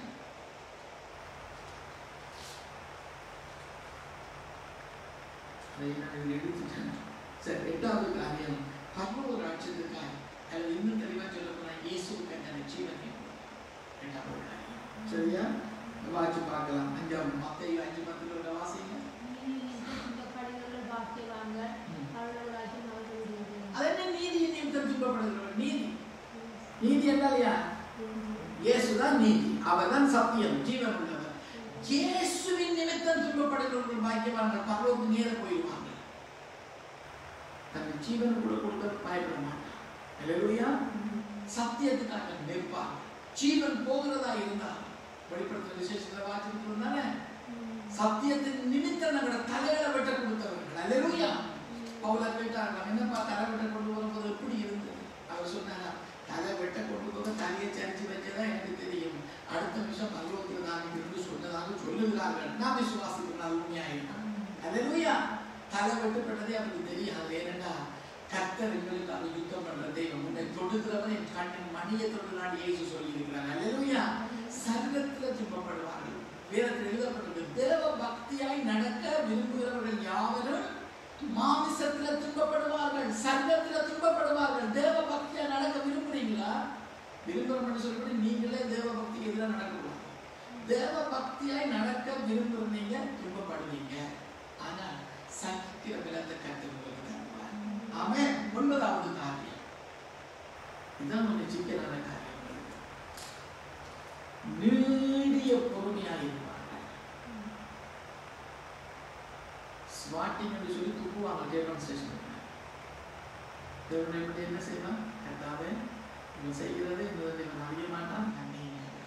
அதை நான் இதில் எடுத்துட்டேன் சரி எட்டாவது காரியம் பரலோக ராட்சியத்துக்காய் அதில் இன்னும் தெளிவாக சொல்ல போனால் இயேசுக்கு அந்த ஜீவனை எட்டாவது காரியம் சரியா வாட்சி பார்க்கலாம் அஞ்சாவது மத்தையும் அஞ்சு பத்துல உள்ள வாசிங்க பாக்கியவான்கள் அவர்கள் ராஜ்யம் அவர்களுடையது அது என்ன நீதி நிமித்தம் துன்பப்படுகிறவர் நீதி நீதி என்றால் யார் இயேசுதான் நீதி அவர்தான் சத்தியம் ஜீவன் உள்ளவர் இயேசுவின் நிமித்தம் துன்பப்படுகிறவர்கள் பாக்கியவான்கள் பரலோகத்துக்கு நேர போயிடுவாங்க தன் ஜீவன் கூட கொடுக்க பயப்பட மாட்டான் அல்லேலூயா சத்தியத்துக்காக நிற்பார் ஜீவன் போகிறதா இருந்தா வெளிப்படுத்துற விசேஷத்தை வாசிட்டு இருந்தானே சத்தியத்தின் நிமித்தம் நம்மளோட தலைகளை வெட்ட கொடுத்தவர்கள் அல்லேலூயா பவுல கேட்டார் நான் என்னப்பா தலை வெட்ட கொண்டு வரும்போது எப்படி இருந்தது அவர் சொன்னாரா தலை வெட்ட கொண்டு போக தலையை சரிச்சு வச்சதா எனக்கு தெரியும் அடுத்த நிமிஷம் பருவத்தில் நான் இருந்து சொன்னதாக சொல்லி இருக்கிறார்கள் நான் விசுவாசிக்கிறேன் அது உண்மையாயிருக்கான் அல்லேலூயா தலை வெட்டுப்பட்டதே அவருக்கு தெரியாது ஏனென்றா கர்த்தர் எங்களுக்காக யுத்தம் பண்ற தெய்வம் உன்னை தொடுகிறவன் என் கண்ணின் மணியை தொடுகிறான் இயேசு சொல்லி இருக்கிறார் அல்லேலூயா சர்வத்தில் துன்பப்படுவார்கள் வேதத்தில் எழுதப்பட்டது தேவ பக்தியாய் நடக்க விரும்புகிறவர்கள் யாவரும் மாமிசத்துல துன்பப்படுவார்கள் சர்வத்துல துன்பப்படுவார்கள் தேவ பக்தியா நடக்க விரும்புறீங்களா விரும்புறோம்னு சொல்லிட்டு நீங்களே தேவ பக்திக்கு எதிராக நடக்கக்கூடாது தேவ பக்தியாய் நடக்க விரும்புறீங்க துன்பப்படுவீங்க ஆனா சகிக்கிற பலத்தை கத்து உங்களுக்கு தருவார் ஆமே ஒன்பதாவது காரியம் இதுதான் கொஞ்சம் சிக்கலான காரியம் நீடிய பொறுமையாக இருப்பார்கள் ஸ்வாட்டிங் என்று சொல்லி துப்புவாங்க டெமான்ஸ்ட்ரேஷன் தேவனை பற்றி என்ன செய்வான் கர்த்தாவே இவன் செய்கிறது இந்த இவன் அறிய மாட்டான் நன்மை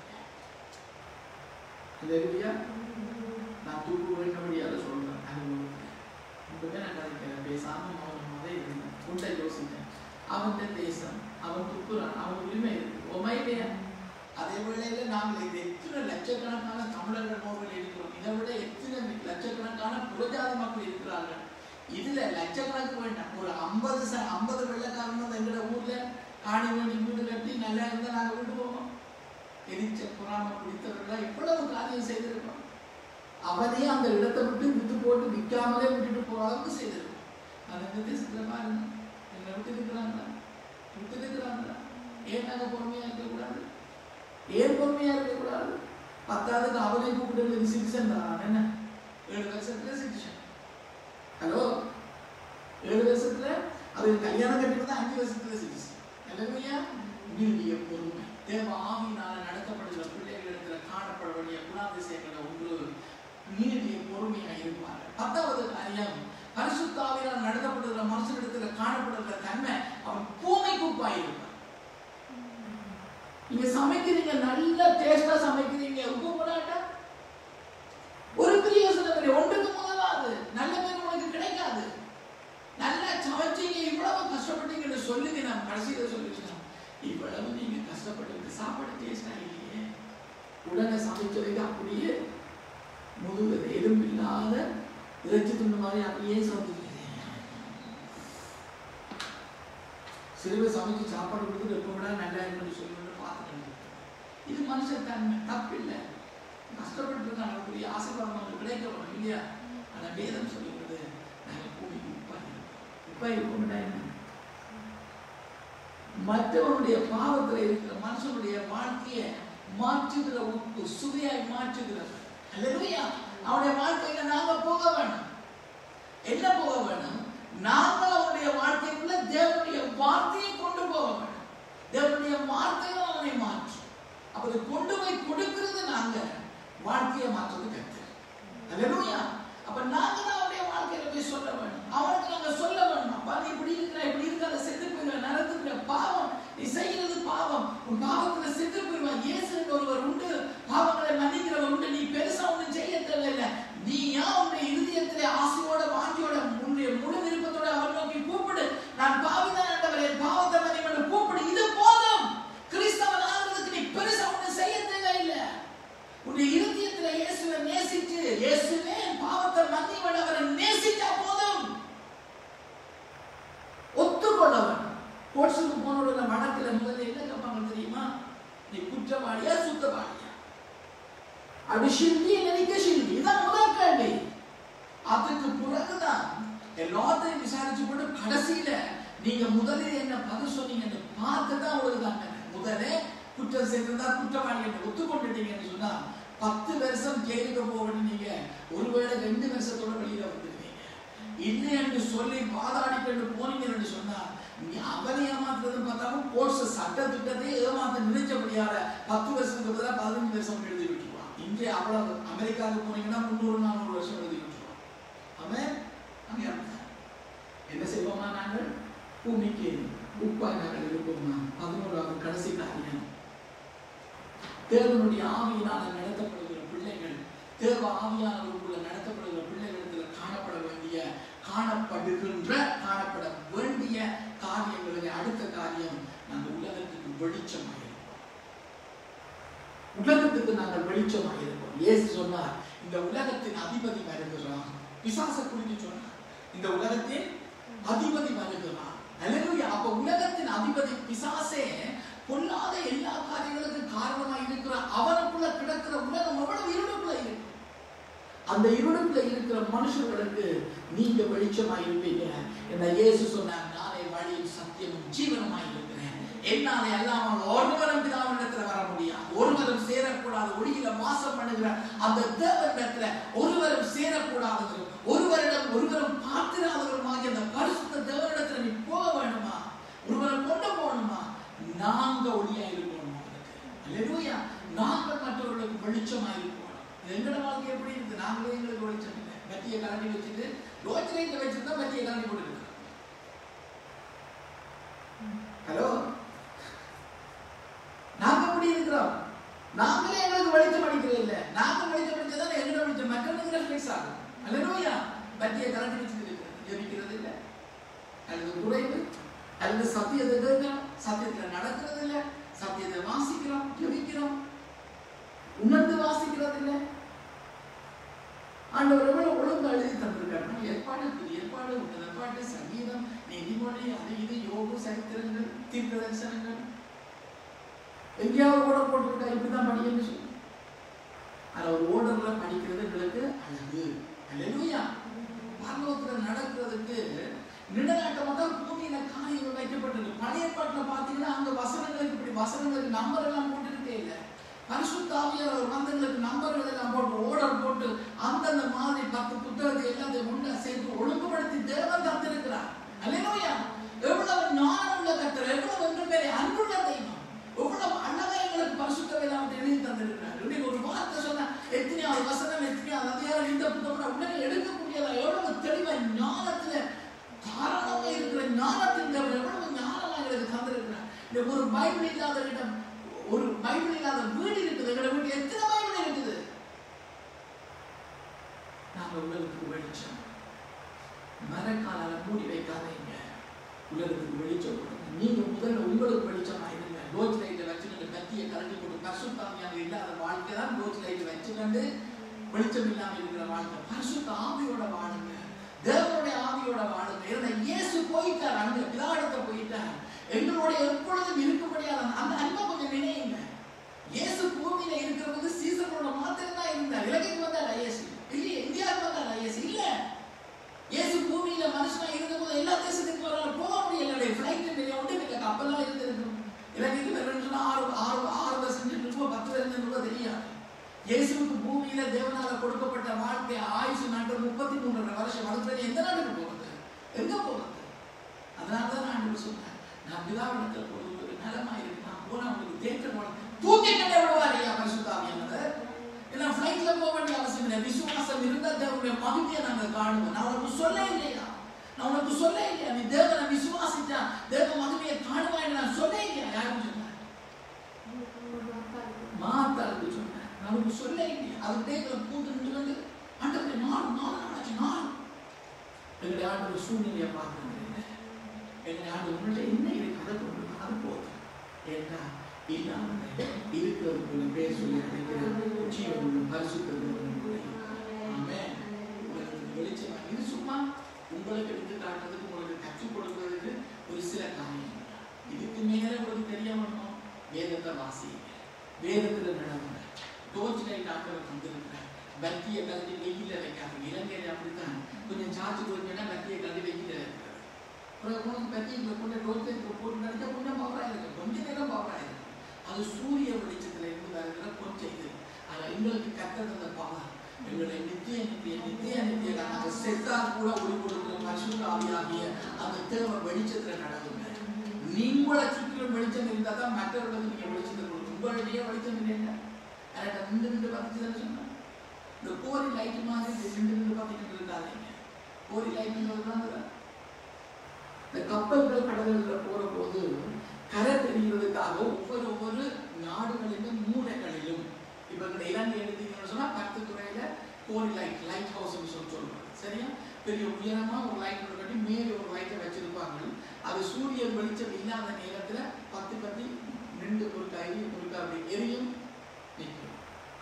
இல்லையா நான் தூக்கு வேண்டபடியாக சொல்றேன் அனுபவம் இப்பவே நான் கதைக்கிறேன் பேசாம மௌனமாவே இருந்தேன் உண்டை யோசித்தேன் அவன் தேசம் அவன் துப்புறான் அவன் உரிமை இருக்கு உமையிலையா அதே வேளையில நாங்கள் இது எத்தனை லட்சக்கணக்கான தமிழர்கள் நோவில் இருக்கிறோம் இதை விட எத்தனை லட்சக்கணக்கான புரஜாதி மக்கள் இருக்கிறார்கள் இதுல லட்சக்கணக்கு வேண்டாம் ஒரு ஐம்பது ச ஐம்பது வெள்ளக்காரங்க வந்து எங்களோட ஊர்ல காணி வேண்டி வீடு கட்டி நல்லா இருந்தா நாங்க வீட்டு போவோம் எரிச்ச பொறாம பிடித்தவர்களா எவ்வளவு காரியம் செய்திருக்கோம் அவனே அந்த இடத்தை விட்டு விட்டு போட்டு விற்காமலே விட்டுட்டு போற அளவுக்கு செய்திருக்கோம் அது இந்த தேசத்துல பாருங்க எங்களை விட்டு இருக்கிறாங்களா விட்டு இருக்கிறாங்களா ஏன் நாங்க பொறுமையா இருக்கக்கூடாது ஏன் பொறுமையா இருக்கக்கூடாது பத்தாவதுக்கு அவனை கூப்பிட்டு சிட்டிசன் தான் என்ன ஏழு வருஷத்துல சிட்டிசன் ஹலோ ஏழு வருஷத்துல அவர் கல்யாணம் கட்டினது அஞ்சு வருஷத்துல சிட்டிசன் எல்லாருமையா நீடிய பொறுமை தேவ ஆவியினால நடத்தப்படுகிற பிள்ளைகளிடத்துல காணப்பட வேண்டிய குணாதிசயங்களை ஒன்று நீடிய பொறுமையா இருப்பார்கள் பத்தாவது காரியம் பரிசுத்தாவினால் நடத்தப்படுகிற மனுஷனிடத்துல காணப்படுகிற தன்மை அவன் பூமை குப்பாயிருப்பான் நீங்க சமைக்கிறீங்க நல்ல டேஸ்டா சமைக்கிறீங்க உப்பு போடாட்டா ஒரு பிரயோசனம் இல்லை ஒன்றுக்கு முதலாவது நல்ல பேர் உனக்கு கிடைக்காது நல்லா சமைச்சீங்க இவ்வளவு கஷ்டப்பட்டீங்கன்னு சொல்லுங்க நான் கடைசியில சொல்லிச்சுனா இவ்வளவு நீங்க கஷ்டப்பட்டு சாப்பாடு டேஸ்டா இல்லையே உடனே சமைச்சதுக்கு அப்படியே முதுகு எதுவும் இல்லாத இறைச்சி துண்டு மாதிரி அப்படியே சமைச்சு சிறுவை சமைச்சு சாப்பாடு கொடுத்துட்டு எப்போ விட நல்லா இருக்குன்னு சொல்லணும்னு பார்த்துட்டு இது மனுஷன் தன்மை தப்பில்லை கஷ்டப்பட்டு இருக்காங்க பெரிய ஆசீர்வாதம் அவங்களுக்கு கிடைக்கணும் இல்லையா ஆனால் வேதம் சொல்லுகிறது நாங்கள் கூடி உப்பா இருப்போம் உப்பா இருப்போம்னா என்ன மற்றவனுடைய பாவத்தில் இருக்கிற மனுஷனுடைய வாழ்க்கையை மாற்றுகிற உப்பு சுவையாய் மாற்றுகிறது அல்லேலூயா அவனுடைய வாழ்க்கையில நாங்க போக வேணும் என்ன போக வேணும் நாங்கள் அவனுடைய வாழ்க்கைக்குள்ள தேவனுடைய வார்த்தையை கொண்டு போக வேணும் தேவனுடைய வார்த்தைகள் அவனை மாற்றும் அப்படி கொண்டு போய் கொடுக்கிறது நாங்க வாழ்க்கையை மாற்றுறது கத்து அல்லேலூயா அப்ப நாங்க தான் அவனுடைய வாழ்க்கையில போய் சொல்ல வேணும் அவனுக்கு நாங்க சொல்ல வேணும் அப்பா நீ இப்படி இருக்கிற இப்படி இருக்காத செத்து போயிடுவ நடத்துக்கிற பாவம் நீ செய்கிறது பாவம் உன் பாவத்துல செத்து போயிடுவா இயேசு ஒருவர் உண்டு பாவங்களை மன்னிக்கிறவர் உண்டு நீ பெருசா ஒண்ணும் செய்ய தேவையில்லை நீ ஏன் உன்னுடைய இருதயத்திலே ஆசையோட வாஞ்சியோட உன்னுடைய முழு விருப்பத்தோட அவர் நோக்கி கூப்பிடு நான் பாவிதான் ஆண்டவரே பாவத்தை மன்னிப்பு கூப்பிடு இது போதும் கிறிஸ்தவன் ஆகிறதுக்கு நீ பெருசா ஒண்ணும் செய்ய தேவையில்லை உன்னுடைய இருதயத்துல இயேசுவை நேசிச்சு இயேசுவே என் பாவத்தை மன்னிவன் அவரை நேசிச்சா போதும் ஒத்துக்கொள்ளவன் கோட்ஸுக்கு போனோட வழக்கில் முதல்ல என்ன கேட்பாங்க தெரியுமா நீ குற்றவாளியா சுத்தவாளியா அப்படி ஷில்டி நினைக்க ஷில்டி இதான் முதல் கேள்வி அதுக்கு பிறகுதான் எல்லாத்தையும் விசாரிச்சு போட்டு கடைசியில நீங்க முதலில் என்ன பதில் சொன்னீங்கன்னு பார்த்து தான் உங்களுக்கு தண்டனை முதலே குற்றம் செய்திருந்தா குற்றவாளி என்று ஒத்துக்கொண்டுட்டீங்கன்னு சொன்னா பத்து வருஷம் ஜெயிலுக்கு போகணும் நீங்க ஒருவேளை ரெண்டு வருஷத்தோட வெளியில வந்துருவீங்க இல்லை என்று சொல்லி வாதாடிட்டு போனீங்கன்னு சொன்னா நீ அவனை ஏமாத்துறது பார்த்தாலும் கோர்ஸ் சட்ட திட்டத்தை ஏமாத்த நினைச்சபடியால பத்து வருஷத்துக்கு பதிலாக பதினஞ்சு வருஷம் எழுதி விட்டுருவான் இங்கே அவ்வளவு அமெரிக்காவுக்கு போனீங்கன்னா முந்நூறு நானூறு வருஷம் எழுதி விட்டுருவான் அவன் அங்கே அப்படித்தான். என்ன செய்வோமா நாங்கள் பூமிக்கு உப்பா நாங்கள் இருப்போமா பதினோராவது கடைசி காரியம் தேவனுடைய ஆவியினால நடத்தப்படுகிற பிள்ளைகள் தேவ ஆவியானவருக்குள்ள நடத்தப்படுகிற பிள்ளைகளிடத்தில் காணப்பட வேண்டிய காணப்படுகின்ற காணப்பட வேண்டிய காரியங்களுக்கு அடுத்த காரியம் நாங்கள் உலகத்துக்கு வெளிச்சமாக இருப்போம் உலகத்துக்கு நாங்கள் வெளிச்சமாக இருப்போம் இயேசு சொன்னார் இந்த உலகத்தின் அதிபதி வருகிறான் பிசாச குறித்து சொன்னார் இந்த உலகத்தின் அதிபதி வருகிறான் அல்லேலூயா அப்ப உலகத்தின் அதிபதி பிசாசே பொல்லாத எல்லா காரியங்களுக்கும் காரணமாக இருக்கிற அவனுக்குள்ள கிடக்கிற உலகம் எவ்வளவு இருளுக்குள்ள இருக்கு அந்த இருளுக்குள்ள இருக்கிற மனுஷர்களுக்கு நீங்க வெளிச்சமா இருப்பீங்க என்ன இயேசு சொன்னார் நானே வழியும் சத்தியமும் ஜீவனமாய் இருக்கிறேன் என்னாலே அல்லாமல் ஒருவரும் பிதாவினிடத்துல வர முடியாது ஒருவரும் சேரக்கூடாது ஒளியில வாசம் பண்ணுகிற அந்த தேவனிடத்துல ஒருவரும் சேரக்கூடாதவரும் ஒருவரிடம் ஒருவரும் பார்த்திராதவருமாகிய அந்த பரிசுத்த தேவனிடத்துல நீ போக வேணுமா ஒருவரை கொண்டு போகணுமா நாங்க ஒளியா இருக்கணும் அவனுக்கு அல்லேலூயா நாங்க மற்றவர்களுக்கு வெளிச்சமா இருக்கணும் இது எங்களோட வாழ்க்கை எப்படி இருக்கு நாங்களே எங்களுக்கு வெளிச்சம் இல்லை பத்தியை கலட்டி வச்சுட்டு ரோட் லைட்ல வச்சிருந்தா பத்தியை கலட்டி போட்டு ஹலோ நாங்க எப்படி இருக்கிறோம் நாங்களே எங்களுக்கு வெளிச்சம் அடிக்கிறது இல்ல நாங்க வெளிச்சம் அடிச்சதான் எங்களோட வெளிச்சம் மற்றவங்களுக்கு ரெஃப்ளெக்ஸ் ஆகும் அல்லேலூயா பத்தியை கலட்டி வச்சுட்டு இருக்கிறது ஜெபிக்கிறது இல்ல அல்லது குறைவு அல்லது சத்தியத்தை கேட்கிறோம் சத்தியத்துல நடக்கிறது இல்ல சத்தியத்தை வாசிக்கிறோம் ஜெபிக்கிறோம் உணர்ந்து வாசிக்கிறது இல்ல ஆண்டவர் எவ்வளவு ஒழுங்கு எழுதி தந்திருக்காரு ஏற்பாடு புதிய ஏற்பாடு உன்னத ஏற்பாடு சங்கீதம் நீதிமொழி அது இது யோகு சரித்திரங்கள் தீர்க்க தரிசனங்கள் எங்கேயாவது கூட போட்டிருக்கா இப்படிதான் படிக்கணும்னு சொல்லி ஆனா ஒரு ஓடர்ல படிக்கிறது எங்களுக்கு அழகு அல்லேலூயா பரலோகத்துல நடக்கிறதுக்கு நிழலாட்டமா தான் பூமியில காரியங்கள் வைக்கப்பட்டிருக்கு பழைய பாட்டுல பாத்தீங்கன்னா அங்க வசனங்களுக்கு இப்படி வசனங்களுக்கு நம்பர் எல்லாம் போட்டுக்கிட்டே இல்லை பரிசுத்தாவியர் அவர் வந்தங்களுக்கு நம்பர்கள் எல்லாம் போட்டு ஓடர் போட்டு அந்தந்த மாதிரி பத்து புத்தகத்தை எல்லாத்தையும் ஒண்ணா சேர்த்து ஒழுங்குபடுத்தி தேவன் தந்திருக்கிறார் அல்லேலூயா எவ்வளவு ஞானம் உள்ள கத்தர் எவ்வளவு ஒன்று பேரை அன்புள்ள தெய்வம் எவ்வளவு அழகா எங்களுக்கு பரிசுத்த வேளாண் எழுதி தந்திருக்கிறார் இன்னைக்கு ஒரு வார்த்தை சொன்னா எத்தனையாவது வசனம் எத்தனையாவது அதிகாரம் இந்த புத்தகம் உடனே எடுக்கக்கூடியதா எவ்வளவு தெளிவா ஞானத்துல தாராளமா இருக்கிற ஞானத்தின் தேவன் எவ்வளவு ஞானமா எங்களுக்கு தந்திருக்கிறார் இந்த ஒரு பைபிள் இல்லாத இடம் ஒரு பைபிள் இல்லாத வீடு இருக்குது எங்களோட வீட்டு எத்தனை பைபிள் இருக்குது நாங்க உலகத்துக்கு வெளிச்சம் மரக்காலால மூடி வைக்காதீங்க உலகத்துக்கு வெளிச்சம் கொடுங்க நீங்க முதல்ல உங்களுக்கு வெளிச்சமா இருங்க ரோஜ் லைட்டை வச்சுக்கிட்டு கத்தியை கரண்டி போட்டு பரிசுத்தாமியாக இல்லாத வாழ்க்கை தான் ரோஜ் லைட் வச்சுக்கிட்டு வெளிச்சம் இல்லாம இருக்கிற வாழ்க்கை பரிசுத்த ஆவியோட வாழுங்க தேவனுடைய ஆவியோட வாழுங்க ஏன்னா இயேசு போயிட்டார் அங்க பிதாடத்தை போயிட்டார் எங்களோட எப்பொழுதும் இருக்கும்படியான அந்த அன்பை கொஞ்சம் நினையுங்க இயேசு பூமியில இருக்கிற போது சீசனோட மாத்திரம் தான் இருந்தார் இலங்கைக்கு வந்தார் இயேசு இல்லையே இந்தியாவுக்கு வந்தார் இயேசு இல்ல இயேசு பூமியில மனுஷனா இருந்த போது எல்லா தேசத்துக்கு வர போக முடியல ஃபிளைட் நிறைய உண்டு இல்ல கப்பல்லாம் இருந்திருக்கும் இலங்கைக்கு வரணும்னு சொன்னா ஆறு ஆறு ஆறு வருஷம் இருக்கும் பத்து வருஷம் கூட தெரியாது இயேசுவுக்கு பூமியில தேவனால கொடுக்கப்பட்ட வாழ்க்கை ஆயுசு நாட்கள் முப்பத்தி மூன்றரை வருஷம் அடுத்தது எந்த நாட்டுக்கு போகிறது எங்க போகிறது அதனால தான் நான் ஆண்டவர் சொன்னேன் நான் பிதாவிடத்தில் போது ஒரு நலமா இருக்கு நான் போனா உங்களுக்கு தேற்றம் தூக்கி கண்டே விடுவார் ஐயா பரிசுத்தாவியானவர் ஏன்னா ஃப்ளைட்ல போக வேண்டிய அவசியம் இல்லை விசுவாசம் இருந்தால் தேவனுடைய மகிமையை நாங்க காணுவோம் நான் உனக்கு சொல்ல இல்லையா நான் உனக்கு சொல்ல இல்லையா நீ தேவனை விசுவாசிச்சா தேவ மகிமையை காணுவாய் நான் சொல்ல இல்லையா யாரும் சொன்னேன் மாத்தாளுக்கு சொன்னேன் நான் உனக்கு சொல்ல இல்லையா அது தேவனை பூந்து நின்று வந்து ஆண்டவரே நாலு நாலு நாளாச்சு நாலு எங்களுடைய ஆண்டவர் சூழ்நிலையை பார்க்கணும் எங்களுடைய ஆண்டு உங்கள்ட்ட என்ன இருக்கு அதை கொண்டு வா, அது போதும் ஏன்னா இல்லாம இருக்கிறதுக்குள்ள பேர் சொல்லி அழைக்கிற ஜீவனுள்ள பரிசுத்த ஆமென் உங்களுக்கு வெளிச்சமா இது சும்மா உங்களுக்கு எடுத்து காட்டுறதுக்கு உங்களுக்கு கற்றுக் கொடுக்கிறதுக்கு ஒரு சில காரியம் இதுக்கு மேல உங்களுக்கு தெரியாம இருக்கணும் வேதத்தை வாசிங்க வேதத்துல நடவுங்க டோர்ச் லைட் ஆண்டவர் தந்திருக்கிறார் பத்தியை கலந்து வெயில வைக்காது இலங்கையில அப்படித்தான் கொஞ்சம் சார்ஜ் கொடுத்தீங்கன்னா பத்தியை கலந்து வெயில வைக்கிறது அப்புறம் உனக்கு பத்தியை கொண்டு டோர்ச் லைட் போட்டு நடக்க கொஞ்சம் பவரா இருக்கு கொஞ்ச நேரம் பவரா இருக்கு அது சூரிய வெளிச்சத்துல இருந்து வருகிற கொஞ்சம் இது ஆனா எங்களுக்கு கத்தது அந்த பவர் எங்களை நித்திய நித்திய நித்திய நித்திய நாங்க செத்தா கூட ஒளி கொடுக்கிற பரிசுத்த ஆவியாகிய அந்த தேவை வெளிச்சத்துல நடக்குங்க நீங்களை சுற்றிலும் வெளிச்சம் இருந்தா தான் மற்றவர்களுக்கு நீங்க வெளிச்சத்தை கொடுக்கணும் உங்களுடைய வெளிச்சம் இல்லைன்னா யார்கிட்ட நின்று நின்று பார்த்துச்சுன்னு சொன்னா இந்த கோரி லைட் மாதிரி நின்று நின்று பார்த்துக்கிட்டு இருக்காதீங்க கோரி லைட்டுங்கிறது தான் இதுதான். இந்த கப்பல்கள் கடல்களில் போற போது கரை தெரிகிறதுக்காக ஒவ்வொரு ஒவ்வொரு நாடுகளிலும் மூலைகளிலும் இப்ப இந்த இலங்கை எடுத்தீங்கன்னு சொன்னா பத்து துறையில கோரி லைட் லைட் ஹவுஸ் சொல்லி சொல்றோம் சரியா பெரிய உயரமா ஒரு லைட் ஒன்று கட்டி மேலே ஒரு லைட்டை வச்சிருப்பாங்க அது சூரிய வெளிச்சம் இல்லாத நேரத்துல பத்து பத்தி நின்று ஒரு கை ஒரு அப்படி எரியும் நிற்கும்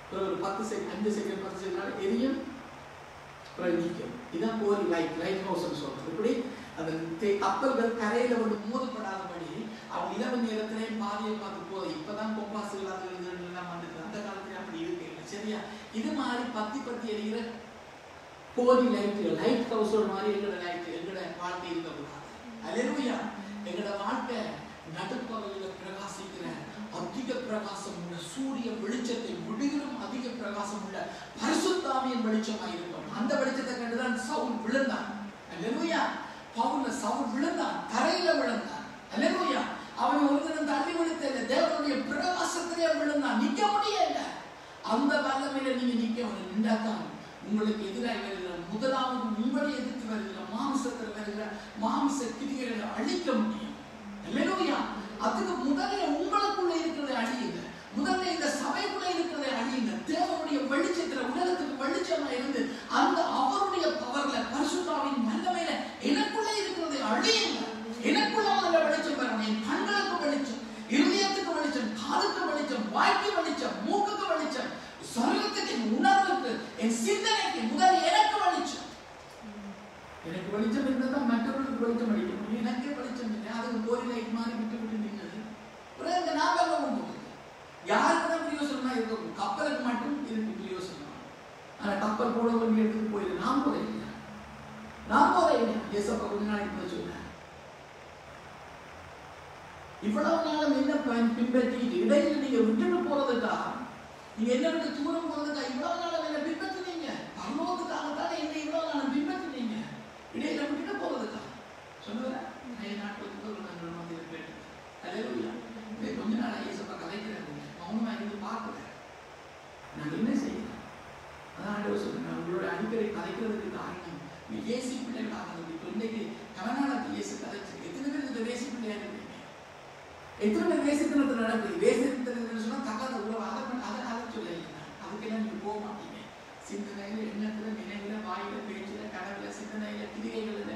ஒரு ஒரு பத்து செகண்ட் அஞ்சு செகண்ட் பத்து செகண்ட் எரியும் அப்புறம் நிற்கும் இதான் போரி லைட் லைட் ஹவுஸ்னு சொல்றது இப்படி அந்த தே- கப்பல்கள் கரையில வந்து மோதப்படாதபடி அவங்க இரவு நேரத்திலே பாதையை பார்த்து போதும் இப்பதான் கொம்பாசுகள் அது இது எல்லாம் வந்துட்டு அந்த காலத்துல அப்படி இருக்கு இல்லை சரியா இது மாதிரி பத்தி பத்தி எரிகிற போலி லைட் லைட் ஹவுஸ் மாதிரி எங்களோட லைட் எங்களோட வாழ்க்கை இருக்கக்கூடாது அலையா எங்களோட வாழ்க்கை நடுப்பகலில் பிரகாசிக்கிற அதிக பிரகாசம் உள்ள சூரிய வெளிச்சத்தை விடுகிலும் அதிக பிரகாசம் உள்ள பரிசுத்தாவியின் வெளிச்சமாக இருக்கும் அந்த வெளிச்சத்தை கண்டுதான் சவுல் விழுந்தான் அல்லேலூயா பவுல்ல சவுல் விழுந்தான் தரையில விழுந்தான் அல்லேலூயா அவன் ஒரு தினம் தள்ளி விழுத்தல தேவனுடைய பிரகாசத்திலே விழுந்தான் நிக்க முடியல அந்த வல்லமையில நீங்க நிக்க நின்றாதான் உங்களுக்கு எதிராக வருகிற முதலாவது உங்களை எதிர்த்து வருகிற மாம்சத்தில் வருகிற மாம்ச கிரிகளை அழிக்க முடியும் அல்லேலூயா அதுக்கு முதல்ல உங்களுக்குள்ள இருக்கிறதை அழியுங்க முதல்ல இந்த சபைக்குள்ள இருக்கிறதை அழியுங்க தேவனுடைய வெளிச்சத்துல உலகத்துக்கு வெளிச்சமா இருந்து அந்த அவருடைய பவர்ல பரிசுத்தாவின் வல்லமையில எனக்குள்ள இருக்கிறதை அழியுங்க எனக்குள்ள முதல்ல வெளிச்சம் வரணும் என் கண்களுக்கு வெளிச்சம் இருதயத்துக்கு வெளிச்சம் காதுக்கு வெளிச்சம் வாய்க்கு வெளிச்சம் மூக்குக்கு வெளிச்சம் சரீரத்துக்கு என் உணர்வுக்கு என் சிந்தனைக்கு முதல் எனக்கு வெளிச்சம் எனக்கு வெளிச்சம் இருந்தால் தான் மற்றவர்களுக்கு வெளிச்சம் அளிக்க முடியும் எனக்கே வெளிச்சம் இல்லை அதுக்கு போரி லைட் மாதிரி விட்டு விட்டு நின்னது ஒரு இந்த ஞாபகம் ஒன்று யாருக்கு தான் பிரியோசனமா இருக்கும் கப்பலுக்கு மட்டும் இருக்கு பிரியோசனம் ஆனா கப்பல் போட வேண்டிய இடத்துக்கு போயிரு நான் போறேன் இல்லையா நான் போறேன் இல்லையா ஏசப்பா கொஞ்ச நாளைக்கு போய் சொன்னேன் இவ்வளவு நாளும் என்ன பயன் பின்பற்றிட்டு இடையில நீங்க விட்டுட்டு போறதுக்கா நீங்க என்ன விட்டு தூரம் போறதுக்கா இவ்வளவு நாளும் என்ன பின்பற்றுனீங்க பரலோகத்துக்காகத்தானே என்ன இவ்வளவு நாளும் பின்பற்றுனீங்க இடையில விட்டுட்டு போறதுக்கா சொல்லுவேன் நிறைய நாட்களுக்கு ஒரு நாங்கள் வந்து கேட்டு அலையா இந்த கொஞ்ச நாள் ஐயசப்பா கலைக்கிறாங்க மௌனமா இருந்து பார்க்கல நான் என்ன செய்யலாம் அதான் ஆண்டவர் சொல்றேன் நான் உங்களோட அடிக்கடி கலைக்கிறதுக்கு காரணம் நீ ஏசி பிள்ளைகளாக இப்போ இன்னைக்கு கவனாளத்து இயேசு கலைச்சு எத்தனை பேர் இந்த வேசி பிள்ளையா இருக்கீங்க எத்தனை பேர் வேசித்தனத்தில் நடக்குது வேசித்தனத்தில் சொன்னா தகாத உறவு அதை பண்ண- அதை அதை சொல்லுங்க அதுக்கெல்லாம் நீங்க போக மாட்டீங்க சிந்தனையில எண்ணத்துல நினைவுல வாயில பேச்சுல கனவுல சிந்தனையில கிரிகைகள்ல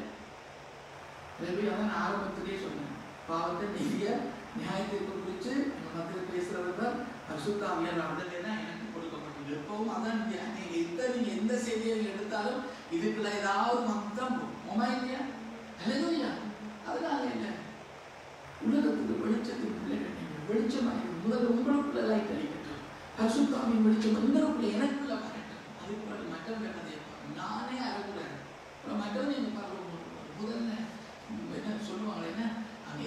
எனவே அதான் நான் ஆரம்பத்திலேயே சொன்னேன் பாவத்தை நெறிய நியாயத்திற்கு குறித்து நம்ம மத்தியில் பேசுறவர் தான் பரிசுத்தாவியர் அவர்கள் தான் எனக்கு கொடுக்கப்பட்டது எப்பவும் அதான் நீங்க நீங்க எந்த நீங்க எந்த செய்தியை எடுத்தாலும் இதுக்குள்ள ஏதாவது மொத்தம் மொமா இல்லையா அல்லையா அதனால என்ன உலகத்துக்கு வெளிச்சத்துக்கு பிள்ளைகள் நீங்கள் வெளிச்சமாக முதல்ல உங்களுக்குள்ள லைட் அளிக்கட்டும் பரிசுத்தாவின் வெளிச்சம் உங்களுக்குள்ள எனக்குள்ள வரட்டும் அதுக்கு பிறகு மற்றவங்க கதையை பாருங்க. நானே அறக்கூடாது அப்புறம் மற்றவங்க எங்க பார்க்க முதல்ல உம், என்ன சொல்லுவாங்க என்ன அங்கே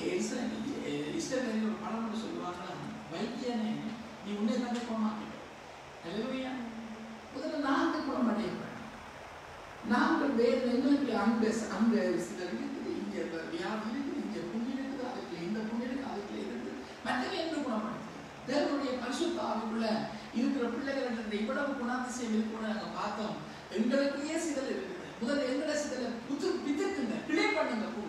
இஸ்ரேல் ஒரு படம் ஒன்று சொல்லுவாங்களா வைத்தியனே நீ உன்னை தானே போக மாட்டேன் அல்லையா முதல்ல நாங்கள் குணம் அடைய வேண்டும் நாங்கள் வேறு எங்களுக்கு அங்க அங்க சில இருக்குது இங்க வியாதி இருக்குது இங்க புண்ணு இருக்குது அதுக்கு இந்த புண்ணு இருக்கு அதுக்கு இருக்குது மற்றவை என்று குணப்படுத்துது தேவனுடைய பரிசுத்த ஆவிக்குள்ள இருக்கிற பிள்ளைகள் என்ற இவ்வளவு குணாதிசயம் இருக்குன்னு நாங்க பார்த்தோம் எங்களுக்குள்ளே சிதல் இருக்குது முதல்ல எங்களை சிதலை புது பிதுக்குங்க கிளே பண்ணுங்க கூட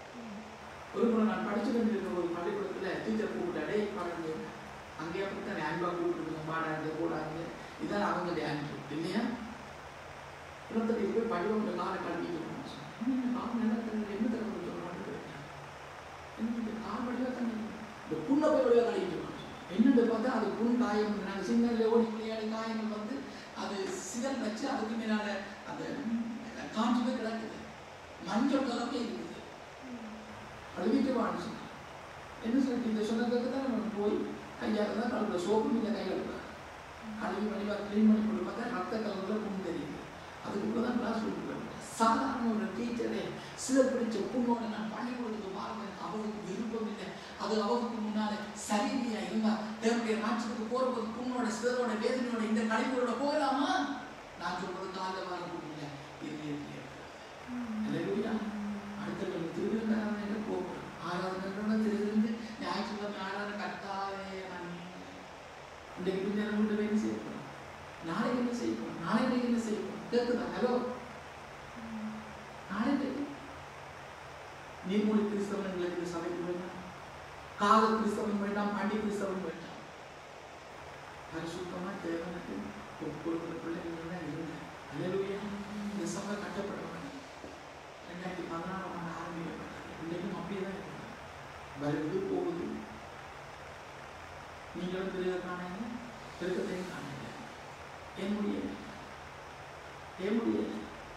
ஒரு முறை நான் படிச்சு கொண்டிருக்கிற ஒரு பள்ளிக்கூடத்துல டீச்சர் கூப்பிட்டாடே பாருங்க அங்கேயே அப்படித்தான் அன்பா கூப்பிட்டுருங்க பாடாங்க போடாங்க இதான் அவங்களுடைய அன்பு இல்லையா குளத்துக்கு போய் படிவம் காலை கழுவிட்டு நான் என்ன தண்ணி என்ன தண்ணி சொல்ல மாட்டேன் இந்த கால் வழியாக தண்ணி இந்த புண்ணை போய் வழியாக கழுவிட்டு என்னென்னு பார்த்தா அது புண் காயம் நாங்கள் சின்னல ஓடி விளையாடி காயங்கள் வந்து அது சிதல் வச்சு அதுக்கு மேலால அந்த காஞ்சி போய் கிடக்குது மஞ்சள் கலப்பே இருக்குது கழுவிட்டு வான்னு சொன்னான் என்ன சொல்லிட்டு இந்த சொன்னதுக்கு தான் நம்ம போய் கையால் தான் கழுவுற சோப்பு இல்லை கையில் எடுக்கலாம் கழுவி வழிவா க்ளீன் பண்ணி கொண்டு பார்த்தா ரத்த கலரில் புண் தெரியுது அதுக்குள்ள தான் கிளாஸ் கொடுக்குறாங்க சாதாரண ஒரு டீச்சரே சிலர் பிடிச்ச புண்ணோட நான் பள்ளிக்கூடத்துக்கு வாழ்வேன் அவருக்கு விருப்பம் இல்லை அது அவருக்கு முன்னால சரியா இருந்தா தேவனுடைய ராட்சத்துக்கு போறபோது புண்ணோட சிலரோட வேதனையோட இந்த கலைஞரோட போகலாமா நான் சொல்றது கால வர முடியல இது இயற்கை. அல்லேலூயா. அடுத்த நம்ம திருவிழா போகணும் ஆராதனை திருவிழந்து ஞாயிற்றுக்கிழமை ஆராதனை கட்டாவே நான் இன்றைக்கு கொஞ்ச நேரம் கொண்டு வேலை செய்ய போறோம் நாளைக்கு என்ன செய்ய போறோம் நாளைக்கு என்ன செய்ய போறோம் கேட்குதா ஹலோ நாளைக்கு நீர்மொழி கிறிஸ்தவங்களுக்கு சபைக்கு வேண்டாம் கால கிறிஸ்தவன் வேண்டாம் பண்டி கிறிஸ்தவன் வேண்டாம் பரிசுத்தமா தேவனுக்கு கொடுக்குற பிள்ளைகள் தான் இருந்தேன் அல்லேலூயா இந்த சபை கட்டப்பட்டவன் ரெண்டாயிரத்தி பதினாறாம் ஆண்டு ஆரம்பிக்கப்பட்டது இன்றைக்கும் அப்படியே தான் இருக்கு வருது போகுது நீங்களும் பெருக காணீங்க பெருக்கத்தையும் காணீங்க ஏன் முடியல ஏன் முடியல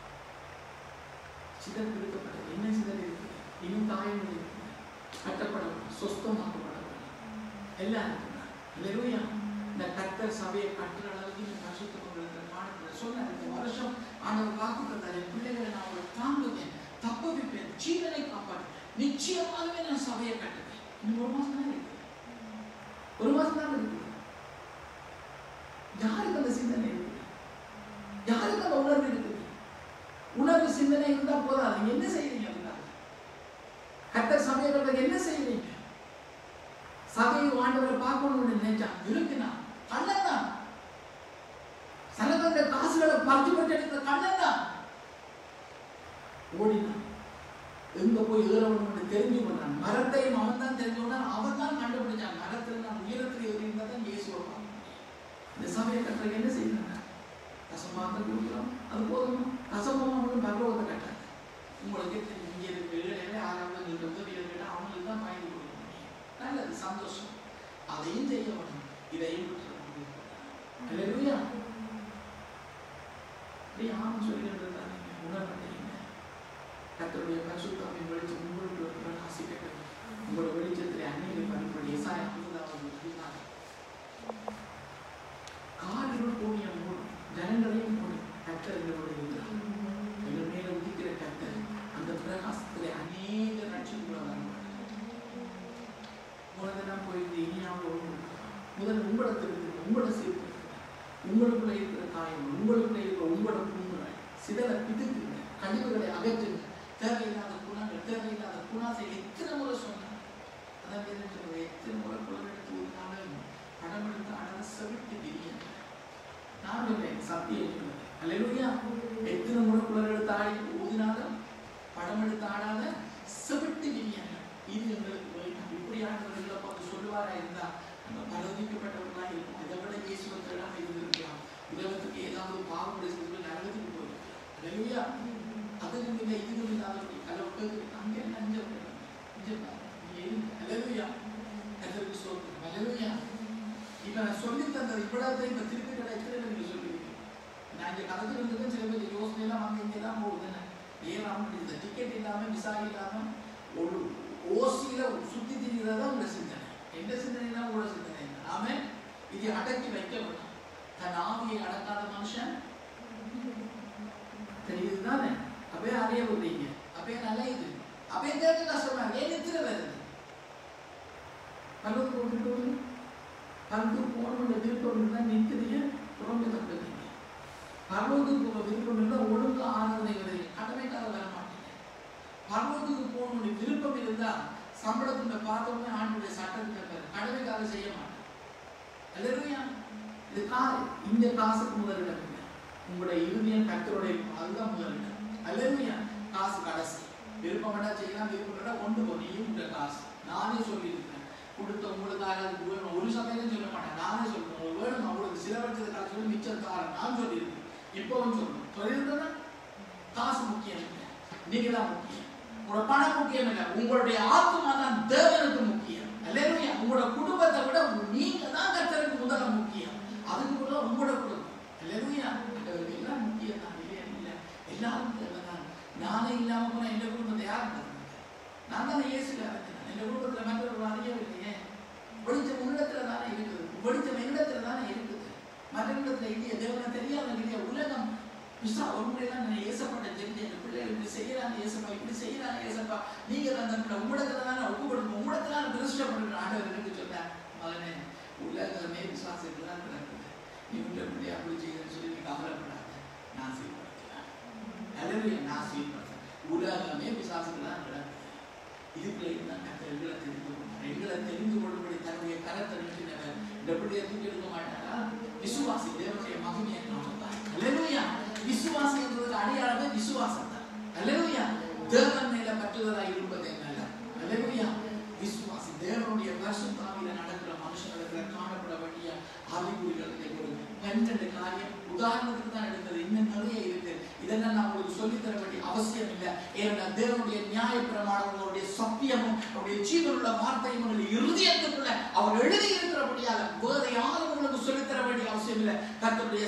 சிதறி பிடிக்கப்பட்டது என்ன சிதறி இருக்குது இன்னும் காயங்கள் இருக்குது கட்டப்படணும் சொஸ்தமாக்கப்படணும் எல்லாம் இருக்குதான் இல்லையா இந்த கர்த்தர் சபையை கட்டுற அளவுக்கு இந்த பரிசுத்த கொண்டிருக்கிற காணப்படுற சொன்னார் இந்த வருஷம் ஆண்டவர் வாக்கு தந்தார் என் பிள்ளைகளை நான் அவங்களை தாங்குவேன் தப்ப வைப்பேன் ஜீவனை காப்பாற்று நிச்சயமாகவே நான் சபையை கட்டுவேன் இன்னும் ஒரு மாசம் தான் இருக்கு ஒரு மாசம் தான் இருக்கு யாருக்கு அந்த சிந்தனை இருக்குது யாருக்கு அந்த உணர்வு இருக்குது உணர்வு சிந்தனை இருந்தா போதாது என்ன செய்யறீங்க அதுக்காக கர்த்தர் சபையை கட்டுறதுக்கு என்ன செய்யறீங்க சபையை ஆண்டவரை பார்க்கணும்னு நினைச்சா இருக்குனா கண்ணன் தான் சனகந்த காசுகளை பறிச்சு பட்டு எடுத்த கண்ணன் தான் ஓடினான் எங்க போய் ஏறவன் தெரிஞ்சு கொண்டான் மரத்தையும் அவன் தான் தெரிஞ்சு கொண்டான் அவன் தான் கண்டுபிடிச்சான் மரத்துல நான் உயரத்தில் ஏறி இருந்தா தான் இயேசு வருவான் இந்த சபையை கட்டுறதுக்கு என்ன செய்யறாங்க கசமாக கொடுக்குறோம் அது போதும் கசமாக மட்டும் பகவத்தை கட்டாது உங்களுக்கு தெரியும் இங்கே இருக்க ஏழை ஆறாவது நீங்க உதவிகள் கேட்டால் அவங்களுக்கு தான் பயந்து கொடுக்க முடியும் நல்லது சந்தோஷம் அதையும் செய்ய வேணும் இதையும் விட்டுறோம் அப்படி ஆமாம் சொல்லிட்டு உணர மாட்டேங்க கத்தருடைய பரிசுத்தாவின் வெளிச்சம் உங்களுக்கு பிரகாசிக்கட்டும் உங்களோட வெளிச்சத்தில் அன்னையில் மறுபடி எசாய ஐம்பதாவது அதிகாரம். காடுகள் கூடிய மூடும் ஜனங்களையும் மூடும் கத்தர் எங்களோட இருக்கிறார் எங்கள் மேல உதிக்கிற கத்தர் அந்த பிரகாசத்திலே அநேக ரட்சிக்குள்ள உலகெல்லாம் போயிட்டு இனியாவது ஒன்று முதல் உங்களிடத்திற்கு உங்களோட சீர்திருத்தம் உங்களுக்குள்ள இருக்கிற காயம் உங்களுக்குள்ள இருக்கிற உங்களோட புண்ணுகள் சிதலை பிதுக்குங்க கழிவுகளை அகற்றுங்க தேவையில்லாத குணங்கள் தேவையில்லாத குணாசை எத்தனை முறை சொன்னாங்க அதான் என்ன சொல்றது எத்தனை முறை குளம் எடுத்து ஊதினாலும் படம் எடுத்து அழகா செவிட்டு திரியுங்க நான் இல்லை சத்தியம் சொல்லுவேன் அல்லையா எத்தனை முறை குளம் எடுத்து ஆடி ஊதினாலும் படம் எடுத்து ஆடாத செவிட்டு திரியாங்க இது எங்களுக்கு வேண்டாம் இப்படியானவர்களை பார்த்து சொல்லுவாரா இருந்தா நம்ம பலவதிக்கப்பட்டவர்களாக இருக்கும் இதை விட இயேசுவை தேடாம இருந்திருக்கலாம் உலகத்துக்கு ஏதாவது பாவம் செய்து நரகத்துக்கு போயிருக்கலாம் அல்லையா அதுவும் இல்லை இதுவும் இல்லாதபடி கலவுக்கு அங்கே அஞ்சல் அல்லையா கத்தருக்கு சோதனை அல்லையா இப்ப நான் சொல்லி தந்தது இவ்வளவு இப்ப திருப்பி கிடைக்கிறது நீங்க சொல்லுவீங்க நான் இங்க கலந்து இருந்தது சில பேர் யோசனை எல்லாம் அங்க இங்கே தான் போகுதுன்னு ஏறாம இந்த டிக்கெட் இல்லாம விசா இல்லாம ஒரு ஓசியில சுத்தி திரிகிறதா உங்க சிந்தனை எந்த சிந்தனை தான் உங்களோட சிந்தனை ஆமே இதை அடக்கி வைக்க வேண்டாம் தன் ஆவியை அடக்காத மனுஷன் தெரியுது தானே அப்பே அறிய விடுறீங்க அப்பே நல்ல இது அப்பே கேட்க கஷ்டமா இருக்கு. ஏன் நித்திர வருது பல்லு போட்டுட்டு வந்து பல்லு போகணுன்ற விருப்பம் இருந்தால் நித்திரிய புறம்பு தந்துட்டீங்க பர்வத்துக்கு போக விருப்பம் இருந்தால் ஒழுங்கு ஆராதனை வருது கடமைக்காக வர மாட்டீங்க பர்வத்துக்கு போகணுடைய விருப்பம் இருந்தால் சம்பளத்துல பார்த்தோமே ஆண்டுடைய சட்டத்தை கடமைக்காக செய்ய மாட்டேன் அல்லையா இது காசு இந்த காசுக்கு முதலிடம் இல்லை உங்களுடைய இறுதியம் கத்தருடைய அதுதான் முதலிடம் அல்லையா காசு கடைசி விருப்பம் வேணா செய்யலாம் விருப்பம் வேணா கொண்டு போ நீயும் இந்த காசு நானே சொல்லியிருக்கேன் கொடுத்த உங்களுக்காக அதுக்கு வேணும் ஒரு சமயம் சொல்ல மாட்டேன் நானே சொல்றேன் உங்களுக்கு வேணும் உங்களுக்கு சிலவற்றதுக்காக சொல்லி மிச்சம் தாரேன் நான் சொல்லியிருக்கேன் இப்பவும் சொல்லணும் சொல்லியிருந்தேன்னா காசு முக்கியம் இல்லை நீங்க தான் முக்கியம் உங்களோட பணம் முக்கியம் இல்லை உங்களுடைய ஆத்மா தான் தேவனுக்கு முக்கியம் அல்லையா உங்களோட குடும்பத்தை விட நீங்க தான் கத்தருக்கு முதல்ல முக்கியம் அதுக்கு கூட உங்களோட குடும்பம் அல்லையா எல்லாம் முக்கியம் தான் இல்லையா இல்லை எல்லாரும் தேவை தான் நானே இல்லாம போனா எந்த குடும்பத்தை யார் பார்த்துக்கிட்டு? நான் தானே இயேசுல அறிஞ்சேன் எந்த குடும்பத்துல மற்றவர்கள் அறியவில்லையே வெளிச்சம் உன்னிடத்துல தானே இருக்குது வெளிச்சம் என்னிடத்துல தானே இருக்குது மற்றவங்களிடத்துல இல்லையே தேவனை தெரியாத இல்லையா உலகம் விசா ஒரு முறையெல்லாம் நான் ஏசப்பட்ட தெரிஞ்சு என் பிள்ளைகள் இப்படி செய்யறாங்க ஏசப்பா இப்படி செய்யறாங்க ஏசப்பா நீங்க தான் தன்னுடைய உங்களிடத்துல தானே ஒப்பு கொடுக்கணும் உங்களிடத்துல தான் பிரதிஷ்டப்படுற ஆண்டவர் எனக்கு சொன்னார் மகனே உலகமே விசுவாசத்துல தான் கிடக்குது நீ உள்ள பிள்ளை அப்படி செய்யறேன்னு சொல்லி நீ கவலைப்படாத நான் சீர்படுத்தலாம் அல்லது நான் சீர்படுத்தேன் உலகமே விசுவாசத்துல தான் கிடக்குது இதுக்குள்ள இருந்தா கத்த எங்களை தெரிந்து கொள்வார் எங்களை தெரிந்து கொள்ளும்படி தன்னுடைய கரத்தை நீட்டினவர் இந்த பிள்ளையை தூக்கி எடுக்க மாட்டாரா விசுவாசி தேவனுடைய மகிமையை காணுவார் அல்லேலூயா விசுவாசி என்பதற்கு அடையாளமே விசுவாசம் தான் அல்லேலூயா தேவன் மேல பற்றுதலாய் இருப்பது என்னல்ல அல்லேலூயா விசுவாசி தேவனுடைய பரிசுத்தாவில நடக்கிற மனுஷனிடத்துல காணப்பட வேண்டிய அறிகுறிகள் ஒரு பன்னெண்டு காரியம் உதாரணத்துக்கு தான் எடுத்தது இன்னும் நிறைய இருக்கு இதெல்லாம் நான் உங்களுக்கு சொல்லித் தர வேண்டிய அவசியம் இல்லை ஏனென்றால் தேவனுடைய நியாய பிரமாணம் அவருடைய சத்தியமும் அவருடைய ஜீவனுள்ள வார்த்தையும் உங்களுடைய இருதயத்துக்குள்ள அவர் எழுதி இருக்கிறபடியால வேற யாரும் உங்களுக்கு சொல்லித் தர வேண்டிய அவசியம் இல்லை கர்த்தருடைய சத்தியம்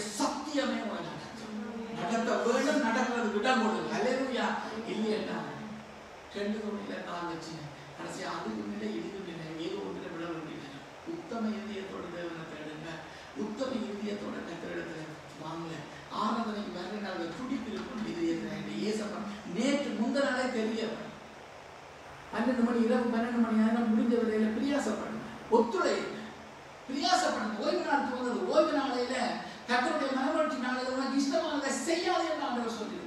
சத்தியமே உங்களை நடத்தும் நடத்த வேண்டும் நடக்கிறதுக்கு இடம் கொடுங்க அல்லேலூயா இல்லையா ரெண்டு தொழில கால் வச்சு கடைசி அதுக்கும் இல்லை இதுக்கும் இல்லை ஏதோ ஒன்றில் விட வேண்டியது உத்தம இதயத்தோட தேவனை தேடுங்க உத்தம இதயத்தோட கத்திரிடத்துல வாங்க ஆராதனைக்கு வர நாள் துடிப்பு இருக்கும் இதயத்தில் ஏசப்பா நேற்று முந்த நாளே தெரிய பன்னெண்டு மணி இரவு பன்னெண்டு மணி நேரம் முடிஞ்ச வரையில பிரியாசப்படுங்க ஒத்துழைங்க பிரியாசப்படுங்க ஓய்வு நாள் தோணுது ஓய்வு நாளையில கத்தருடைய மனவழ்ச்சி நாளையில உனக்கு இஷ்டமானதை செய்யாதே என்று ஆண்டவர் சொல்லியிருக்கிறார்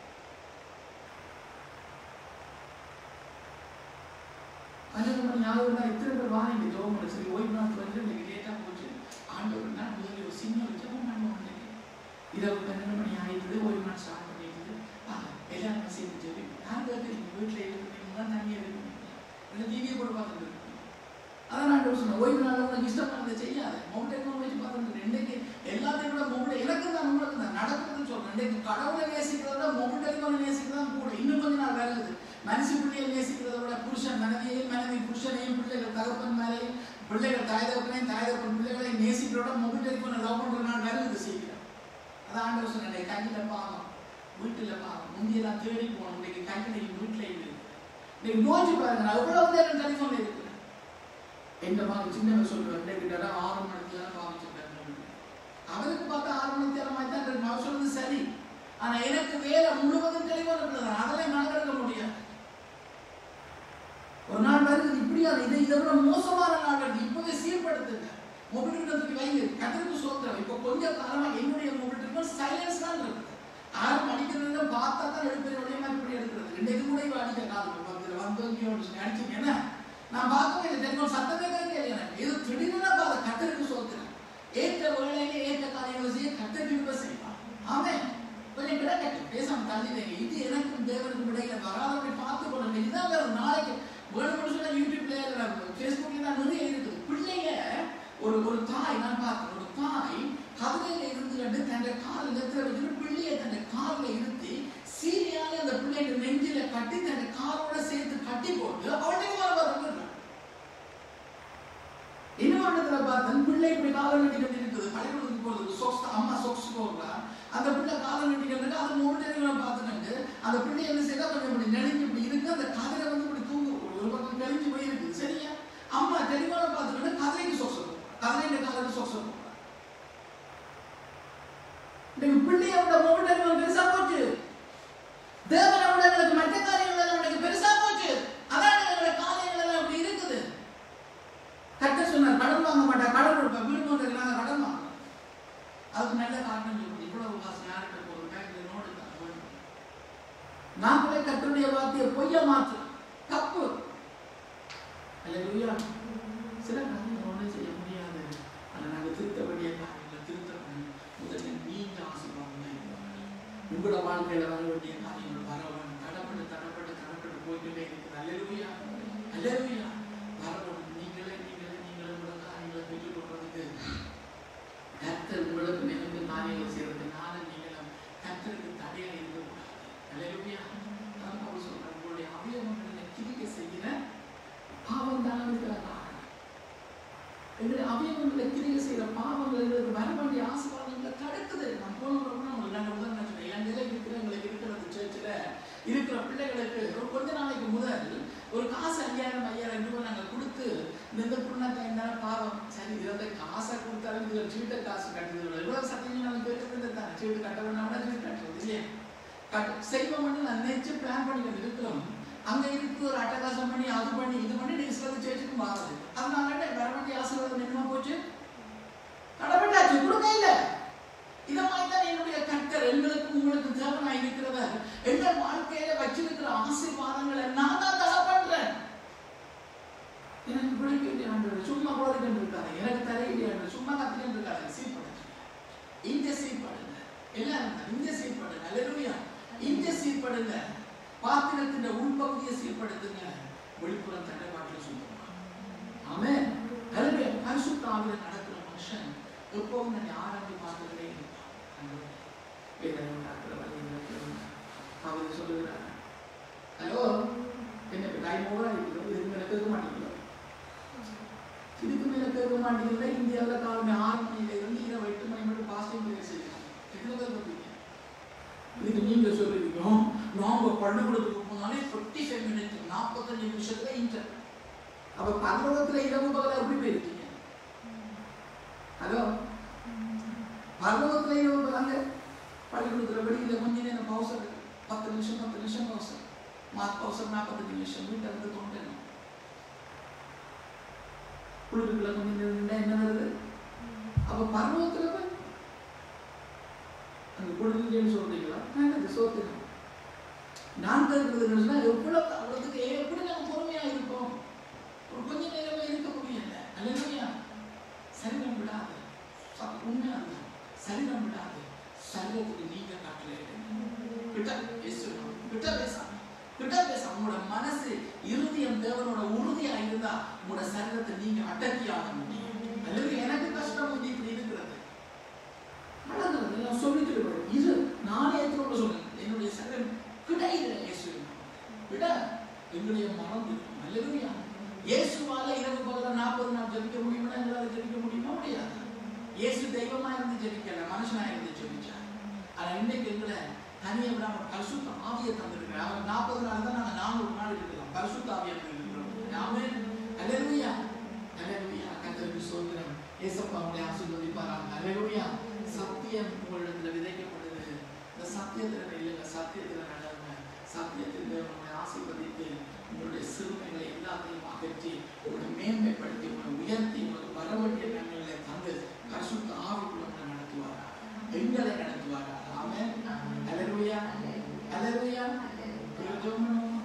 பன்னெண்டு மணி ஆகுதுன்னா எத்தனை பேர் வாங்க ஜோம் சரி ஓய்வு நாள் வந்து இன்னைக்கு லேட்டாக போச்சு ஆண்டவர் நான் முதல்ல ஒரு சின்ன ஒரு ஜெபம் பண்ணுவோம் இன்னைக்கு இரவு பன்னெண்டு மணி ஆயிடுது ஓய்வு நாள் ஸ்டார்ட் பண்ணிடுது ஆ, எல்லாரும் சேர்ந்து ஜெபி நான் கேட்குறீங்க வீட்டில் இருக்கிறீங்களா தனியாக இருக்கிறீங்க இல்லை டிவியை கூட பார்த்துட்டு இருக்கீங்க அதான் நான் ஆண்டவர் சொன்னேன் ஓய்வு நாள் உனக்கு இஷ்டமானதை செய்யாத மவுண்டன் வச்சு பார்த்துட்டு இன்னைக்கு எல்லாத்தையும் கூட மொபைல் எனக்கு தான் உங்களுக்கு தான் நடக்குதுன்னு சொல்றேன் இன்னைக்கு கடவுளை நேசிக்கிறத விட மொபைல் நேசிக்கிறது தான் கூட இன்னும் கொஞ்ச நாள் வருது மனுஷி பிள்ளையை நேசிக்கிறத விட புருஷன் மனைவியையும் மனைவி புருஷனையும் பிள்ளைகள் தகப்பன் மேலையும் பிள்ளைகள் தாய் தகப்பனையும் தாய் தகப்பன் பிள்ளைகளையும் நேசிக்கிறோட மொபைல் டெலிஃபோனை லவ் பண்ற நாள் வருது சீக்கிரம் அதான் ஆண்டவர் சொன்னேன் கையில் பாவம் வீட்டில் பாவம் முந்தியெல்லாம் தேடி போகணும் இன்னைக்கு கையில் வீட்டில் இருக்கு இன்னைக்கு யோசிச்சு பாருங்க நான் எவ்வளவு நேரம் டெலிஃபோன் இருக்கு எந்த மாதிரி சின்னவன் சொல்லுவேன் இன்னைக்கு ஆறு மணிக்கு தான் பாவிச்சிருக்காரு அவருக்கு பார்த்தா ஆறு மணிக்கு நேரம் மாதிரி தான் இருக்கு அவர் சொல்றது சரி ஆனா எனக்கு வேலை முழுவதும் தெளிவாக இருக்கிறது அதெல்லாம் நடக்க முடியாது ஒரு நாள் வருது இப்படியா இதை இதை விட மோசமான நாள் வருது இப்பவே சீர்படுத்துங்க மொபைல் தூக்கி வைங்க கதவுக்கு சோத்திரம் இப்போ கொஞ்ச காலமா என்னுடைய மொபைல் சைலன்ஸ் தான் இருக்குது ஆறு மணிக்கிறது பார்த்தா தான் எடுப்பேன் ஒரே மாதிரி இப்படி எடுக்கிறது இன்னைக்கு கூட இவ அடிக்க காலம் வந்து வந்து அடிச்சீங்க என்ன நான் பார்க்கவே இல்லை டெலிஃபோன் சத்தமே கேட்கல எனக்கு இது திடீர்னு பார்த்த கத்தருக்கு சோத்திரம் ஏற்ற வேலையில ஏற்ற காரியங்களை செய்ய கத்தருக்கு செய்வான் ஆமென் கொஞ்சம் கிடக்கட்டும் பேசாம தள்ளிடுங்க இது எனக்கும் தேவனுக்கும் இடையில வராதபடி பார்த்து கொள்ளுங்க இதுதான் வேற நாளைக்கு வேணும்னு சொன்னா யூடியூப்ல ஃபேஸ்புக்ல தான் நிறைய இருக்குது பிள்ளைங்க ஒரு ஒரு தாய் நான் பார்த்தேன் ஒரு தாய் கதவையில இருந்து கண்டு தன் காலில் எத்திர வச்சுட்டு பிள்ளைய தன் காலில் இருத்தி சீரியால அந்த பிள்ளைங்க நெஞ்சில கட்டி தன் காலோட சேர்த்து கட்டி போட்டு அவளுக்கு வர வருகிறான் இன்னொரு இடத்துல பார்த்தேன் பிள்ளை இப்படி காலை நட்டி கட்டி இருக்குது பள்ளிக்கூடத்துக்கு போறது சொக்ஸ் அம்மா சொக்ஸ் போடுறா அந்த பிள்ளை காலை நட்டி கட்டிட்டு அது மூணு நேரம் பார்த்துட்டு அந்த பிள்ளை என்ன செய்யறா கொஞ்சம் இப்படி நெளிஞ்சு இப்படி இருக்கு அந்த கதிரை வந்து இப்படி தூங்க ஒரு பக்கம் நெளிஞ்சு போய் இருக்குது சரியா அம்மா தெளிவான பார்த்துக்கிட்டு கதிரைக்கு சொக்ஸ் போடுறா கதிரைக்கு காலைக்கு சொக்ஸ் போடுறா இன்னைக்கு பிள்ளையோட மொபைல் பெருசா போச்சு தேவனை விட எங்களுக்கு மற்ற காரியங்கள் எல்லாம் எனக்கு பெருசா போச்சு அதான் எங்களோட காரியங்கள் எல்லாம் அப்படி இருக்குது கட்ட சொன்னார் கடன் வாங்க மாட்டேன் கடன் கொடுப்பேன் வீடு வாங்க நாங்கள் கடன் வாங்க அதுக்கு நல்ல காரணம் சொல்லுது இவ்வளவு காசு யார்கிட்ட போகுது பேங்க்ல நோட்டு தான் வேணும். நாங்களே கட்டுடைய வார்த்தையை பொய்ய மாற்றோம் தப்பு அல்லேலூயா சில காரியங்கள் ஒன்றும் செய்ய முடியாது ஆனால் நாங்கள் திருத்த வேண்டிய காரியங்களை திருத்தணும் முதல்ல நீங்க ஆசீர்வாதம் உங்களோட வாழ்க்கையில வர வேண்டிய காரியங்கள் வர வேணும் தடப்பட்டு தடப்பட்டு தடப்பட்டு போய்கிட்டே இருக்குது அல்லேலூயா அல்லேலூயா வரணும் நீங்களே நீங்களே நீங்களே உங்களோட காரியங்களை பெற்றுக் கொள்றதுக்கு கர்த்தர் உங்களுக்கு நினைந்து காரியங்களை செய்யறது நானும் நீங்களும் கர்த்தருக்கு தடையா இருக்கக்கூடாது அல்லேலூயா அதான் பவுல் சொல்றார் உங்களுடைய அவயவங்களை கிரிக்கை செய்கிற பாவம் தான் இருக்கிற காரணம் எங்களுடைய அவயவங்களை கிரியை செய்கிற பாவங்கள் எங்களுக்கு வர வேண்டிய ஆசீர்வாதங்களை தடுக்குது நான் போன முறை கூட உங்களுக்கு நாங்கள் உதாரணம் சொன்னேன் இலங்கையில இருக்கிற எங்களுக்கு இருக்கிறது சேர்ச்சில் இருக்கிற பிள்ளைகளுக்கு ஒரு கொஞ்ச நாளைக்கு முதல் ஒரு காசு ஐயாயிரம் ஐயாயிரம் ரூபாய் நாங்கள் கொடுத்து இந்த இந்த புண்ணாக்கா என்ன பாவம் சரி இதை காசை கொடுத்தாலும் இதில் சீட்டை காசு கட்டுறது எவ்வளோ சத்தியம் நாங்கள் கேட்டு தானே சீட்டு கட்ட வேண்டாம்னா சீட்டு கட்டுறது இல்லையா கட்ட செய்வோம்னு நான் நினைச்சு பிளான் பண்ணிக்கிட்டு இருக்கிறோம் அங்க இருக்கு ஒரு அட்டகாசம் பண்ணி அது பண்ணி இது பண்ணி நீங்க சிலது சேர்ச்சுக்கு மாறுது அதனால வர வேண்டிய ஆசீர்வாதம் என்னமா போச்சு கடப்பட்டாச்சு கொடுக்க இல்ல இத மாதிரி தான் என்னுடைய கர்த்தர் எங்களுக்கு உங்களுக்கு தேவனாய் இருக்கிறவர் எங்கள் வாழ்க்கையில வச்சிருக்கிற ஆசீர்வாதங்களை நான் தான் தடை பண்றேன் எனக்கு பிடிக்க வேண்டிய ஆண்டவர் சும்மா போதுகிட்டு இருக்காரு எனக்கு தரையிலே ஆண்டவர் சும்மா கத்திக்கிட்டு இருக்காரு சீர்படுங்க இங்க சீர்படுங்க எல்லாரும் தான் இங்க சீர்படுங்க அல்லேலூயா இங்க சீர்படுங்க பாத்திரத்தின் உள்பகுதியை சீர்படுத்துங்க வெளிப்புறம் தடைபாட்டில் சுத்தமா ஆமென் கருவே பரிசுத்த ஆவில நடக்கிற மனுஷன் எப்பவும் நான் ஆராய்ச்சி பார்த்துக்கிட்டே இருப்பான் ஆண்டவரே, வேதனை உண்டாக்குற வழியை இருக்கிறவன். அவர் சொல்லுகிறார் ஹலோ என்ன டைம் ஓவரா இருக்குது இதுக்கு மேல கேட்க மாட்டீங்களோ இதுக்கு மேல கேட்க மாட்டீங்களா இந்தியாவில் காலமே ஆறு மணியில இருந்து இரவு எட்டு மணி மட்டும் பாஸ்டிங் செய்யலாம் நீங்க சொல்லுவீங்க நாங்க பள்ளிக்கூடத்துக்கு போனாலே ஃபிஃப்டி ஃபைவ் மினிட் நாற்பத்தஞ்சு நிமிஷத்துல இன்டர் அப்ப பரலோகத்துல இரவு பகல எப்படி போயிருக்கீங்க ஹலோ பரலோகத்துல இரவு பகல பள்ளிக்கூடத்துல வெளியில கொஞ்ச நேரம் பவுசர் இருக்கு பத்து நிமிஷம் பத்து நிமிஷம் பவுசர் மாத் பவுசர் நாற்பத்தஞ்சு நிமிஷம் வீட்டை இருந்து தோன்றேன் குளிருக்குள்ள கொஞ்சம் நேரம் நின்றா என்ன வருது அப்ப பரலோகத்துல போய் அந்த குளிர்லேன்னு சொல்றீங்களா நான் அது சோத்துறேன் நான் இருக்கிறதுன்னா எவ்வளவு அவ்வளவுக்கு எப்படி நம்ம பொறுமையா இருப்போம் ஒரு கொஞ்ச நேரமே இருக்க முடியல அல்லையா சரீரம் விடாது ச- உண்மையா அதுதான். சரீரம் விடாது சரீரத்துக்கு நீங்க கட்டளை கிட்ட பேசணும் கிட்ட பேசாம கிட்ட பேசாம உங்களோட மனசு இருதயம் தேவனோட உறுதியா இருந்தா உங்களோட சரீரத்தை நீங்க அடக்கி ஆக முடியும் அல்லது எனக்கு கஷ்டம் வந்து இப்படி இருக்கிறது நடந்தது எல்லாம் சொல்லிட்டு இருக்கணும். இது நானே எத்தனை சொன்னேன் என்னுடைய சரீரம் கிடையாது இயேசு விட எங்களுடைய மனம் இருக்கும் அல்லதுயா இயேசுவால இரவு பகல நாற்பது நாள் ஜெபிக்க முடியுமா எங்களால ஜெபிக்க முடியுமா முடியாது இயேசு தெய்வமா இருந்து ஜெபிக்கல மனுஷனா இருந்து ஜெபிச்சார் ஆனா இன்னைக்கு எங்களை தனியை விடாம பரிசுத்த ஆவியை தந்திருக்கிறார் அவர் நாற்பது நாள் தான் நாங்க நானூறு நாள் இருக்கலாம் பரிசுத்த ஆவியை தந்திருக்கிறோம் நாமே அல்லேலூயா அல்லேலூயா கர்த்தருக்கு சோதனம் ஏசப்பா உங்களை ஆசீர்வதிப்பாராங்க அல்லேலூயா சத்தியம் உங்களிடத்துல விதைக்கப்படுது இந்த சத்தியத்துல இல்லைங்க சத்தியத்துல நடங்க சத்தியத்தில் உங்களை ஆசீர்வதித்து உங்களுடைய சிறுமைகளை எல்லாத்தையும் அகற்றி உங்களை மேன்மைப்படுத்தி உங்களை உயர்த்தி உங்களுக்கு வர வேண்டிய நன்மைகளை தந்து பரிசுத்த ஆவிக்குள்ள உங்களை நடத்துவாரா எங்களை நடத்துவாரா ஆமென் அல்லேலூயா அல்லேலூயா ஜெபம் பண்ணுவோமா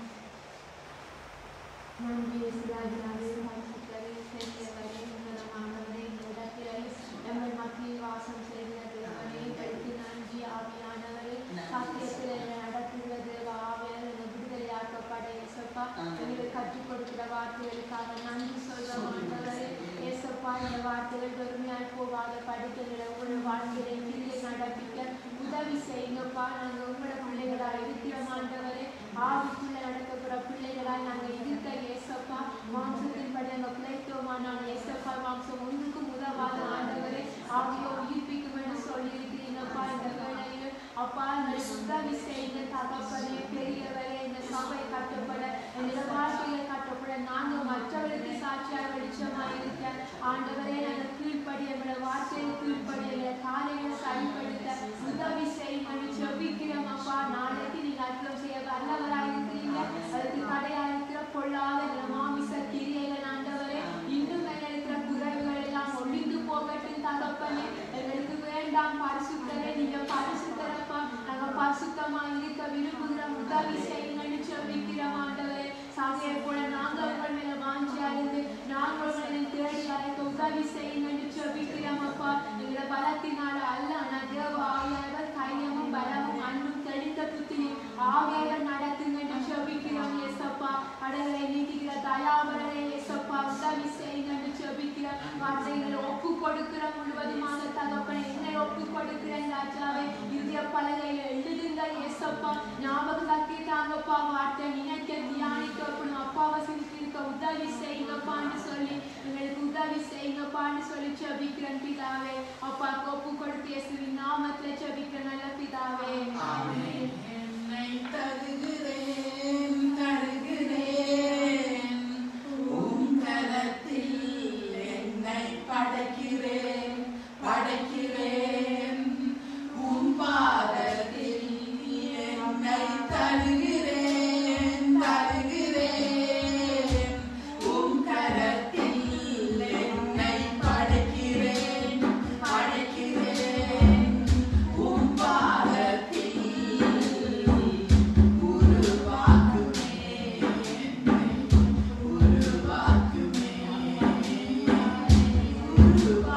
நன்றி இஸ்ராயேலாவே வாசித்தரை செய்தவரே உன்னதமானவரே இந்த இடத்திலே எங்கள் மத்தியில் வாசம் செய்த தேவனே கருத்து நன்றி ஆவியானவரே சத்தியத்தில் என்னை நடத்துகிற தேவ ஆவியார் என்னை விடுதலையாக்கப்பட இயேசப்பா எங்களுக்கு கற்றுக் கொடுக்கிற வார்த்தைகளுக்காக நன்றி சொல்ற ஆண்டவரே இயேசப்பா இந்த வார்த்தைகள் வெறுமையாய் போகாத படிக்கிற உங்கள் வாழ்க்கையை கிரியை நடப்பிக்க உதவி செய்யுங்கப்பா நாங்கள் உங்களோட பிள்ளைகளாக இருக்கிற ஆண்டவரே ஆவிக்குள்ள நடக்கப்படுற பிள்ளைகளாய் நாங்கள் இருக்க இயேசப்பா மாம்சத்தின்படி நாங்கள் பிழைத்தோமானால் இயேசப்பா மாம்சம் ஒன்றுக்கும் உதவாத ஆண்டவரே ஆவியோ உயிர்ப்பிக்கும் என்று சொல்லியிருக்கிறீங்கப்பா இந்த வேளையில் அப்பா எங்களுக்கு உதவி செய்யுங்க தகப்பனே பெரியவரே இந்த சபை கட்டப்பட எங்களோட வாழ்க்கையை கட்டப்பட நாங்கள் மற்றவர்களுக்கு சாட்சியாக வெளிச்சமாக இருக்க ஆண்டவரே நாங்கள் கீழ்ப்படி எங்களோட வார்த்தையை கீழ்ப்படி எங்களை காலையில சரிப்படுத்த உதவி செய்யுங்க செபிக்கிறோம் அப்பா நாளைக்கு நீங்க அற்புதம் செய்ய வல்லவராக இருக்கிறீங்க அதுக்கு தடையா இருக்கிற பொல்லாத எங்களை மாமிச கிரியைகள் ஆண்டவரே இன்னும் மேல இருக்கிற குறைவுகள் எல்லாம் ஒழிந்து போகட்டும் தகப்பனே எங்களுக்கு வேண்டாம் பரிசுத்தரே நீங்க பரிசுத்தரப்பா நாங்க பரிசுத்தமா இருக்க விரும்புகிறோம் உதவி செய்யுங்கன்னு செபிக்கிறோம் ஆண்டவரே சகையை போல நாங்க உங்கள் மேல வாஞ்சியா இருந்து நாங்க உங்களை தேடி அழைக்க உதவி செய்யுங்கன்னு செபிக்கிறோம் அப்பா எங்களோட பலத்தினால அல்ல ஆனா தேவ ஆவியானவர் கையமும் பலமும் அன்பும் தெளிந்த புத்தியும் ஆவியானவர் நடத்துங்கன்னு செபிக்கிறோம் ஏசப்பா அடலை நீக்குகிற தயாவரே ஏசப்பா உதவி செய்யுங்கன்னு செபிக்கிறோம் வார்த்தைகளை ஒப்பு கொடுக்கிற முழுவதுமாக தகப்பனை என்னை ஒப்பு கொடுக்கிறேன் ராஜாவே இந்திய பலகையில எழுதுங்க ஏசப்பா ஞாபகம் சக்தி தாங்கப்பா வார்த்தை நினைக்க தியானிக்க அப்பணும் அப்பாவை சிரித்திருக்க உதவி செய்யுங்கப்பான்னு சொல்லி எங்களுக்கு உதவி செய்யுங்கப்பான்னு சொல்லி செபிக்கிறேன் பிதாவே அப்பா ஒப்பு கொடுத்து இயேசுவின் நாமத்துல செபிக்கிற நல்ல பிதாவே ஆமென். என்னை தருகிறேன், தருகிறேன். உம் கரத்தில் என்னை படைக்கிறேன், படைக்கிறேன். உம் பாதத்தில் என்னை தருகிறேன், தருகிறேன். உம் கரத்தில் என்னை படைக்கிறேன், படைக்கிறேன். உம் பாதத்தில் உருவாக்குமே என்னை, உருவாக்குமே, உருவாக்குமே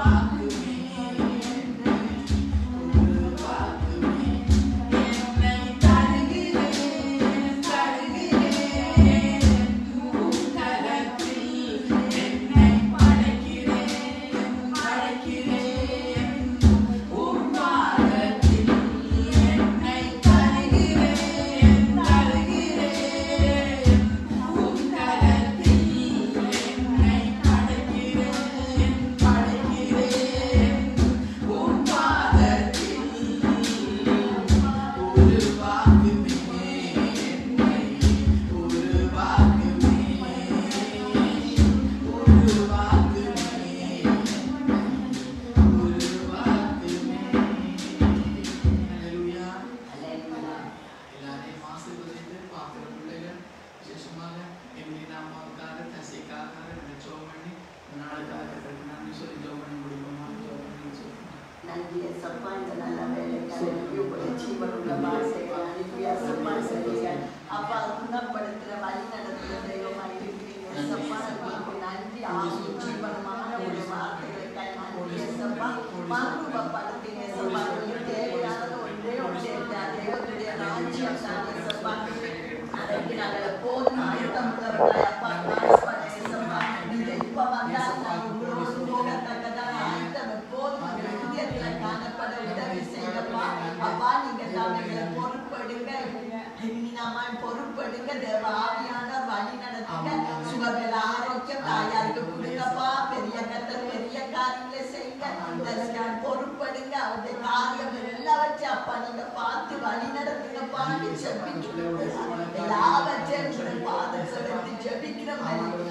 ஏசப்பா இந்த நல்ல வேலைக்காக உங்களுடைய ஜீவனுள்ள வார்த்தைகள் அனுப்பி ஏசப்பா செய்யுங்க அப்பா குணப்படுத்துகிற வழி நடத்துகிற தெய்வமாக இருக்கிறீங்க ஏசப்பா உங்களுக்கு நன்றி ஆகும் ஜீவனமான ஒரு வார்த்தைகளுக்காக நன்றி ஏசப்பா மறுரூபப்படுத்துங்க ஏசப்பா உங்களுக்கு தேவையானது ஒன்றே ஒன்றே தேவனுடைய ராஜ்யம் தான் ஏசப்பா அதற்கு நாங்கள் எப்போதும் ஆயுதம் உள்ளவர்களாய் அப்பா காணப்பட ஏசப்பா நீங்க இப்ப வந்தால் நாங்கள் உங்களோடு போகத்தக்கதான ஆயுதம் எப்போதும் எங்கள் இதயத்துல காணப்பட உதவி செய்யப்பா அப்பா நீங்க தாங்களை பொறுப்படுங்க இனினாமாய் பொறுப்படுங்க தேவ ஆவியான வழி நடத்துங்க சுகபல ஆரோக்கியம் தாயாருக்கு கொடுங்கப்பா பெரிய கத்தர் பெரிய காரியங்களை செய்யுங்க அதற்கான பொறுப்படுங்க அவருடைய காரியம் எல்லாவற்றையும் அப்பா நீங்க பார்த்து வழி நடத்துங்கப்பா செபிக்கிறோம் எல்லாவற்றையும் உங்களுடைய பாதத்தில் எடுத்து ஜெபிக்கிறோம்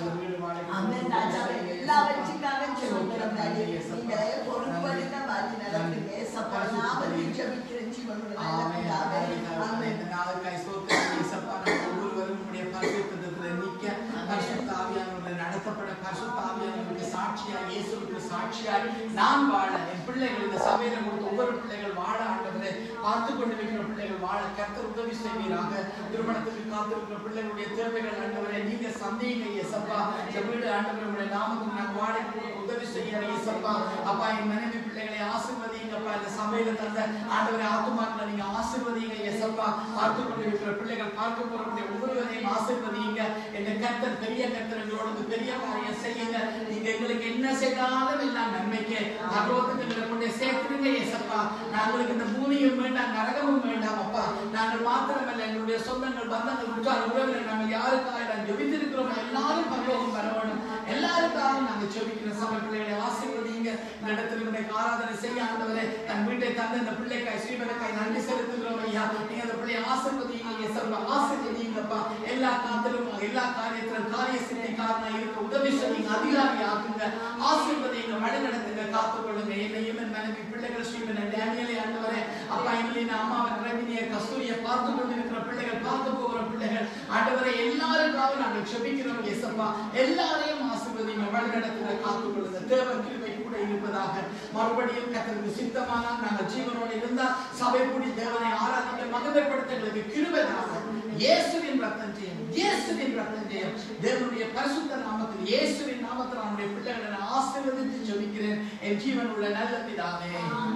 அம்மன் ராஜாவை எல்லாவற்றுக்காக ஜெபிக்கிறோம் டாடி. நீங்க பொறுப்படுங்க வழி நடத்துங்க ஏசப்பா நாமத்தில் ஜெபிக்கிறேன் ஜீவனுள்ள நல்ல பிதாவே. ஆமென். இந்த நாளுக்காய் ஸ்தோத்திரம் இயேசப்பா. நாங்கள் ஒவ்வொருவரும் உம்முடைய பரிசுத்தத்திலே நிற்க, பரிசுத்த ஆவியானவருடைய நடத்தப்பட பரிசுத்த ஆவியானவருக்கு சாட்சியாய், இயேசுவுக்கு சாட்சியாய் நான் வாழ என் பிள்ளைகள் இந்த சபையில கொடுத்த ஒவ்வொரு பிள்ளைகள் வாழ ஆண்டவரே பார்த்து கொண்டிருக்கிற பிள்ளைகள் வாழ கர்த்தர் உதவி செய்வீராக திருமணத்துக்கு காத்திருக்கிற பிள்ளைகளுடைய தேவைகள் ஆண்டவரே நீங்க சந்தேக இயேசப்பா இந்த வீடு ஆண்டவரே உடைய நாமத்துக்கு நான் வாடகை கொடுக்க உதவி செய்ய இயேசப்பா அப்பா என் மனைவி பிள்ளைகளை ஆசீர்வதிங்கப்பா இந்த சபையில தந்த ஆண்டவரே ஆத்துமாக்களை நீங்க ஆசீர்வதிங்க இயேசப்பா பார்த்து கொண்டிருக்கிற பிள்ளைகள் பார்க்க போறவங்களுடைய ஒவ்வொருவரையும் ஆசீர்வதிங்க எங்க கர்த்தர் பெரிய கர்த்தர் எங்களோட பெரிய காரியம் செய்யுங்க நீங்க எங்களுக்கு என்ன செய்தாலும் எல்லாம் நன்மைக்கு பகவத்துக்கு எங்களை கொண்டு சேர்த்துருங்க இயேசப்பா நாங்களுக்கு இந்த பூமியும் வேண்டாம் நரகமும் வேண்டாம் அப்பா நாங்கள் மாத்திரமல்ல எங்களுடைய சொந்தங்கள் பந்தங்கள் உற்றார் உறவினர் நாங்கள் யாருக்காக நாங்கள் ஜெபித்திருக்கிறோம் எல்லாரும் பரலோகம் வர வேணும் எல்லாருக்காகவும் நாங்கள் ஜெபிக்கிற சபை பிள்ளைகளை ஆசீர்வதிங்க இந்த இடத்துல இன்றைக்கு ஆராதனை செய்ய ஆண்டவரே தன் வீட்டை தந்த இந்த பிள்ளைக்காய் ஸ்ரீமனுக்காய் நன்றி செலுத்துகிறோம் ஐயா நீங்க அந்த பிள்ளையை ஆசீர்வதிங்க இயேசப்பா ஆசீர்வதிங்கப்பா எல்லா காத்திலும் எல்லா காரியத்திலும் காரிய சித்தி காரணம் இருக்க உதவி செய்யுங்க அதிகாரி ஆக்குங்க ஆசீர்வதிங்க வழி நடத்துங்க காத்துக்கொள்ளுங்க என்னையும் என் மனைவி பிள்ளைகள் ஸ்ரீமன் டேனியலை ஆண்டவரே அப்பா எங்களின் அம்மாவை ரவினிய கஸ்தூரியை பார்த்து கொண்டிருக்கிற பிள்ளைகள் பார்க்க போகிற பிள்ளைகள் ஆண்டவரை எல்லாருக்காகவும் நாங்கள் செபிக்கிறோம் இயேசப்பா எல்லாரையும் ஆசீர்வதிங்க வழி நடத்துங்க காத்துக்கொள்ளுங்க தேவ கிருபை கூட இருப்பதாக மறுபடியும் கத்தருக்கு சித்தமானால் நாங்கள் ஜீவனோடு இருந்தால் சபை கூடி தேவனை ஆராதிக்க மகிமைப்படுத்த எங்களுக்கு கிருபை தாங்க இயேசுவின் ரத்தம் ஜெயம் இயேசுவின் ரத்தம் ஜெயம் தேவனுடைய பரிசுத்த நாமத்தில் இயேசுவின் நாமத்தில் அவனுடைய பிள்ளைகளை நான் ஆசீர்வதித்து ஜெபிக்கிறேன் என் ஜீவன் உள்ள நல்ல பிதாவே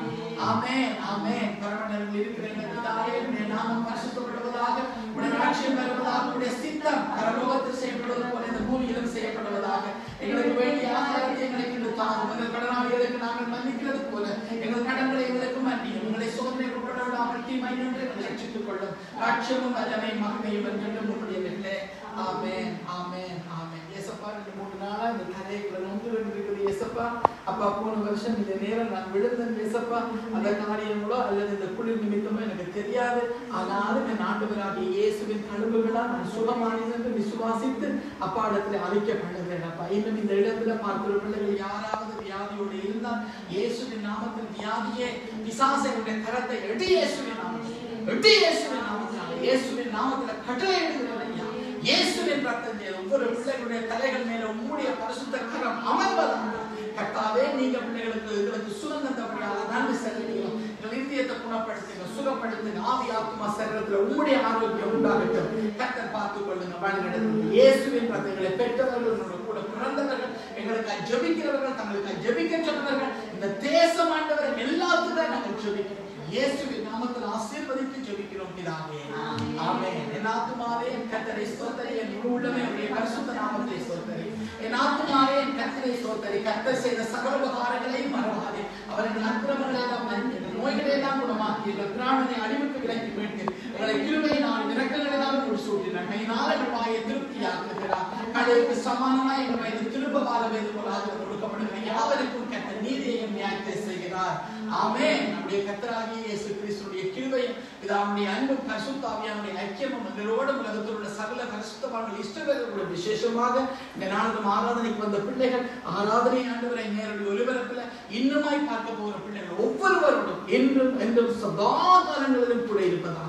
ஆமென் ஆமென் பரமண்டலத்தில் இருக்கிற எங்கள் பிதாவே உடைய நாமம் பரிசுத்தப்படுவதாக உடைய ராட்சியம் வருவதாக உடைய சித்தம் பரலோகத்தில் செய்யப்படுவது போல இந்த பூமியிலும் செய்யப்படுவதாக எங்களுக்கு வேண்டிய ஆகாரத்தை எங்களுக்கு இன்று தாரும் எங்கள் கடனாளிகளுக்கு நாங்கள் மன்னிக்கிறது போல எங்கள் கடன்களை எங்களுக்கு மன்னியும் உங்களை சோதனை உட்பட விடாமல் தீமை நின்று எங்களை ரட்சித்துக் கொள்ளும் ராட்சியமும் வல்லமை மகிமையும் என்றென்றும் உங்களுடையவர்களே ஆமென் ஆமென் ஆமென் ஏசப்பா ரெண்டு மூணு நாளா இந்த கதைகளை நொந்து இருக்குது ஏசப்பா அப்பா போன வருஷம் இந்த நேரம் நான் விழுந்தேன் ஏசப்பா அந்த காரியங்களோ அல்லது இந்த குளிர் நிமித்தமோ எனக்கு தெரியாது ஆனாலும் என் ஆண்டவராகிய இயேசுவின் தழும்புகளால் நான் சுகமானது என்று விசுவாசித்து அப்பா இடத்துல அழைக்கப்படுகிறேன் அப்பா இன்னும் இந்த இடத்துல பார்க்கிற பிள்ளைகள் யாராவது வியாதியோடு இருந்தால் இயேசுவின் நாமத்தில் வியாதியே பிசாசனுடைய கரத்தை எடு இயேசுவின் நாமத்தில் எடு இயேசுவின் நாமத்தில் இயேசுவின் நாமத்தில் கட்டளை எடுக்கிறேன் ஐயா இயேசுவின் ரத்தம் செய்ய ஒவ்வொரு பிள்ளைகளுடைய தலைகள் மேல உம்முடைய பரிசுத்த கரம் அமர்வதாக கர்த்தாவே நீங்க பிள்ளைகளுக்கு எங்களுக்கு சுகந்தபடியாக நன்றி செலுத்துகிறோம் எங்கள் இந்தியத்தை குணப்படுத்துங்க சுகப்படுத்துங்க ஆவி ஆத்மா சரீரத்துல உம்முடைய ஆரோக்கியம் உண்டாகட்டும் கர்த்தர் பார்த்துக் கொள்ளுங்க வழி நடத்துங்க இயேசுவின் ரத்தங்களை பெற்றவர்கள் உன்னோட கூட பிறந்தவர்கள் எங்களுக்கு ஜெபிக்கிறவர்கள் தங்களுக்கு ஜெபிக்க சொன்னவர்கள் இந்த தேசம் ஆண்டவர் எல்லாத்துக்கும் நாங்கள் ஜெபிக்கிறோம் இயேசுவின் நாமத்தில் ஆசீர்வதித்து ஜெபிக்கிறோம் பிதாவே ஆமென் என் ஆத்துமாவே என் கர்த்தரை ஸ்தோத்தரி என் முழு உள்ளமே உடைய பரிசுத்த நாமத்தை ஸ்தோத்தரி என் ஆத்துமாவே என் கர்த்தரை ஸ்தோத்தரி கர்த்தர் செய்த சகல உபகாரங்களையும் மறவாதே அவர்கள் அக்கிரமங்களை எல்லாம் மன்னித்தீர்கள். நோய்களை எல்லாம் குணமாக்கியீர்கள் பிராணனை அழிவுக்கு விலக்கி மீட்டு உங்களை கிருபையினால் இறக்கங்களினால் முடிசூட்டி நன்மையினால் எங்கள் வாயை திருப்தியாக்குகிறார் கடலுக்கு சமானமாய் எங்கள் வயது திரும்ப வாழ வேது போலாக கொடுக்கப்படுகிற யாவருக்கும் கட்ட நீதியையும் நியாயத்தை செய்கிறார் ஆமென் நம்முடைய கத்தராகிய இயேசு கிறிஸ்துடைய கிருபையும் பிதாவுடைய அன்பும் பரிசுத்தாவியானுடைய ஐக்கியமும் எங்களோடு உலகத்தில் உள்ள சகல பரிசுத்தவான்கள் இஷ்டவேதர்களுடைய விசேஷமாக இந்த நாளும் ஆராதனைக்கு வந்த பிள்ளைகள் ஆராதனை ஆண்டவரை நேரடி ஒலிபரப்பில் இன்னுமாய் பார்க்க போகிற பிள்ளைகள் ஒவ்வொருவரோடும் என்றும் என்றும் சதா காலங்களிலும் கூட இருப்பதாக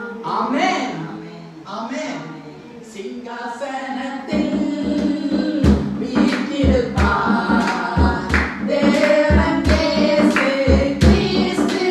ஆமென் ஆமென் சிங்காசனத்தில் வீற்றிருப்பார் தேவன் இயேசு கிறிஸ்து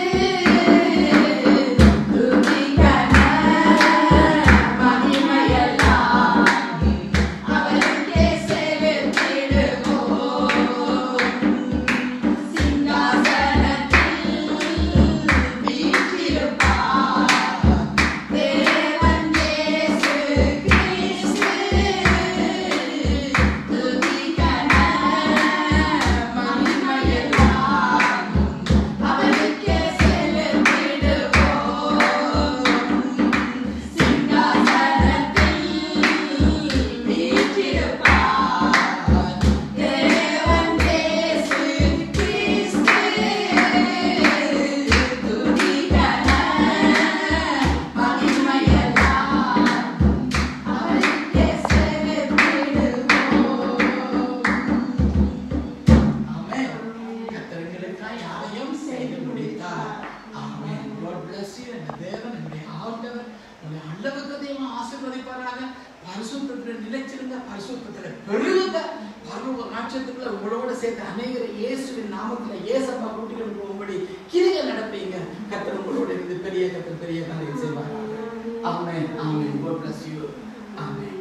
சொன்னதாய் யாரையும் செய்து முடித்தார் ஆமென் God bless you and தேவன் என்னுடைய ஆண்டவர் உங்களுடைய அண்டவக்கத்தையும் ஆசீர்வதிப்பாராக பரிசுத்தத்தில் நிலைச்சிருங்க பரிசுத்தத்தில் பெருகுங்க பரலோக ராட்சத்துக்குள்ள உங்களோட சேர்த்து அநேகரை இயேசுவின் நாமத்துல இயேசப்பா கூட்டிகள் போகும்படி கிரியை நடப்பீங்க கத்தர் உங்களோட இருந்து பெரிய கத்தர் பெரிய காரியம் செய்வார் ஆமென் ஆமென் God bless you ஆமென்